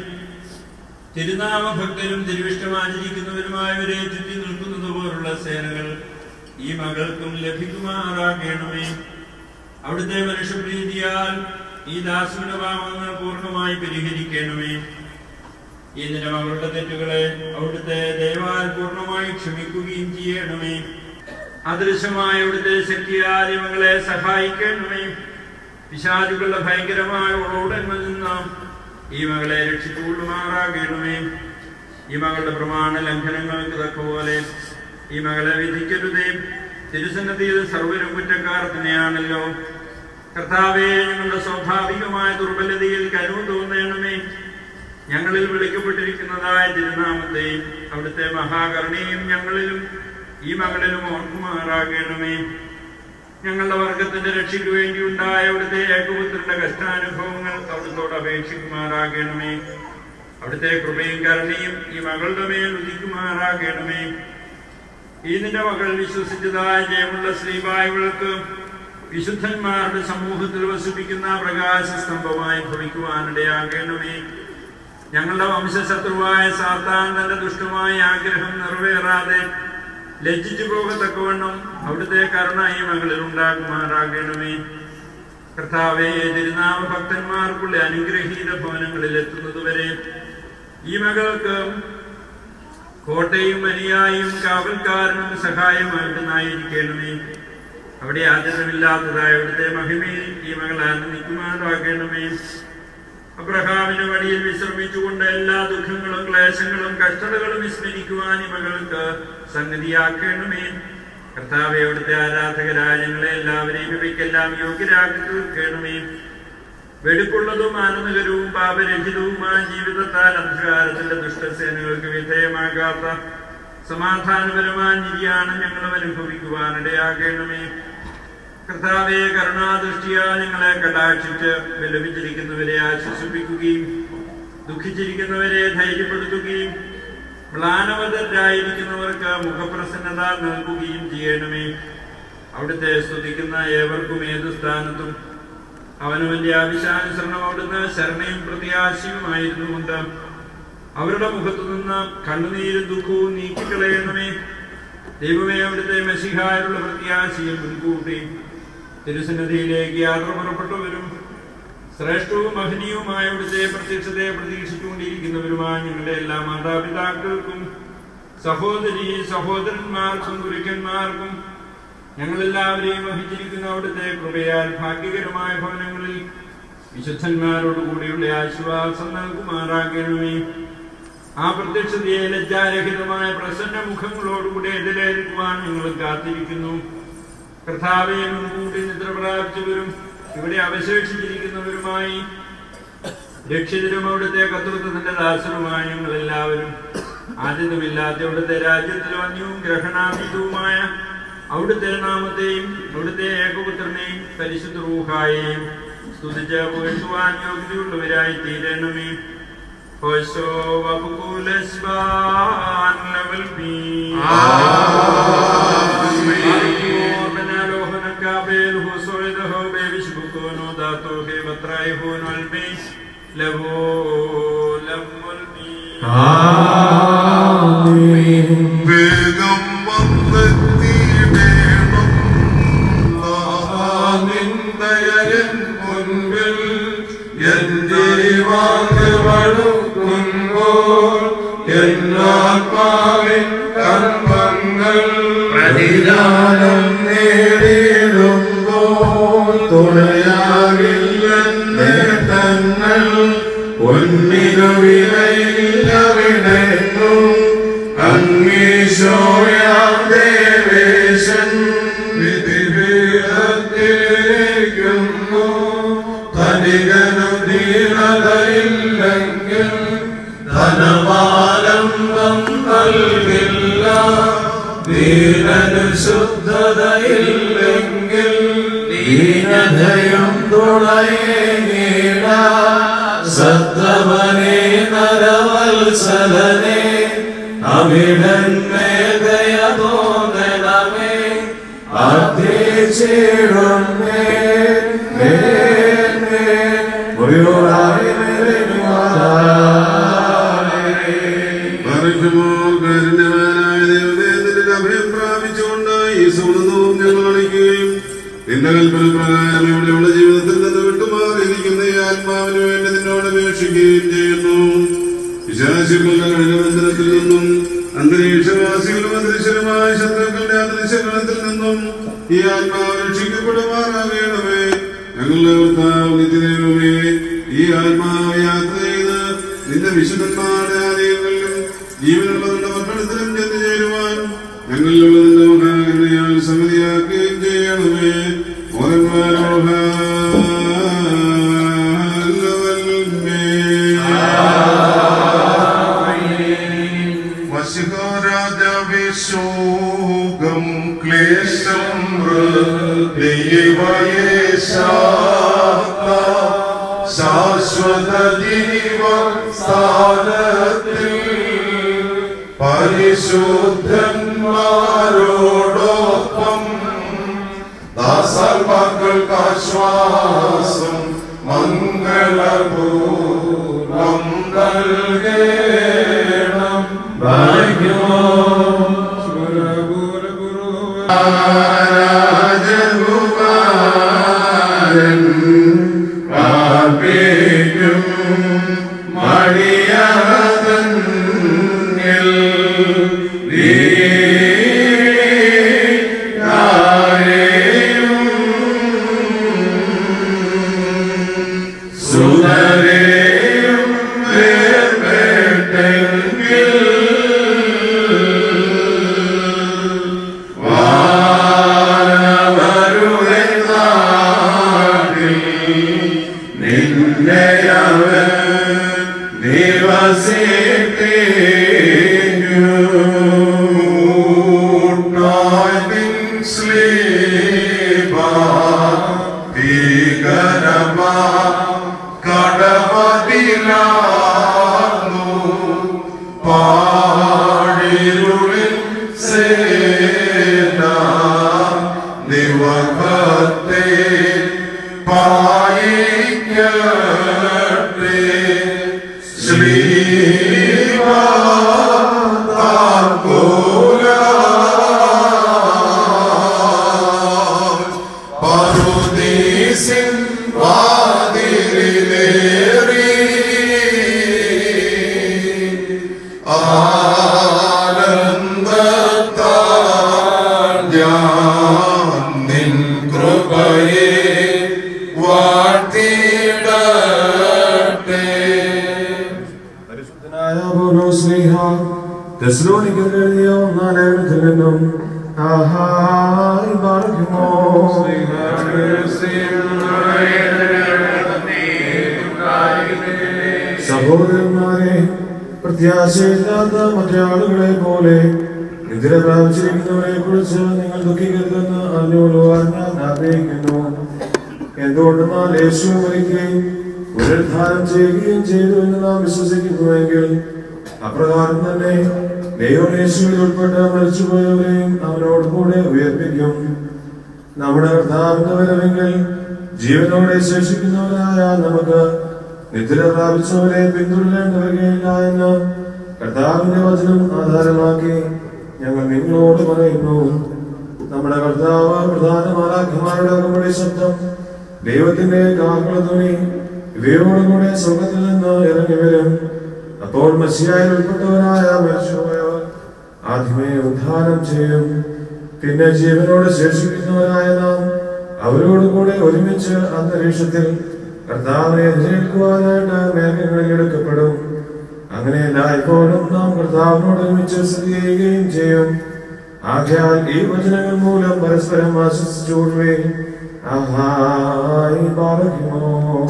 തിരുനാമ ഭക്തരും തിരുവിഷ്ടം ആചരിക്കുന്നവരുമായവരെ ചുറ്റി നിൽക്കുന്നത് പോലുള്ള സേനകൾ ഈ മകൾക്കും ലഭിക്കുമാറാകണമേ അവിടുത്തെ മനുഷ്യപ്രീതിയാൽ ഈ ദാസുവിന്റെ പാപങ്ങൾ പൂർണ്ണമായി പരിഹരിക്കണമേ ഈ ദിനം അവരുടെ തെറ്റുകളെ അവിടുത്തെ ദയവാൽ പൂർണ്ണമായി ക്ഷമിക്കുകയും ചെയ്യണമേ അദൃശ്യമായ അവിടുത്തെ ശക്തിയാൽ ഇവങ്ങളെ സഹായിക്കണമേ പിശാചുകളുടെ ഭയങ്കരമായ ഉടമയിൽ നിന്ന് ഈ മകളെ രക്ഷിച്ചുകൊള്ളുമാറാകണമേ ഈ മകളുടെ പ്രമാണ ലംഘനങ്ങൾക്ക് തക്കപോലെ ഈ മകളെ വിധിക്കരുതേ തിരുസന്നതിയിൽ സർവരും കുറ്റക്കാർ തന്നെയാണല്ലോ കർത്താവെ ഞങ്ങളുടെ സ്വാഭാവികമായ ദുർബലതയിൽ കരുവ് തോന്നണമേ ഞങ്ങളിൽ വിളിക്കപ്പെട്ടിരിക്കുന്നതായ തിരുനാമത്തെയും അവിടുത്തെ മഹാകരുണയും ഞങ്ങളിലും ഈ മകളിലും ഓർക്കുമാറാകണമേ ഞങ്ങളുടെ വർഗത്തിന്റെ രക്ഷയ്ക്ക് വേണ്ടി ഉണ്ടായ അവിടുത്തെ ഏകപുത്രന്റെ കഷ്ടാനുഭവങ്ങൾ അവിടുത്തോട് അപേക്ഷിക്കുമാറാകണമേ അവിടുത്തെ കൃപയും കരുണയും ഈ മകളുടെ മേൽ ഉദിക്കുമാറാകണമേ ഈ നിന്റെ മകൾ വിശ്വസിച്ചതായ ജയമുള്ള ശ്രീബായവൾക്ക് വിശുദ്ധന്മാരുടെ സമൂഹത്തിൽ വസിപ്പിക്കുന്ന പ്രകാശ സ്തംഭമായി ഭവിക്കുവാനിടയാകണമേ ഞങ്ങളുടെ വംശശത്രുവായ സാത്താൻ തന്റെ ദുഷ്ടമായ ആഗ്രഹം നിറവേറാതെ ലജ്ജിച്ചു പോകത്തക്കവണ്ണം അവിടുത്തെ കരുണ ഈ മകളിൽ ഉണ്ടാകുമാറാകണമേ കർത്താവെ തിരുനാമ ഭക്തന്മാർക്കുള്ള അനുഗ്രഹീത ഭവനങ്ങളിൽ എത്തുന്നതുവരെ ഈ മകൾക്ക് കോട്ടയും അനുയായും കാവൽക്കാരനും സഹായമായിട്ടുന്നായിരിക്കണമേ അവിടെ ആചരണമില്ലാത്തതായ അവിടുത്തെ മഹിമയിൽ ഈ മകൾ ആനന്ദിക്കുമാറാകണമേ അബ്രഹാമിന്റെ വഴിയിൽ വിശ്രമിച്ചുകൊണ്ട് എല്ലാ ദുഃഖങ്ങളും ക്ലേശങ്ങളും കഷ്ടതകളും വിസ്മരിക്കുവാൻ ഈ മകൾക്ക് സംഗതിയാക്കണമേ കർത്താവെ അവിടുത്തെ ആരാധകരായ ഞങ്ങളെ എല്ലാവരെയും ഇവയ്ക്കെല്ലാം യോഗ്യരാക്കി തീർക്കണമേ വെടുപ്പുള്ളതും ആനന്ദകരവും പാപരഹിതവുമായ ജീവിതത്താൽ അന്ധകാരത്തിന്റെ ദുഷ്ടസേനകൾക്ക് വിധേയമാകാത്ത സമാധാനപരമായ നിര്യാണം ഞങ്ങളും അനുഭവിക്കുവാനിടയാകണമേ കർത്താവെ കരുണാദൃഷ്ടിയാൽ ഞങ്ങളെ കടാക്ഷിച്ച് വിലപിച്ചിരിക്കുന്നവരെ ആശ്വസിപ്പിക്കുകയും ദുഃഖിച്ചിരിക്കുന്നവരെ ധൈര്യപ്പെടുത്തുകയും മ്ലാനവതരായിരിക്കുന്നവർക്ക് മുഖപ്രസന്നത നൽകുകയും ചെയ്യണമേ അവിടുത്തെ സ്തുതിക്കുന്ന ഏവർക്കും ഏത് സ്ഥാനത്തും അവനവന്റെ ആവശ്യാനുസരണം അവിടുന്ന് ശരണയും പ്രത്യാശയുമായിരുന്നുകൊണ്ട് അവരുടെ മുഖത്തു നിന്ന് കണ്ണുനീരും ദുഃഖവും നീക്കിക്കളയണമേ ദൈവമേ അവിടുത്തെ മെസ്സിഹായുള്ള പ്രത്യാശയും മുൻകൂട്ടി തിരുസന്നിധിയിലേക്ക് യാത്ര പുറപ്പെട്ടവരും ശ്രേഷ്ഠവും മഹനീയവുമായ അവിടുത്തെ പ്രത്യക്ഷതയെ പ്രതീക്ഷിച്ചുകൊണ്ടിരിക്കുന്നവരുമായ ഞങ്ങളുടെ എല്ലാ മാതാപിതാക്കൾക്കും സഹോദരി സഹോദരന്മാർക്കും ഗുരുക്കന്മാർക്കും ഞങ്ങളെല്ലാവരെയും വഹിച്ചിരിക്കുന്ന അവിടുത്തെ കൃപയാൽ ഭാഗ്യകരമായ ഭവനങ്ങളിൽ വിശുദ്ധന്മാരോടുകൂടിയുള്ള ആശ്വാസം നൽകുമാറാകണമേ ആ പ്രത്യക്ഷതയെ ലജ്ജാരഹിതമായ പ്രസന്ന മുഖങ്ങളോടുകൂടി എതിരേൽക്കുവാൻ ഞങ്ങൾ കാത്തിരിക്കുന്നു കർത്താവെ മുൻകൂട്ടി നിദ്ര പ്രാപിച്ചവരും ഇവിടെ അവശേഷിച്ചിരിക്കുന്നവരുമായി രക്ഷിതരും അവിടുത്തെ കർത്തൃത്വത്തിന്റെ ദാസനുമായ ഞങ്ങൾ എല്ലാവരും ആദ്യതമില്ലാത്ത അവിടുത്തെ രാജ്യത്തിലും അന്യവും ഗ്രഹണാതീതവുമായ അവിടുത്തെ നാമത്തെയും അവിടുത്തെ ഏകപുത്രനെയും പരിശുദ്ധ റൂഹായെയും സ്തുതിച്ച് പുകഴ്ത്തുവാൻ യോഗ്യതയുള്ളവരായി തീരണമേ ഹോശോ വപുകുലസ്വാൻ ലെവൽ ബി കാബേൽ ഹുസോയിദ ഹോ ബേബിഷ് ബുക്കോനോ ദാത്തോ ഹേ ബത്രായി ഹോ നൽബി ലവോ ലമ്മുൽ ബി വേഗം വന്നെത്തിയിടേണം നിന്ദയൻ മുൻപിൽ എന്റെ വാക്ക് വടുക്കുമ്പോൾ എന്നാത്മാവിൻ കർമ്മങ്ങൾ പരിജ്ഞാനം നേടിയിടുമ്പോൾ തുണയാകില്ല നേട്ടങ്ങൾ പൊന്നിനു വിലയില്ലവിടെങ്ങും അങ്ങീശോയാം ദേവേശൻ വിധിപീഠത്തിലേക്കുന്നു തനികനു ധീരതയില്ലെങ്കിൽ ധനമാലംബം നൽകില്ല ദീനനു ശുദ്ധതയില്ലെങ്കിൽ ദീനതയും തുണയേട സത്തവനെ നരവത്സലനെ അവിടന്മേ ദയ തോന്നണമേ അധ്യക്ഷേടുന്നേ അഭയം പ്രാപിച്ചുകൊണ്ട് ഈ സുഹൃതവും ഞങ്ങൾ അണിക്കുകയും നിന്റെ കൽപ്പന പ്രകാരം ഇവിടെയുള്ള ജീവിതത്തിൽ നിന്ന് വിട്ടുമാറിയിരിക്കുന്ന ഈ ആത്മാവിന് വേണ്ടി നിന്നോട് അപേക്ഷിക്കുകയും ചെയ്യുന്നു വിശാസികളുടെ കഠിനബന്ധനത്തിൽ നിന്നും അന്തരീക്ഷവാസികളും അദൃശ്യരുമായ ശത്രുക്കളുടെ അദൃശ്യഗണത്തിൽ നിന്നും ഈ ആത്മാവ് രക്ഷിക്കപ്പെടുമാറാകണമേ ഞങ്ങളുടെ കർത്താവ് നിത്യദൈവമേ ഈ ആത്മാവ് യാത്ര ചെയ്ത് നിന്റെ വിശുദ്ധന്മാരുടെ ആലയങ്ങളിലും ജീവനുള്ളവരുടെ മക്കളത്തിലും ചെന്ന് ചേരുവാൻ ഞങ്ങളിലുള്ള നിന്റെ മഹാകരുണയാൽ സമിതിയാക്കുകയും ചെയ്യണമേ വശികരാജവിശോകം ക്ലേശം ശാശ്വത ജീവ സ്ഥാനത്തിൽ പരിശുദ്ധന്മാരോടൊപ്പം ദാസർമാക്കൾക്ക് ആശ്വാസം മംഗളപൂർവം നൽകേണം രാജകുമാരൻ പാപിക്കും മടിയാതന്നിൽ സുതരേയും വേർപെട്ടെങ്കിൽ വാനവരുടെ നാട്ടിൽ നിന്നെയവൻ നിവസിപ്പിക്കൂ. മൂന്നാഴ്ത്തിൻ സ്ലീബാ ഭീകരമാ കടമതിലാന്നു പാഴിരുളിൽ സേന നിവകത്തെ പായിക്കട്ടെ ശ്രീവാ പറുദീസിൻ വാതിലിലേറി ആനന്ദത്താൽ ഞാൻ നിൻ കൃപയെ വാഴ്ത്തിയിടട്ടെ പരിശുദ്ധനായ പൗലോസ്ലീഹ തെസ്സലോനിക്കർക്ക് എഴുതിയ ഒന്നാം ലേഖനത്തിൽ നിന്നും ആഹായി പാർക്കുമോ സഹോദരന്മാരെ പ്രത്യാശയില്ലാത്ത മറ്റാളുകളെ പോലെ നിദ്ര പ്രാപിച്ചിരിക്കുന്നവരെ കുറിച്ച് നിങ്ങൾ ദുഃഖിക്കരുതെന്ന് അറിഞ്ഞുകൊള്ളുവാൻ ഞാൻ ആഗ്രഹിക്കുന്നു എന്തുകൊണ്ടെന്നാൽ യേശു മരിക്കുകയും പുനരുദ്ധാനം ചെയ്യുകയും ചെയ്തു എന്ന് നാം വിശ്വസിക്കുന്നുവെങ്കിൽ അപ്രകാരം തന്നെ ദൈവം യേശുവിൽ ഉൾപ്പെട്ട മരിച്ചുപോയവരെയും അവനോട് കൂടെ ഉയർപ്പിക്കും നമ്മുടെ കർത്താവിന്റെ വരവെങ്കിൽ ജീവനോടെ ശേഷിക്കുന്നവരായ നമുക്ക് നിദ്ര പ്രാപിച്ചവരെ പിന്തുടരേണ്ടി വരികയില്ല എന്ന് കർത്താവിന്റെ വചനം ആധാരമാക്കി ഞങ്ങൾ നിങ്ങളോട് പറയുന്നു നമ്മുടെ കർത്താവ് പ്രധാന മാലാഖമാരുടെ അകമ്പടി ശബ്ദം ദൈവത്തിന്റെ കാക്കളധ്വനി ഇവയോടുകൂടെ സ്വർഗത്തിൽ നിന്ന് ഇറങ്ങി വരും അപ്പോൾ മസിയായി ഉൾപ്പെട്ടവരായ മരിച്ചുപോയവർ ആദ്യമേ ഉദ്ധാനം ചെയ്യും പിന്നെ ജീവനോട് ശേഷിക്കുന്നവരായ നാം അവരോട് കൂടെ ഒരുമിച്ച് അന്തരീക്ഷത്തിൽ കർത്താവിനെ എതിരേൽക്കുവാനായിട്ട് മേഘങ്ങളിൽ എടുക്കപ്പെടും അങ്ങനെ എല്ലായ്പ്പോഴും നാം കർത്താവിനോട് ഒരുമിച്ച് സ്ഥിതി ചെയ്യുകയും ചെയ്യും ആഖ്യാൽ ഈ വചനങ്ങൾ മൂലം പരസ്പരം ആശ്വസിച്ചുകൊള്ളുവേ ആഹായി പാറയ്ക്കുമോ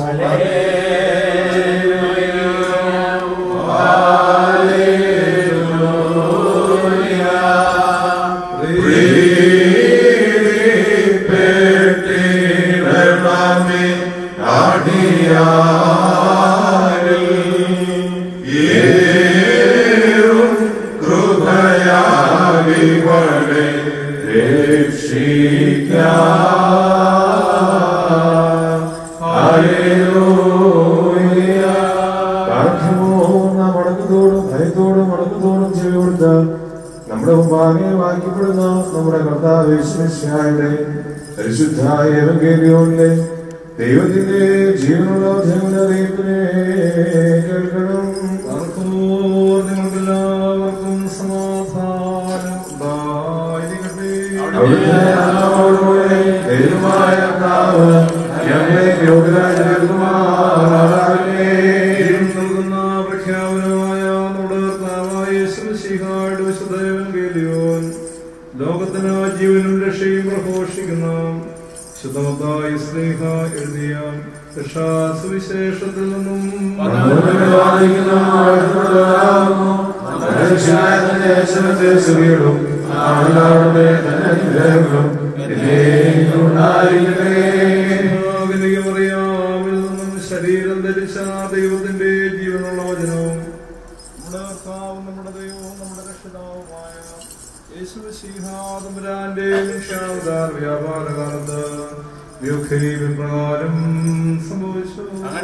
മടക്കത്തോടും ഭയത്തോടും മടക്കത്തോടും ചെവി കൊടുത്ത് നമ്മുടെ മുമ്പാകെ വായിക്കപ്പെടുന്ന നമ്മുടെ കർത്താവ് യേശുമിശിഹായുടെ പരിശുദ്ധായ എവങ്കേലിയോനിലെ ദൈവത്തിന്റെ ജീവനുള്ള ജനറിയിപ്പിനെ കേൾക്കണം നിങ്ങൾക്കെല്ലാവർക്കും സമാധാനം ഉണ്ടായിരിക്കട്ടെ അവിടുത്തെ ആത്മാവോടുകൂടെ ദൈവമായ കർത്താവ് ഞങ്ങളെ യോഗ്യരായി തീർക്കുമാറാകട്ടെ. നൽകുന്ന പ്രഖ്യാപനമായ നമ്മുടെ കർത്താവായ യേശുമിശിഹായുടെ വിശുദ്ധ എവങ്കേലിയോൻ ലോകത്തിന് ജീവനും രക്ഷയും പ്രഘോഷിക്കുന്ന ശുദ്ധമത്തായ സ്നേഹ എഴുതിയ രക്ഷാസുവിശേഷത്തിൽ നിന്നും നമ്മളുടെ വാദിക്കുന്ന ആഴ്ചകളാകുന്നു. നമ്മുടെ രക്ഷകനായ തന്റെ യേശുവിന്റെ സ്തുതികളും ആളുകളുടെ തന്നെ അനുഗ്രഹങ്ങളും എന്നേക്കും ഉണ്ടായിരിക്കട്ടെ. മറിയാമിൽ നിന്നും ശരീരം ധരിച്ച ദൈവത്തിന്റെ ജീവനുള്ള വചനവും നമ്മുടെ കർത്താവും നമ്മുടെ ദൈവവും നമ്മുടെ രക്ഷിതാവുമായ യേശുശീഹാതമ്പുരാന്റെ നിക്ഷാവതാർ വ്യാപാരകാലത്ത് പ്രകാരം സംഭവിച്ചു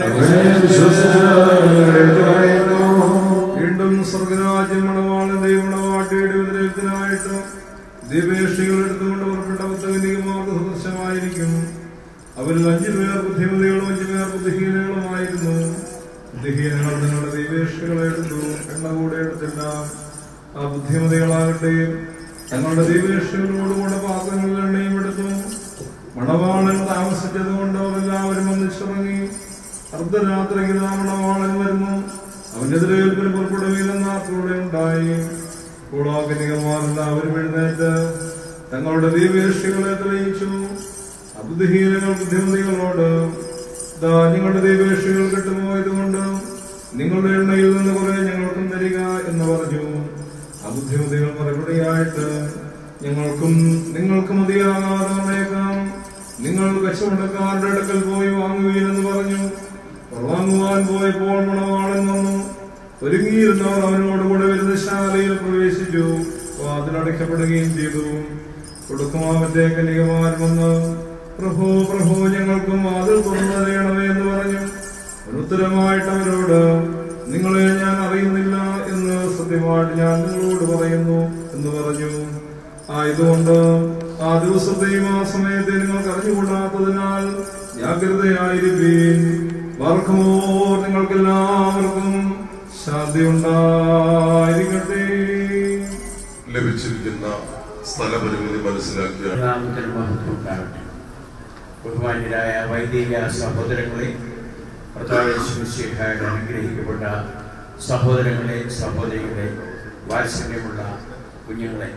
വീണ്ടും സ്വർഗരാജ്യം മണവാളൻ ദൈവമണവാട്ടിയുടെ ഉപദ്രവത്തിനായിട്ട് ദീപേഷികൾ എടുത്തുകൊണ്ട് പുറപ്പെട്ട പുസ്തകനികമാർക്ക് സദൃശമായിരിക്കും അവരിൽ അഞ്ചു പേർ ബുദ്ധിമതികളും അഞ്ചു പേർ ബുദ്ധിഹീനങ്ങളുമായിരുന്നു ബുദ്ധിഹീനങ്ങൾ നിങ്ങളുടെ ദീപേഷികളെ എടുത്തു എണ്ണ കൂടെ എടുത്തില്ല ആ ബുദ്ധിമതികളാകട്ടെ തങ്ങളുടെ ദീപേഷികളോടുകൂടെ പാത്രങ്ങളിൽ എണ്ണയും എടുത്തു മണവാളൻ താമസിച്ചതുകൊണ്ട് അവരെല്ലാവരും ഒന്നിച്ചിറങ്ങി അർദ്ധരാത്രിക്ക് നാം മണവാളൻ വരുന്നു അവനെതിരേൽപ്പിന് പുറപ്പെടുകയില്ലെന്ന ആർക്കൂടെ ഉണ്ടായി കൂടാകനികമാരെല്ലാവരും എഴുന്നേറ്റ് തങ്ങളുടെ ദീപേഷികളെ തെളിയിച്ചു അബുദ്ധിഹീനങ്ങൾ ബുദ്ധിമതികളോട് ദാ നിങ്ങളുടെ ദീപേഷികൾ കെട്ടുപോയതുകൊണ്ട് നിങ്ങളുടെ എണ്ണയിൽ നിന്ന് കുറെ ഞങ്ങൾക്കും തരിക എന്ന് പറഞ്ഞു അബുദ്ധിമതികൾ മറുപടിയായിട്ട് ഞങ്ങൾക്കും നിങ്ങൾക്ക് മതിയാകാതെ വന്നേക്കാം നിങ്ങൾ കച്ചവടക്കാരുടെ അടുക്കൽ പോയി വാങ്ങുകയില്ലെന്ന് പറഞ്ഞു വാങ്ങുവാൻ പോയപ്പോൾ മണവാളൻ വന്നു ഒരുങ്ങിയിരുന്നവർ അവനോടുകൂടെ വരുന്ന ശാലയിൽ പ്രവേശിച്ചു വാതിലടയ്ക്കപ്പെടുകയും ചെയ്തു കൊടുക്കുമാവത്തെ കനികമാർ വന്ന് പ്രഭു പ്രഭു ഞങ്ങൾക്കും വാതിൽ തുറന്നു തരയണമേ എന്ന് പറഞ്ഞു ഉത്തരമായിട്ട് അവരോട് നിങ്ങളെ ഞാൻ അറിയുന്നില്ല എന്ന് സത്യമായിട്ട് ഞാൻ നിങ്ങളോട് പറയുന്നു എന്ന് പറഞ്ഞു ആയതുകൊണ്ട് ആ ദിവസത്തെയും ആ സമയത്തെ നിങ്ങൾക്ക് അറിഞ്ഞുകൂടാത്തതിനാൽ ജാഗ്രതയായിരിപ്പീൻ വർക്കമോ നിങ്ങൾക്കെല്ലാവർക്കും ശാന്തിയുണ്ടായിരിക്കട്ടെ ലഭിച്ചിരിക്കുന്ന സ്ഥലപരിമിതി മനസ്സിലാക്കിയാണ് നാമത്തിൽ മഹത്വം ഉണ്ടാകട്ടെ ബഹുമാന്യരായ വൈദിക സഹോദരങ്ങളെ പ്രതാപയുടെ അനുഗ്രഹിക്കപ്പെട്ട സഹോദരങ്ങളെ സഹോദരികളെ വാത്സല്യമുള്ള കുഞ്ഞുങ്ങളെ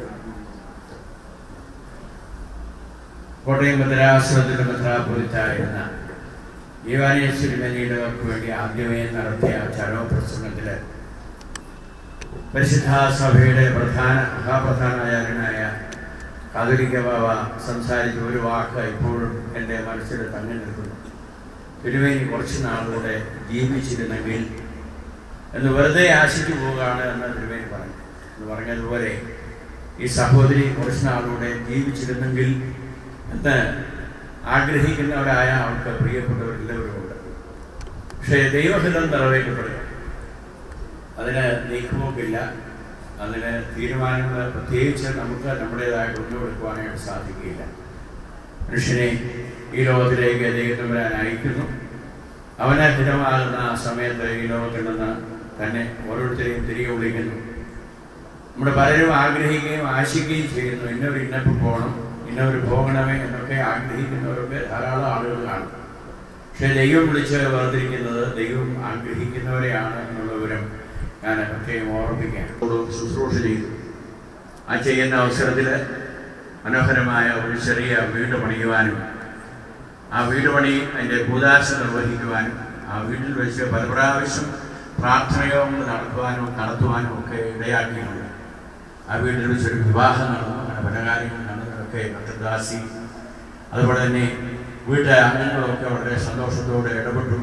കോട്ടയം ഭദ്രാശ്രമത്തിന്റെ മെത്രാപൊലിത്തായിരുന്ന യുവാനേശ്വരി മെനീടവർക്ക് വേണ്ടി ആദ്യമേ നടത്തിയ ചരമപ്രസംഗത്തില് പരിശുദ്ധ സഭയുടെ പ്രധാന മഹാപ്രധാനാചാര്യനായ കാതോലിക്ക ബാബ സംസാരിച്ച ഒരു വാക്ക് ഇപ്പോഴും എൻ്റെ മനസ്സിൽ തങ്ങി നിൽക്കുന്നു തിരുവേനി കുറച്ച് നാളുകൂടെ ജീവിച്ചിരുന്നെങ്കിൽ എന്ന് വെറുതെ ആശിച്ചു പോവുകയാണ് എന്ന് തിരുവേനി പറഞ്ഞു എന്ന് പറഞ്ഞതുപോലെ ഈ സഹോദരി കുറച്ച് നാളുകൂടെ ജീവിച്ചിരുന്നെങ്കിൽ എന്ന് ആഗ്രഹിക്കുന്നവരായ അവർക്ക് പ്രിയപ്പെട്ടവരെല്ലാവരും ഉണ്ട് പക്ഷേ ദൈവഹിതം നിറവേറ്റപ്പെടുക അതിന് നീക്കുപോക്കില്ല അതിന് തീരുമാനങ്ങൾ പ്രത്യേകിച്ച് നമുക്ക് നമ്മുടേതായിട്ട് കൊണ്ടുകൊടുക്കുവാനായിട്ട് സാധിക്കില്ല മനുഷ്യനെ ഈ ലോകത്തിലേക്ക് ദൈവം വരാൻ അയക്കുന്നു അവനെ സ്ഥിരമാകുന്ന ആ സമയത്ത് ഈ ലോകത്തിൽ നിന്ന് തന്നെ ഓരോരുത്തരെയും തിരികെ വിളിക്കുന്നു നമ്മുടെ പലരും ആഗ്രഹിക്കുകയും ആശിക്കുകയും ചെയ്യുന്നു ഇന്നൊരു ഇന്നപ്പോൾ പോകണം ഇന്നൊരു പോകണമേ എന്നൊക്കെ ആഗ്രഹിക്കുന്നവരൊക്കെ ധാരാളം ആളുകൾ കാണും പക്ഷെ ദൈവം വിളിച്ച് വേർതിരിക്കുന്നത് ദൈവം ആഗ്രഹിക്കുന്നവരെയാണ് എന്നുള്ള വിവരം ഞാൻ പ്രത്യേകം ഓർമ്മിക്കാൻ ശുശ്രൂഷ ചെയ്തു ആ ചെയ്യുന്ന അവസരത്തിൽ മനോഹരമായ ഒരു ചെറിയ വീട് പണിയുവാനും ആ വീട് പണി അതിൻ്റെ ഭൂതാശ നിർവഹിക്കുവാനും ആ വീട്ടിൽ വെച്ച് പല പ്രാവശ്യം പ്രാർത്ഥനയോഗങ്ങൾ നടത്തുവാനും നടത്തുവാനും ഒക്കെ ഇടയാക്കിയിട്ടുണ്ട് ആ വീട്ടിൽ വെച്ചൊരു വിവാഹം നടന്നു അങ്ങനെ പല കാര്യങ്ങൾ നടന്നതൊക്കെ ഭദ്രദാസി അതുപോലെ തന്നെ വീട്ടിലെ അംഗങ്ങളൊക്കെ വളരെ സന്തോഷത്തോടെ ഇടപെട്ടു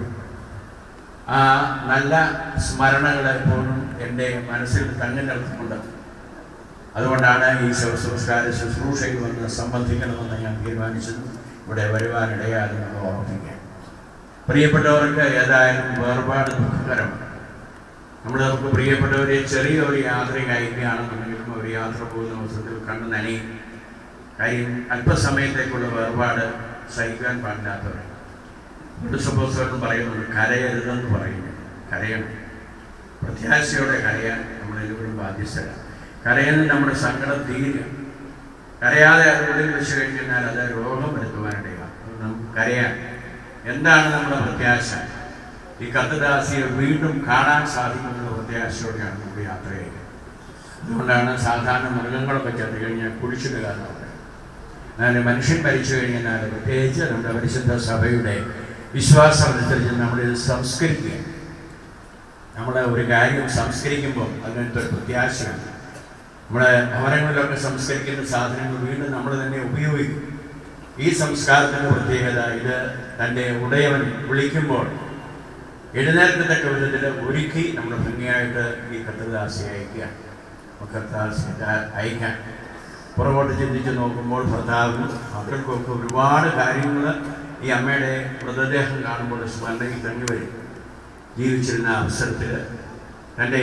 ആ നല്ല സ്മരണകൾ എപ്പോഴും എൻ്റെ മനസ്സിൽ തങ്ങി നിൽക്കുന്നുണ്ട് അതുകൊണ്ടാണ് ഈ ശവസംസ്കാര ശുശ്രൂഷയിൽ വന്ന് സംബന്ധിക്കണമെന്ന് ഞാൻ തീരുമാനിച്ചത് ഇവിടെ വരുവാനിടയാതെ നമ്മൾ ഓർമ്മിക്കാം പ്രിയപ്പെട്ടവർക്ക് ഏതായാലും വേർപാട് ദുഃഖകരമാണ് നമ്മൾ നമുക്ക് പ്രിയപ്പെട്ടവരെ ചെറിയ ഒരു യാത്രയ്ക്ക് അയക്കുകയാണെന്നുണ്ടെങ്കിലും ഒരു യാത്ര പോകുന്ന അവസരത്തിൽ കണ്ണു നനയും കാര്യം അല്പസമയത്തേക്കുള്ള വേർപാട് സഹിക്കാൻ പാടില്ലാത്തവരാണ് പുരുഷപോസ്തകം പറയുന്നുണ്ട് കരയരുതെന്ന് പറയുന്നു കരയണം പ്രത്യാശയോടെ കരയാൻ നമ്മളെല്ലാവരും ബാധ്യസ്ഥരാണ് കരയുന്ന നമ്മുടെ സങ്കടം തീരുക കരയാതെ അത് ഉള്ളിൽ വെച്ച് കഴിഞ്ഞാൽ അത് രോഗം വരുത്തുവാനിടയാണ് നമുക്ക് കരയാൻ എന്താണ് നമ്മുടെ പ്രത്യാശ ഈ കത്തദാസിയെ വീണ്ടും കാണാൻ സാധിക്കുന്ന പ്രത്യാശയോടെയാണ് നമ്മുടെ യാത്ര ചെയ്യുന്നത് അതുകൊണ്ടാണ് സാധാരണ മൃഗങ്ങളൊക്കെ ചെന്ന് കഴിഞ്ഞാൽ കുഴിച്ചിട്ട് കാരണം എന്നാൽ മനുഷ്യൻ മരിച്ചു കഴിഞ്ഞാൽ പ്രത്യേകിച്ച് നമ്മുടെ പരിശുദ്ധ സഭയുടെ വിശ്വാസം അനുസരിച്ച് നമ്മളിത് സംസ്കരിക്കുക നമ്മൾ ഒരു കാര്യം സംസ്കരിക്കുമ്പോൾ അതിനകത്തൊരു പ്രത്യാശയാണ് നമ്മുടെ ഭവനങ്ങളിലൊക്കെ സംസ്കരിക്കുന്ന സാധനങ്ങൾ വീണ്ടും നമ്മൾ തന്നെ ഉപയോഗിക്കും ഈ സംസ്കാരത്തിൻ്റെ പ്രത്യേകത ഇത് തൻ്റെ ഉടയവൻ വിളിക്കുമ്പോൾ എഴുന്നേൽക്കത്തക്ക വിധത്തിൽ ഒരുക്കി നമ്മൾ ഭംഗിയായിട്ട് ഈ കത്തദാസി അയക്കുക കത്തദാസി അയക്കാൻ പുറകോട്ട് ചിന്തിച്ച് നോക്കുമ്പോൾ ഭർത്താവിനും മക്കൾക്കൊക്കെ ഒരുപാട് കാര്യങ്ങൾ ഈ അമ്മയുടെ മൃതദേഹം കാണുമ്പോൾ സ്മരണയിൽ തങ്ങി വരും ജീവിച്ചിരുന്ന അവസരത്തിൽ തൻ്റെ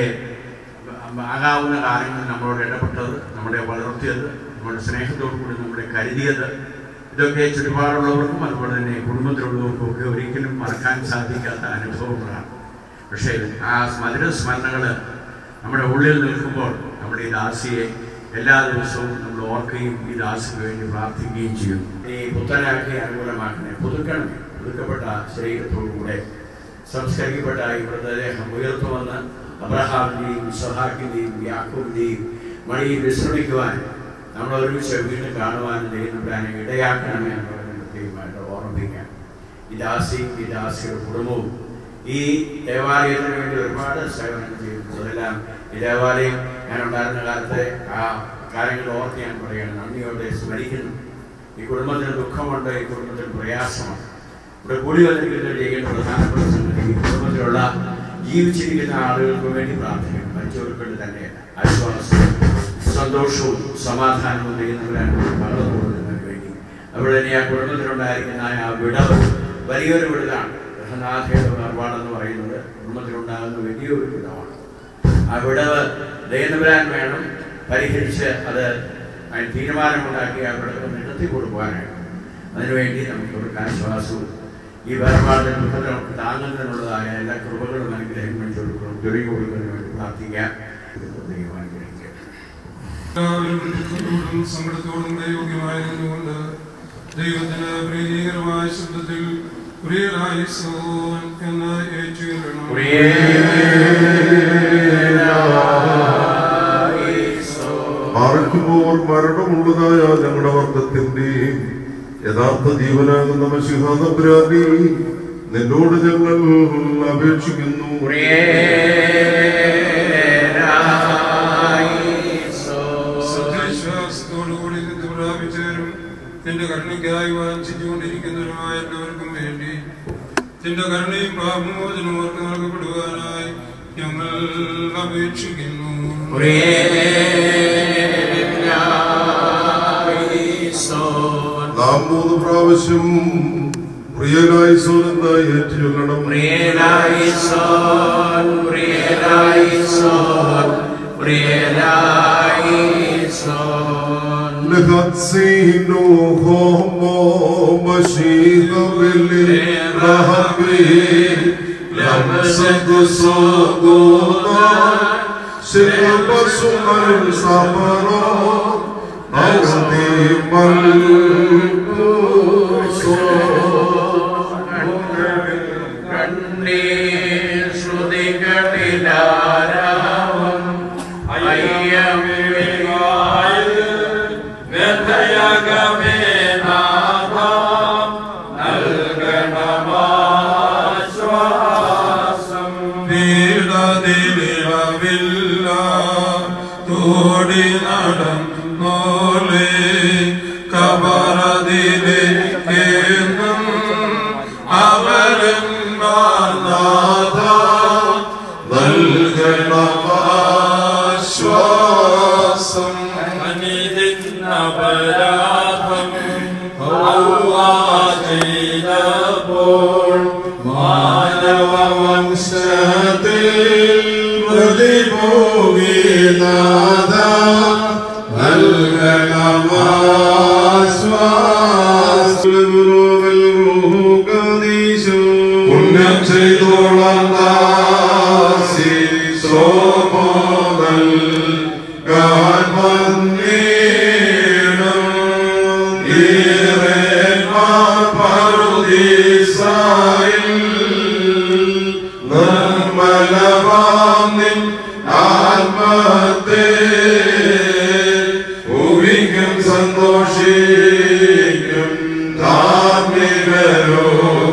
ആകാവുന്ന കാര്യങ്ങൾ നമ്മളോട് ഇടപെട്ടത് നമ്മളെ വളർത്തിയത് നമ്മുടെ സ്നേഹത്തോടു കൂടി നമ്മളെ കരുതിയത് ഇതൊക്കെ ചുറ്റുപാടുള്ളവർക്കും അതുപോലെ തന്നെ കുടുംബത്തിലുള്ളവർക്കും ഒക്കെ ഒരിക്കലും മറക്കാൻ സാധിക്കാത്ത അനുഭവങ്ങളാണ് പക്ഷേ ആ മധുര സ്മരണകൾ നമ്മുടെ ഉള്ളിൽ നിൽക്കുമ്പോൾ നമ്മുടെ ഈ ദാസിയെ എല്ലാ ദിവസവും നമ്മൾ ഓർക്കുകയും ഈ ദാസിക്ക് വേണ്ടി പ്രാർത്ഥിക്കുകയും ചെയ്യും ഈ പുത്തനാക്കി അനുകൂലമാക്കണേ പുതുക്കണമേ പുതുക്കപ്പെട്ട ശരീരത്തോടുകൂടെ സംസ്കരിക്കപ്പെട്ട ഈ മൃതദേഹം ഉയർത്തുവന്ന് അബ്രഹാമിന്റെയും ഇസഹാക്കിന്റെയും യാക്കൂബിന്റെയും മണിയിൽ വിശ്രമിക്കുവാൻ നമ്മൾ ഒരുമിച്ച് വീണ്ടും കാണുവാനും ദൈവത്തിനെ ഇടയാക്കണമേ എന്ന് പ്രത്യേകമായിട്ട് ഓർമ്മിപ്പിക്കാം ഈ ദാസി ഈ ദാസിയുടെ കുടുംബവും ഈ ദേവാലയത്തിന് വേണ്ടി ഒരുപാട് സേവനം ചെയ്തിട്ടുണ്ട് അതെല്ലാം ഈ ദേവാലയം ഞാൻ ഉണ്ടായിരുന്ന കാലത്തെ ആ കാര്യങ്ങൾ ഓർത്ത് ഞാൻ പറയുകയാണ് നന്ദിയോടെ സ്മരിക്കുന്നു ഈ കുടുംബത്തിന് ദുഃഖമുണ്ട് ഈ കുടുംബത്തിന് പ്രയാസമാണ് ഇവിടെ കൂടി വന്നിരിക്കുന്ന ചെയ്യേണ്ട പ്രധാനപ്പെട്ട സംഗതി ഈ കുടുംബത്തിലുള്ള ജീവിച്ചിരിക്കുന്ന ആളുകൾക്ക് വേണ്ടി പ്രാർത്ഥിക്കണം മരിച്ചവർക്ക് വേണ്ടി തന്നെ ആശ്വാസവും സന്തോഷവും സമാധാനവും ചെയ്യുന്നവരാണ് പകർന്നു കൊടുക്കുന്നതിന് വേണ്ടി അവിടെ തന്നെ ആ കുടുംബത്തിലുണ്ടായിരിക്കുന്ന ആ വിടവ് വലിയൊരു വിടലാണ് ഗൃഹനാഥയുടെ വേർപാടെന്ന് പറയുന്നത് കുടുംബത്തിലുണ്ടാകുന്ന വലിയൊരു വിടവാണ് ആ വിടവ് ദൈവനവരാൻ വേണം പരിഹരിച്ച് അത് അതിന് തീരുമാനമുണ്ടാക്കി ആ വിടവ് നികത്തി കൊടുക്കുവാനായിട്ട് അതിനുവേണ്ടി നമുക്ക് ഒരു ആശ്വാസവും ഈ വേർപാടിന് ദുഃഖത്തിൽ നമുക്ക് താങ്ങുന്നതിനുള്ളതായ എല്ലാ കൃപകളും അനുഗ്രഹങ്ങളും കൊടുക്കണം ജോലി കൊടുക്കുന്നതിന് വേണ്ടി പ്രാർത്ഥിക്കാം ദൈവം അനുഗ്രഹിക്കുക എല്ലാവരും ദുഃഖത്തോടും സങ്കടത്തോടും കൂടെ യോഗ്യമായിരുന്നുകൊണ്ട് ദൈവത്തിന് പ്രീതികരമായ ശബ്ദത്തിൽ പ്രിയരായി സോൻ എന്ന് ഏറ്റുകൊള്ളണം മാറിക്കുമ്പോൾ മരണമുള്ളതായ ഞങ്ങളുടെ വർഗത്തിന്റെയും യഥാർത്ഥ ജീവനാകുന്ന മഷിഹാതപുരാതി നിന്നോട് ഞങ്ങൾ അപേക്ഷിക്കുന്നു സത്യവിശ്വാസത്തോടുകൂടി നിന്ന് പ്രാപിച്ചവരും നിന്റെ കരുണയ്ക്കായി വാഞ്ചിച്ചുകൊണ്ടിരിക്കുന്നവരുമായ എല്ലാവർക്കും വേണ്ടി നിന്റെ കരുണയും പാപമോചനവും അവർക്ക് നൽകപ്പെടുവാനായി ഞങ്ങൾ അപേക്ഷിക്കുന്നു നാം മൂന്ന് പ്രാവശ്യം പ്രിയനായി സോനെന്നായി ഏറ്റുചൊല്ലണം പ്രിയനായി സോൻ പ്രിയനായി സോൻ പ്രിയനായി സോൻ ലഹത്സീനു ഹോമോ മശീഹ ബിലി റഹബി ലംസദ് സോഗോന തോടി നടന്നോലെ കബറതിലേക്കെന്നും അവരെന്മാർ നാഥ നൽകണമാശ്വാസം അപരാധം ചെയ്തപ്പോൾ മാനവവംശത്തിൽ പ്രതിഭോഗീനാഥ പുണ്യം ചെയ്തോളാം ദാസി സോമോദൽ ഗാൻമന്നീണം ഈറേന്മാർ പറുദീസായിൽ നിർമ്മലമാം നിൻ ആത്മത്തെ ഭൂമിക്കും സന്തോഷിക്കും ധാർമ്മികരോ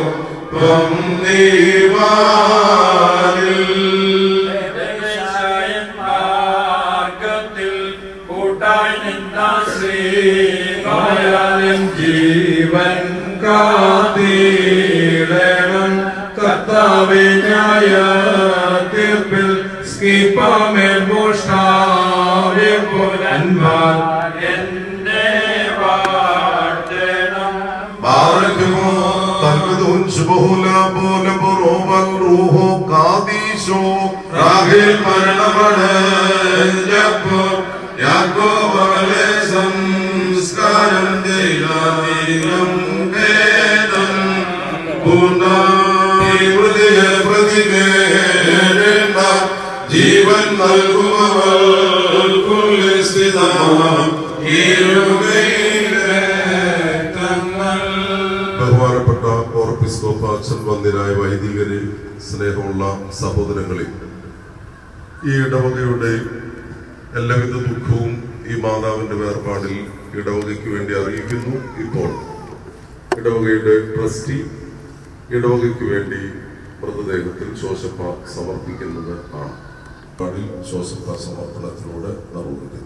മാർഗത്തിൽ കൂട്ടായി നിന്ന ശ്രീകായാലും ജീവൻ കാത്തീടണം കർത്താവെ ന്യായ തീർപ്പിൽ സ്കീപ്പാമേൽ മോഷ്ടാവെ പുരന്മാർ എന്റെ വാഴ്ത്തണം ബാറക്കുമോ തൽവദുൻ ശുബഹുല പോല ബറോവൽ റൂഹോ കാദീശോ രാഗിൽ മരണമടഞ്ഞപ്പോൾ യാക്കോബലെ സംസ്കാരം ചെയ്താതീരം വേദം പൂർണ്ണ പ്രതികേണ്ട ജീവൻ നൽകുമവൾ സ്ഥിതമാം ബഹുമാനപ്പെട്ട ഓർപ്പിസ്കോപ്പ അച്ഛൻ വന്ദിരായ വൈദികരെ സ്നേഹമുള്ള സഹോദരങ്ങളെ ഈ ഇടവകയുടെ എല്ലാവിധ ദുഃഖവും ഈ മാതാവിന്റെ വേർപാടിൽ ഇടവകയ്ക്ക് വേണ്ടി അറിയിക്കുന്നു ഇപ്പോൾ ഇടവകയുടെ ട്രസ്റ്റി ഇടവകയ്ക്ക് വേണ്ടി മൃതദേഹത്തിൽ ശോശപ്പ സമർപ്പിക്കുന്നത് ആണ് പാടിൽ ശോശപ്പ സമർപ്പണത്തിലൂടെ നിർവഹിക്കുന്നു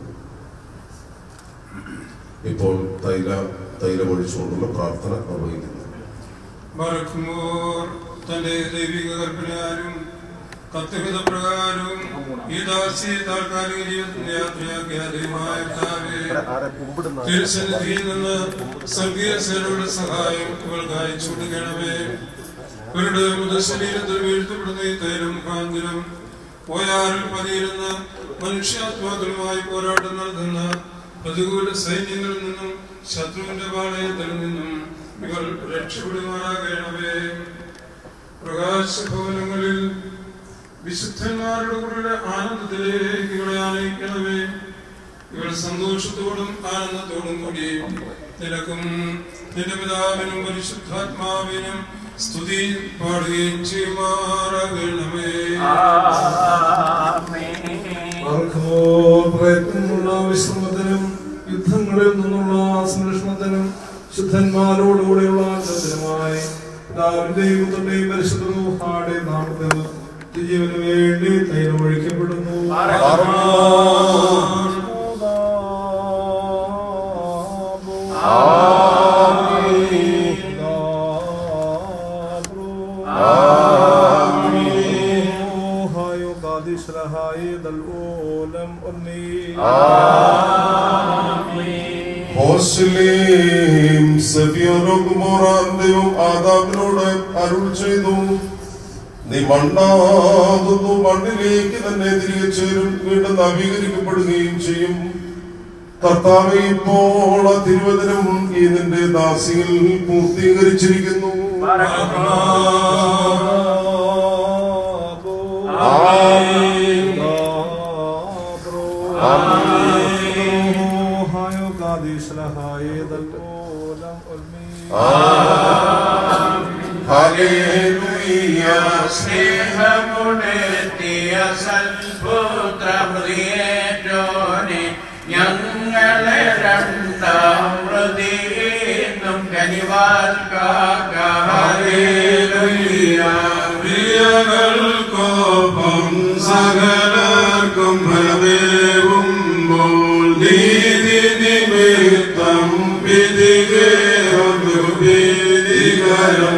ഇപ്പോൾ തൈല തൈലമൊഴിച്ചുകൊണ്ടുള്ള പ്രാർത്ഥന നിർവഹിക്കുന്നു ബർഖ്മോർ തന്റെ ദൈവിക കൽപ്പനയാലും കത്തുഹിത പ്രകാരവും ഈ ദാസിയെ താൽക്കാലിക ജീവിതത്തിന്റെ യാത്രയാക്കിയ ദൈവമായ കർത്താവേ, തിരുസന്നിധിയിൽ നിന്ന് സ്വർഗീയ സേനയുടെ സഹായം ഇവൾക്ക് അയച്ചു കൊടുക്കണമേ ഇവരുടെ മൃതശരീരത്തിൽ വീഴ്ത്തപ്പെടുന്ന ഈ തൈലം മുഖാന്തരം പോയാറിൽ പതിയിരുന്ന മനുഷ്യാത്മാക്കളുമായി പോരാട്ടം നടത്തുന്ന പ്രതികൂല സൈന്യങ്ങളിൽ നിന്നും ശത്രുവിന്റെ പാളയത്തിൽ നിന്നും ഇവർ രക്ഷപ്പെടുമാറാകണമേ പ്രകാശഭവനങ്ങളിൽ വിശുദ്ധന്മാരുടെ കൂടെ ആനന്ദത്തിലേക്ക് ഇവളെ ആനയിക്കണമേ ഇവൾ സന്തോഷത്തോടും ആനന്ദത്തോടും കൂടി നിനക്കും നിന്റെ പിതാവിനും പരിശുദ്ധാത്മാവിനും സ്തുതി പാടുകയും ചെയ്യുമാറാകണമേ പ്രയത്നമുള്ള വിശ്രമത്തിനും യുദ്ധങ്ങളിൽ നിന്നുള്ള സംരക്ഷണത്തിനും ശുദ്ധന്മാരോടുകൂടെയുള്ള ആനന്ദത്തിനുമായി പിതാവിന്റെയും പുത്രന്റെയും പരിശുദ്ധ നാമത്തിൽ ജീവന് വേണ്ടി തൈലം ഒഴിക്കപ്പെടുന്നു ഹോസ്ലിം സെഫിയറും മോറാന്റെയും ആദാമിനോട് അരുൾ ചെയ്തു നീ മണ്ണാകുന്നു മണ്ണിലേക്ക് തന്നെ തിരികെ ചേരും വീണ്ടും നവീകരിക്കപ്പെടുകയും ചെയ്യും കർത്താവെ ഇപ്പോൾ ആ തിരുവചനം ഈ നിന്റെ ദാസിയിൽ പൂർത്തീകരിച്ചിരിക്കുന്നു സ്നേഹമുണർത്തിയ സൽപുത്രമൃതിയേറ്റോനെ ഞങ്ങളെ രണ്ടാം പ്രതിന്നും കനിവാൽ പ്രിയകൾക്കൊപ്പം സകലർക്കും ഭരമേവുമ്പോൾ നീതി നിമിത്തം വിധികേറു ഭീതികരം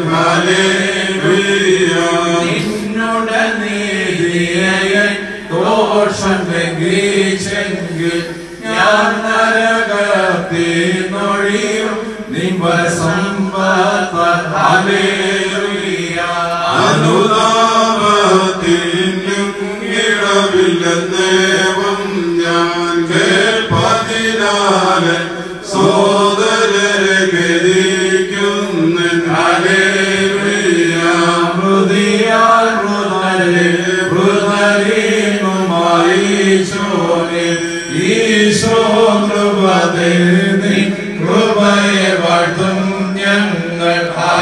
നിന്നുട നീതിയെ ദോഷം ലംഘിച്ചെങ്കിൽ ഞാൻ നരകത്തിൽ നൊഴിയും നിമ്പ അനുതാപത്തിനും ഇടവില്ലെന്നേവം ഞാൻ കേൾപ്പതിനാലെ സോദരരെ ഗതിക്കുന്നൻ ഹൃദയാൽ മൃതരെ ഹൃദയനുമായി ചോനെ ഈശോ കൃപതേ നിൻ കൃപയെ വാഴ്ത്തും ഞങ്ങൾ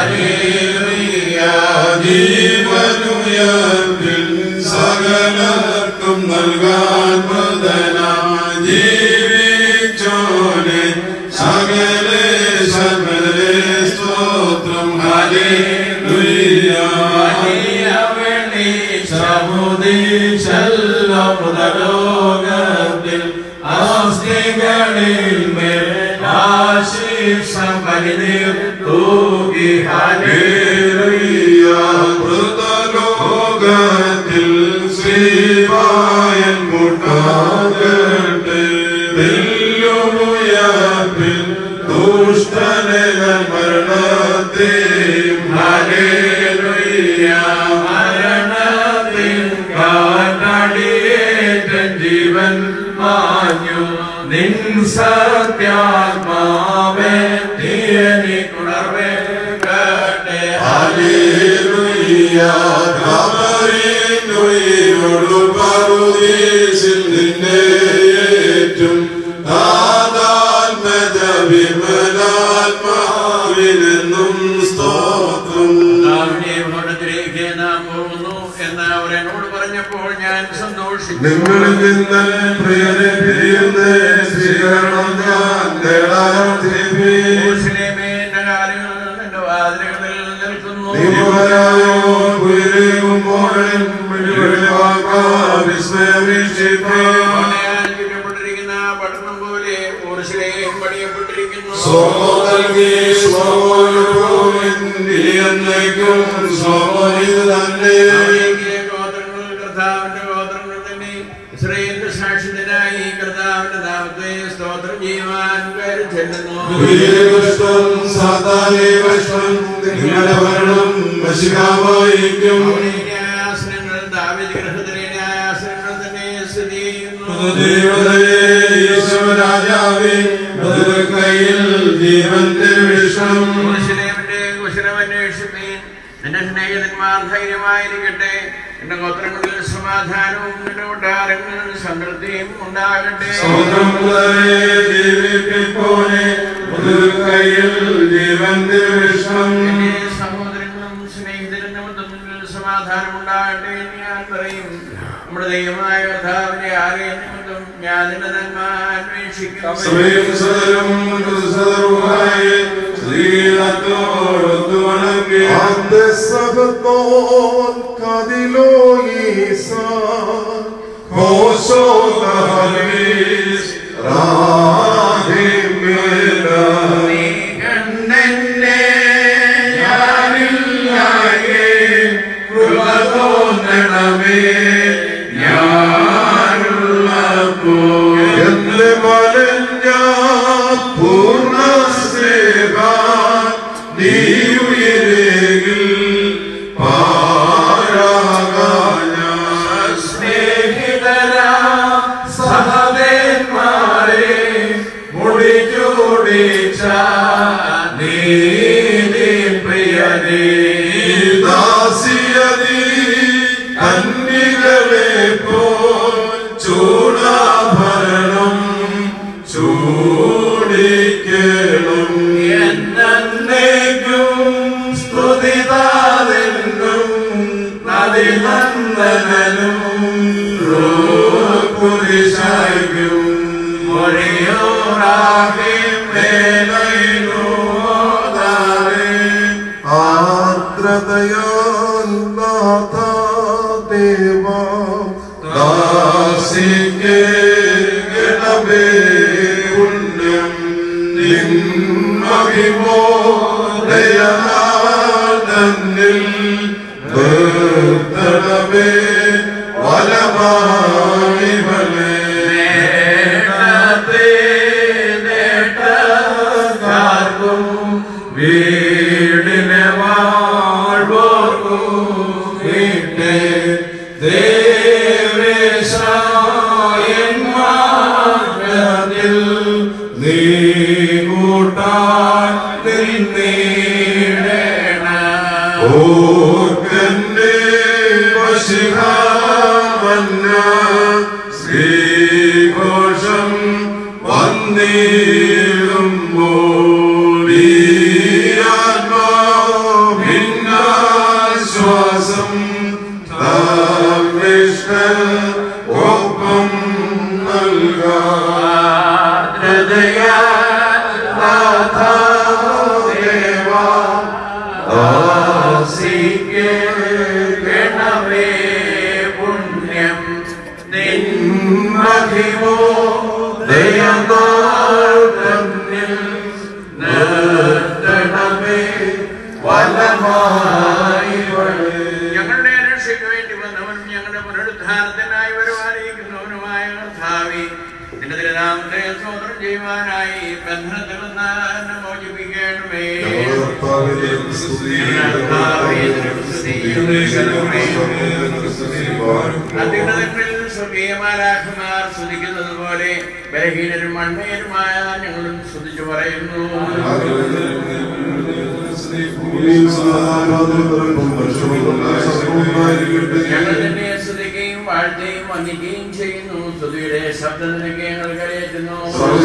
ജീവനുയർപ്പിൽ സകലർക്കും നൽകാൻ മൃതനായി ജീവിച്ചോനെ സകലേ സകലേ സ്തോത്രം ലോകത്തിൽ ആസ്തികളിൽ മേൽ ആശീഷം പരിനീർ തൂകി ലോകത്തിൽ ശ്രീവായൻ മുട്ടാകട്ടെ വെല്ലുമുയർപ്പിൽ ദുഷ്ടനെ മരണത്തെയും മരണത്തിൽ കാറ്റടിയേറ്റൻ ജീവൻ മാഞ്ഞു നിൻ സത്യാത്മാവേ തീയനി കുണർവേ കേട്ടെ ും പറുദീസിൽ നിന്നെ ഏറ്റും താതാത്മജ വിമലാത്മാവിനെന്നും സ്തോത്രം ഭവനത്തിലേക്ക് നാം പോകുന്നു എന്ന് അവർ എന്നോട് പറഞ്ഞപ്പോൾ ഞാൻ സന്തോഷിച്ചു നിങ്ങളിൽ നിന്ന് പ്രിയരെ പിരിയുന്ന സ്വീകരണം ഞാൻ നേടാൻ തിരുപ്പി യെരൂശലേമേ, എന്റെ കാലുകൾ നിന്റെ വാതിലുകളിൽ നിൽക്കുന്നു ദൈവമരായോ കുയിലേക്കും മോഴലും വിസ്മയമീക്ഷിപ്പേ പണയാൽ ചുറ്റപ്പെട്ടിരിക്കുന്ന പട്ടണം പോലെ ഊർശിലേയും പണിയപ്പെട്ടിരിക്കുന്നു സോമോ നൽകി സ്വമോനുഭൂമിൻ എന്നേക്കും സ്വമോനിത് തന്നെ അവിടേക്ക് ഗോത്രങ്ങൾ കർത്താവിന്റെ ഗോത്രങ്ങൾ തന്നെ ഇസ്രായേലിന്റെ സാക്ഷ്യത്തിനായി കർത്താവിന്റെ നാമത്തെ സ്തോത്രം ചെയ്യുവാൻ പേര് ചെല്ലുന്നു കഷ്ടം സാധാരണ കഷ്ടം നിങ്ങളുടെ ഭരണം വശികാമായിരിക്കും ന്യായാസനങ്ങൾ ദാവീദ് ഗൃഹത്തിലെ ന്യായാസനങ്ങൾ തന്നെ സ്ഥിതി ചെയ്യുന്നു ദൈവതയെ ഈശ്വരാജാവേ കയ്യിൽ ജീവന്റെ വിഷം യെരൂശലേമിന്റെ കുശലം അന്വേഷിപ്പീൻ എന്റെ സ്നേഹിതന്മാർ ധൈര്യമായിരിക്കട്ടെ എന്റെ ഗോത്രങ്ങളിൽ സമാധാനവും എന്റെ കൊട്ടാരങ്ങളിൽ സമൃദ്ധിയും ഉണ്ടാകട്ടെ സ്വന്തം മുതലേ ജീവിപ്പിപ്പോനെ കയ്യിൽ ജീവന്റെ വിഷം എന്റെ സഹോദരങ്ങളും സ്നേഹിതരും നിമിത്തം നിങ്ങളിൽ സമാധാനം ഉണ്ടാകട്ടെ എന്ന് ഞാൻ പറയും നമ്മുടെ ദൈവമായ കർത്താവിന്റെ ആലയം നിമിത്തം ഞാൻ നിന്റെ നന്മ അന്വേഷിക്കും സമയം സദരം സദർവായി ശ്രീലത്തോടൊത്തു വണങ്ങി Sabbaton kadilo isa Hoso Havis Rahimela കണ്ണെന്നെ ഞാനില്ലായേ കൃപ തോന്നണമേ ഞാനുള്ളപ്പോ എന്റെ മലഞ്ഞ പൂർണ്ണ സേവ നീ ഉയരെങ്കിൽ പാഴാകാഞ്ഞ സ്നേഹിതരാ സഹദേന്മാരെ വന്ദനനും കുരിശായ്ക്കും മൊഴിയോറാകെയും വേലയിലൂതാവേ ആർദ്രതയാൽ നാഥ ദേവ ദാസിക്ക് ഗണമേ പുണ്യം നിന്മഹിമോ ദയനാഥനിൽ നിർത്തണമേ വലമാണിവളേ നേട്ടത്തെ നേട്ടക്കാർക്കും വീടിനെ വാഴ്വോർക്കും വീട്ടെ ദേവേശായന്മാരിൽ നീ കൂട്ടാൻ നിന്നീടേണ ഓർക്കന്നെ വശിഹാവന്ന ശ്രീഘോഷം ഭിന്നാശ്വാസം താമിഷ്ട ഒപ്പം ഗണമേ പുണ്യം നിന്മഹിമോ ദയനാൾ തന്നിൽ നിർത്തണമേ വലമായി ഞങ്ങളുടെ രക്ഷയ്ക്ക് വേണ്ടി വന്നവനും ഞങ്ങളുടെ പുനരുദ്ധാനത്തിനായി വരുവാനിരിക്കുന്നവനുമായ കർത്താവേ നിന്റെ തിരുനാമത്തെ സ്വതന്ത്രം ചെയ്യുവാനായി ബന്ധനത്തിൽ നിന്ന് എന്നെ മോചിപ്പിക്കണമേ അത്യുന്നതങ്ങളിൽ സ്വർഗീയമാരാഖമാർ സ്തുതിക്കുന്നത് പോലെ ബലഹീനരും മൺമയരുമായ ഞങ്ങളും സ്തുതിച്ചു പറയുന്നു ഞങ്ങൾ തന്നെ സ്തുതിക്കുകയും വാഴ്ത്തുകയും വന്ദിക്കുകയും ചെയ്യുന്നു സ്തുതിയുടെ ശബ്ദം നിനക്ക് ഞങ്ങൾ കരയറ്റുന്നു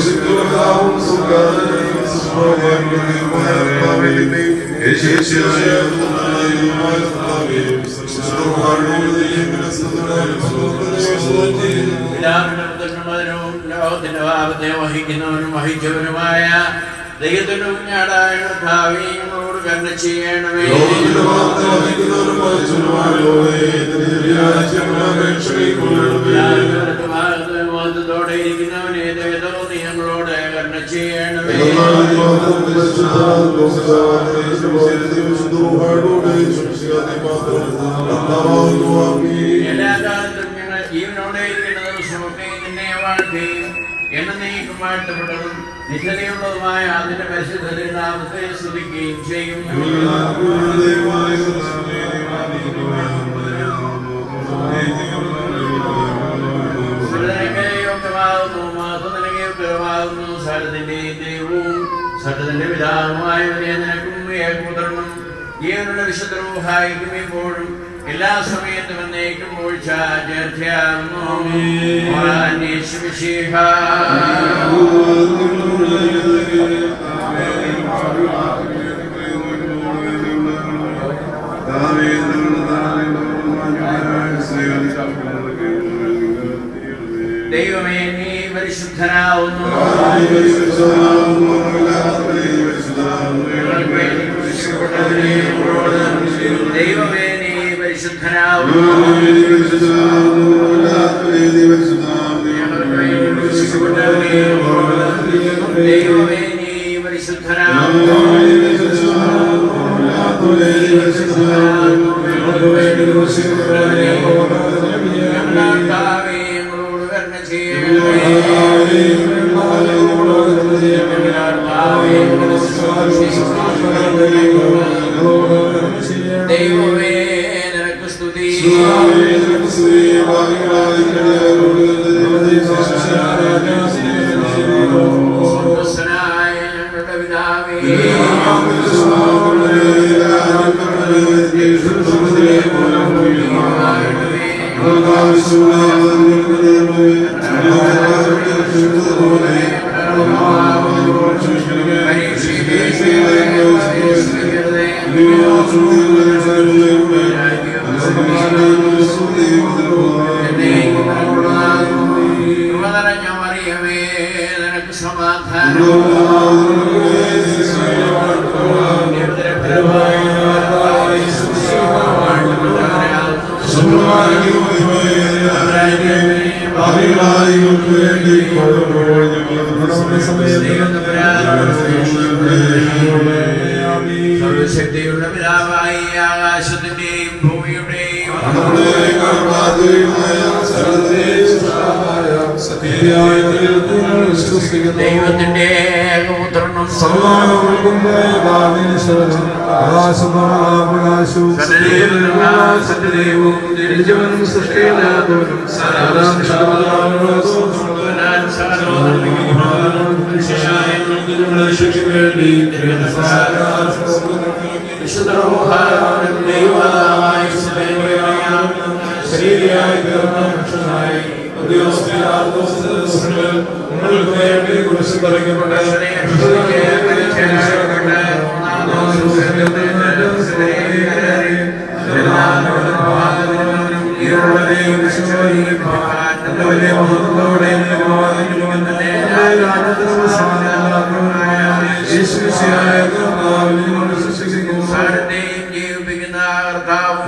ലോകത്തിന്റെ പാപത്തെ വഹിക്കുന്നവനും വഹിച്ചവനുമായ ദൈവത്തിന്റെ കുഞ്ഞാടായ കർത്താവേ ഞങ്ങളോട് കരുണ ചെയ്യണമേ ോടെ ഇരിക്കുന്നവനെ ദൈവത്തോ നീ ഞങ്ങളോട് കരുണ ചെയ്യണമേ എല്ലാ കാലത്തും ഞങ്ങൾ ജീവനോടെ ഇരിക്കുന്ന ദിവസമൊക്കെ നിന്നെ വാഴ്ത്തുകയും എന്നേക്കും വാഴ്ത്തപ്പെട്ടതും നിശ്ചതയുള്ളതുമായ അതിന്റെ പരിശുദ്ധ നാമത്തെ സ്തുതിക്കുകയും ചെയ്യും യോഗ്യമാകുന്നു മാസത്തിനൊക്കെ യോഗ്യമാകുന്നു സകലത്തിന്റെയും ദൈവവും സകലത്തിന്റെ പിതാവുമായവരെ നിനക്കും ഏകപുത്രനും ജീവനുള്ള വിശുദ്ധ റൂഹായിക്കും ഇപ്പോഴും എല്ലാ സമയത്തും എന്നേക്കും വീഴ്ച ചേർച്ചയാകുന്നു ദൈവമേ നീ പരിശുദ്ധനാവുന്നു ദൈവമേ നീ പരിശുദ്ധനാവുന്നു ദൈവമേ നീ പരിശുദ്ധനാവുന്നു കർത്താവേ, ഞങ്ങളോട് കരുണ ചെയ്യണമേ. കർത്താവേ, ദൈവമേ നിനക്ക് സ്തുതി സ്വർഗ്ഗസ്ഥനായ ഞങ്ങളുടെ പിതാവേ ും നിറഞ്ഞ മറിയമേ നിനക്ക് സമാധാനം സർവശക്തിയുള്ള പിതാവായി ആകാശത്തിന്റെയും ഭൂമിയുടെയും ദൈവത്തിന്റെ ഏകപുത്രനും സത്യദൈവവും ജനിച്ചവനും സൃഷ്ടിയില്ലാത്തവനും ശരീരയായി തീർന്ന മനുഷ്യനായി നിങ്ങൾക്ക് വേണ്ടി കുരിശിൽ തറയ്ക്കപ്പെട്ട ജീവിപ്പിക്കുന്ന കർത്താവും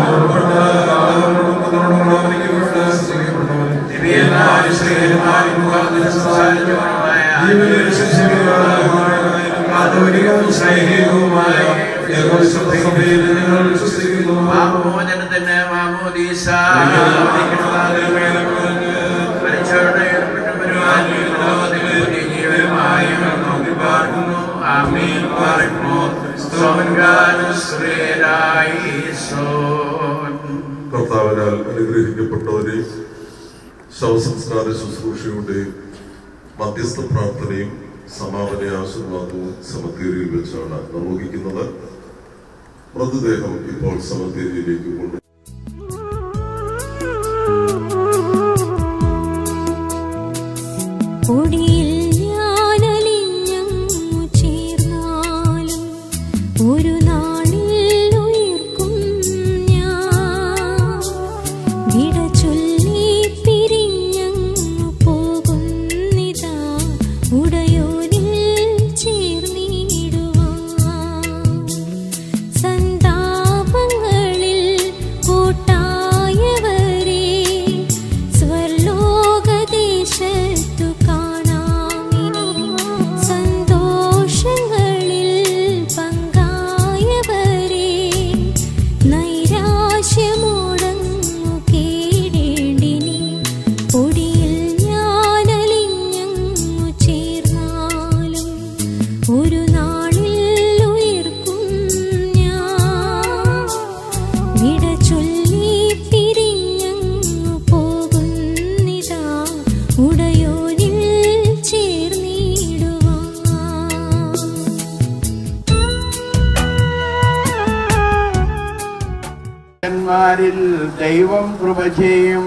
മാമോചനത്തിന് മാമോദീസ മരിച്ചവരുടെ ജീവനുമായി നോക്കി പാർക്കുന്നു ആമീൻ പാർക്കുന്നു സ്വർഗാനുശ്രീരായി സോൻ കർത്താവിനാൽ അനുഗ്രഹിക്കപ്പെട്ടവരെ ശവസംസ്കാര ശുശ്രൂഷയുടെ മധ്യസ്ഥ പ്രാർത്ഥനയും സമാപന ആശീർവാദവും സമത്തേരിയിൽ വെച്ചാണ് നിർവഹിക്കുന്നത് മൃതദേഹം ഇപ്പോൾ സമത്തേരിയിലേക്ക് കൊണ്ടു പൊടിയിൽ ഞാനലിഞ്ഞങ്ങു ചേർന്നാലും ഒരു നാളിൽ ഉയർക്കും ഞാൻ വിട ചൊല്ലി പിരിഞ്ഞങ്ങു പോകുന്നിതാ ഉടയോനിൽ ചേർന്നിടുവാൻ സന്താപങ്ങളിൽ കൂട്ടായവരെ സ്വർലോകദേശത്തു കാണാമിനി സന്തോഷങ്ങളിൽ പങ്കായവരെ നൈരാശ്യമോടങ്ങു കേടേണ്ടിനി പൊടിയിൽ ഞാനലിഞ്ഞങ്ങു ചേർന്നാലും ഒരു നാളിൽ ഉയർക്കും ഞാൻ വിട ചൊല്ലി പിരിഞ്ഞങ്ങു പോകുന്നിതാ ഉടയോനിൽ ചേർന്നിടുവാൻ ന്മാരിൽ ദൈവം കൃപ ചെയ്യും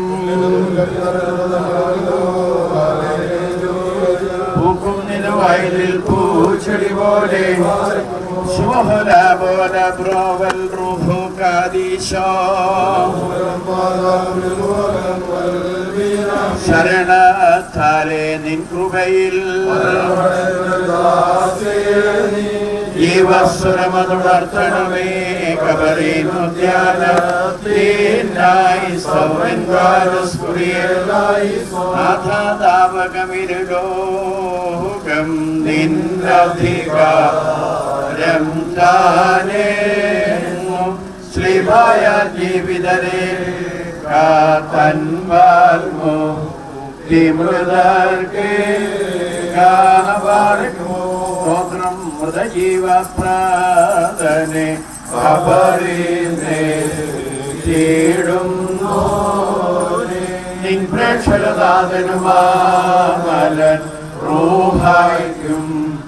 പൂക്കും നിലവയലിൽ പൂച്ചെടി പോലെ ശോഹല പോലെ ബ്രോവൽ റുഹു കാദീശോ ശരണത്താലെ നിൻ കൃപയിൽ ജീവസ്വരമതുണർത്തണമേ കബറീനുദ്യാനത്തിനായി സൗരൻകാരസ്ഫുരിയലായികം നിന്നധികാരം താനേ ശ്രീമായ ജീവിതരെ കാത്തൻവാൽമോ തിമൃതർക്ക് കാണുമോ സ്തോത്രം മൃതജീവപ്രാതനെ ഖബറിനെ തേടുന്നു നിൻ പ്രേക്ഷകദാതനുമാമലൻ റൂഹായിക്കും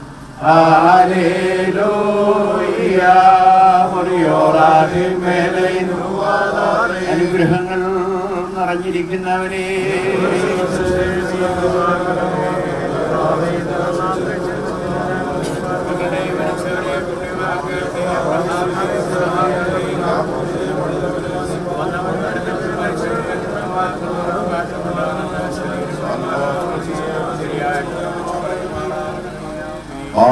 അനുഗ്രഹങ്ങൾ നിറഞ്ഞിരിക്കുന്നവരെ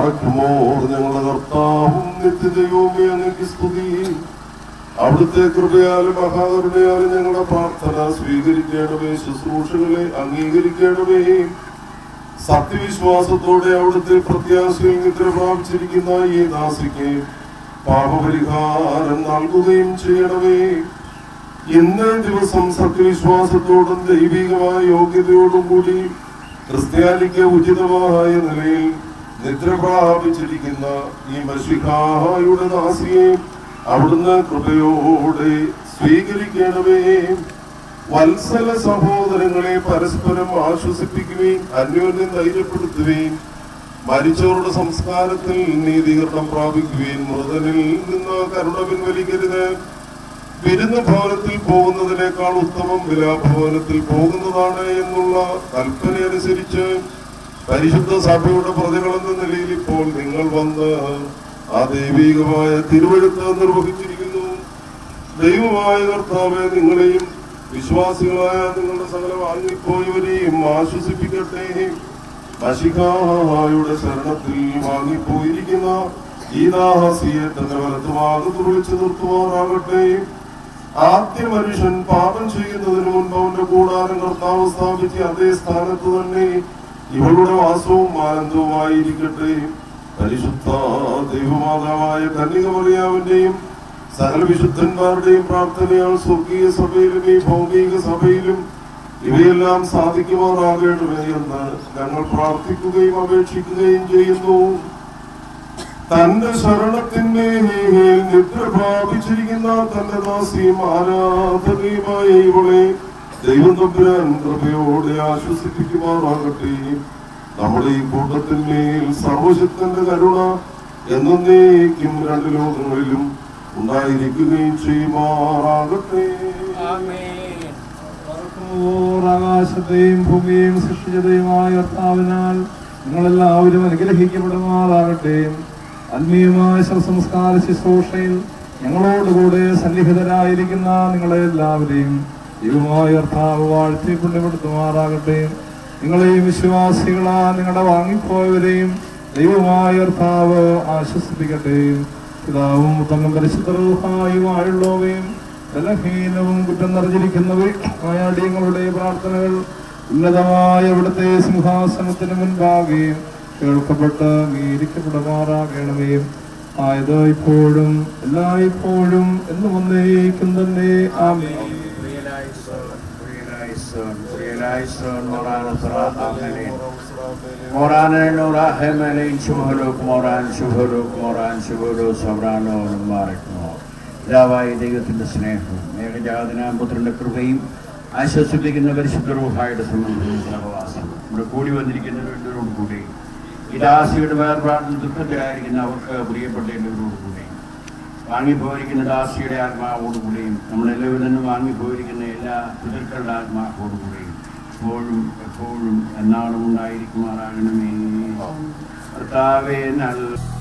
പാറക്കുമോ ഞങ്ങളുടെ കർത്താവും നിത്യദൈവമേ അങ്ങക്ക് സ്തുതി അവിടുത്തെ കൃപയാലും മഹാകരുണയാലും ഞങ്ങളുടെ പ്രാർത്ഥന സ്വീകരിക്കണമേ ശുശ്രൂഷകളെ അംഗീകരിക്കണമേ സത്യവിശ്വാസത്തോടെ അവിടുത്തെ പ്രത്യാശയിൽ നിദ്ര പ്രാപിച്ചിരിക്കുന്ന ഈ ദാസിക്ക് പാപപരിഹാരം നൽകുകയും ചെയ്യണമേ ഇന്ന് ദിവസം സത്യവിശ്വാസത്തോടും ദൈവികമായ യോഗ്യതയോടും കൂടി ക്രിസ്ത്യാനിക്ക് ഉചിതമായ നിലയിൽ നിദ്ര പ്രാപിച്ചിരിക്കുന്ന ഈ മഷിഹായുടെ ദാസിയെ അവിടുന്ന് കൃപയോടെ സ്വീകരിക്കണമേ വത്സല സഹോദരങ്ങളെ പരസ്പരം ആശ്വസിപ്പിക്കുകയും അന്യോന്യം ധൈര്യപ്പെടുത്തുകയും മരിച്ചവരുടെ സംസ്കാരത്തിൽ നീതീകരണം പ്രാപിക്കുകയും മൃതനിൽ നിന്ന് കരുണ പിൻവലിക്കരുത് വിരുന്ന ഭവനത്തിൽ പോകുന്നതിനേക്കാൾ ഉത്തമം വിലാഭവനത്തിൽ പോകുന്നതാണ് എന്നുള്ള കൽപ്പന അനുസരിച്ച് പരിശുദ്ധ സഭയുടെ പ്രജകളെന്ന നിലയിൽ ഇപ്പോൾ നിങ്ങൾ വന്ന് ആ ദൈവികമായ തിരുവഴുത്ത് നിർവഹിച്ചിരിക്കുന്നു ദൈവമായ കർത്താവെ നിങ്ങളെയും വിശ്വാസികളായ നിങ്ങളുടെ സകല വാങ്ങിപ്പോയവരെയും ആശ്വസിപ്പിക്കട്ടെ മഷികായുടെ ശരണത്തിൽ വാങ്ങിപ്പോയിരിക്കുന്ന ഈ ദാസിയെ തന്റെ വലത്തുഭാഗത്ത് വിളിച്ചു നിർത്തുവാറാകട്ടെ ആദ്യ മനുഷ്യൻ പാപം ചെയ്യുന്നതിന് മുൻപ് അവന്റെ കൂടാരം കർത്താവ് സ്ഥാപിച്ച അതേ സ്ഥാനത്ത് തന്നെ ഇവളുടെ വാസവും ആനന്ദവുമായിരിക്കട്ടെ പരിശുദ്ധ ദൈവമാതാവായ കന്യക മറിയാവിന്റെയും സകല വിശുദ്ധന്മാരുടെയും പ്രാർത്ഥനയാൽ സ്വർഗീയ സഭയിലും ഈ ഭൗമിക സഭയിലും ഇവയെല്ലാം സാധിക്കുമാറാകേണ്ടവേ എന്ന് ഞങ്ങൾ പ്രാർത്ഥിക്കുകയും അപേക്ഷിക്കുകയും ചെയ്യുന്നു തന്റെ ശരണത്തിന്മേൽ നിദ്ര പ്രാപിച്ചിരിക്കുന്ന തന്റെ ദാസിയും ആരാധകയുമായ ഇവളെ ദൈവം തമ്പുരാൻ കൃപയോടെ ആശ്വസിപ്പിക്കുമാറാകട്ടെ നമ്മുടെ ഈ കൂട്ടത്തിന്മേൽ സർവശക്തന്റെ കരുണ എന്നേക്കും രണ്ട് ലോകങ്ങളിലും ഉണ്ടായിരിക്കുകയും ചെയ്യുമാറാകട്ടെ ആകാശത്തെയും ഭൂമിയെയും സൃഷ്ടിച്ചതയുമായ കർത്താവിനാൽ നിങ്ങളെല്ലാവരും അനുഗ്രഹിക്കപ്പെടുമാറാകട്ടെ ആത്മീയമായ ശവസംസ്കാര ശുശ്രൂഷയിൽ ഞങ്ങളോടുകൂടെ സന്നിഹിതരായിരിക്കുന്ന നിങ്ങളെല്ലാവരെയും ദൈവമായ കർത്താവ് വാഴ്ത്തി പുണ്യപ്പെടുത്തുമാറാകട്ടെ നിങ്ങളെയും വിശ്വാസികളാ നിങ്ങളുടെ വാങ്ങിപ്പോയവരെയും ദൈവമായ കർത്താവ് ആശ്വസിപ്പിക്കട്ടെ പിതാവും തങ്ങും പരിശുദ്ധറുഹായി വാഴുള്ളവയും ബലഹീനവും കുറ്റം നിറഞ്ഞിരിക്കുന്നവരുമായ അടിയങ്ങളുടെ പ്രാർത്ഥനകൾ ഉന്നതമായ ഇവിടുത്തെ സിംഹാസനത്തിന് മുൻപാകെ കേൾക്കപ്പെട്ട് അംഗീകരിക്കപ്പെടുമാറാകണമേ ആയത് ഇപ്പോഴും എല്ലായ്പ്പോഴും എന്ന് വന്നേക്കും തന്നെ ആമേ Moran nora hemelin ശുഭലോക് മോറാൻ ശുഭലോക് മോറാൻ ശുഭലോ സവറാനോ മാറിക്കണോ പിതാവായ ദൈവത്തിന്റെ സ്നേഹവും ഏകജാതനാം പുത്രന്റെ കൃപയും ആശ്വസിപ്പിക്കുന്ന പരിശുദ്ധ റൂഹായുടെ സംബന്ധവും സഹവാസം ഇവിടെ കൂടി വന്നിരിക്കുന്നവരോട് കൂടി ഈ ദാസിയുടെ വേർപാടിൽ ദുഃഖത്തിലായിരിക്കുന്ന അവർക്ക് പ്രിയപ്പെട്ടവരോട് കൂടി വാങ്ങിപ്പോയിരിക്കുന്ന ദാസിയുടെ ആത്മാവോടുകൂടിയും നമ്മളെല്ലാവരിൽ നിന്നും വാങ്ങിപ്പോയിരിക്കുന്ന എല്ലാ പിതൃക്കളുടെ ആത്മാവോടുകൂടിയും എപ്പോഴും എപ്പോഴും എന്നാളും ഉണ്ടായിരിക്കുമാറാകണമേ കർത്താവേ നല്ല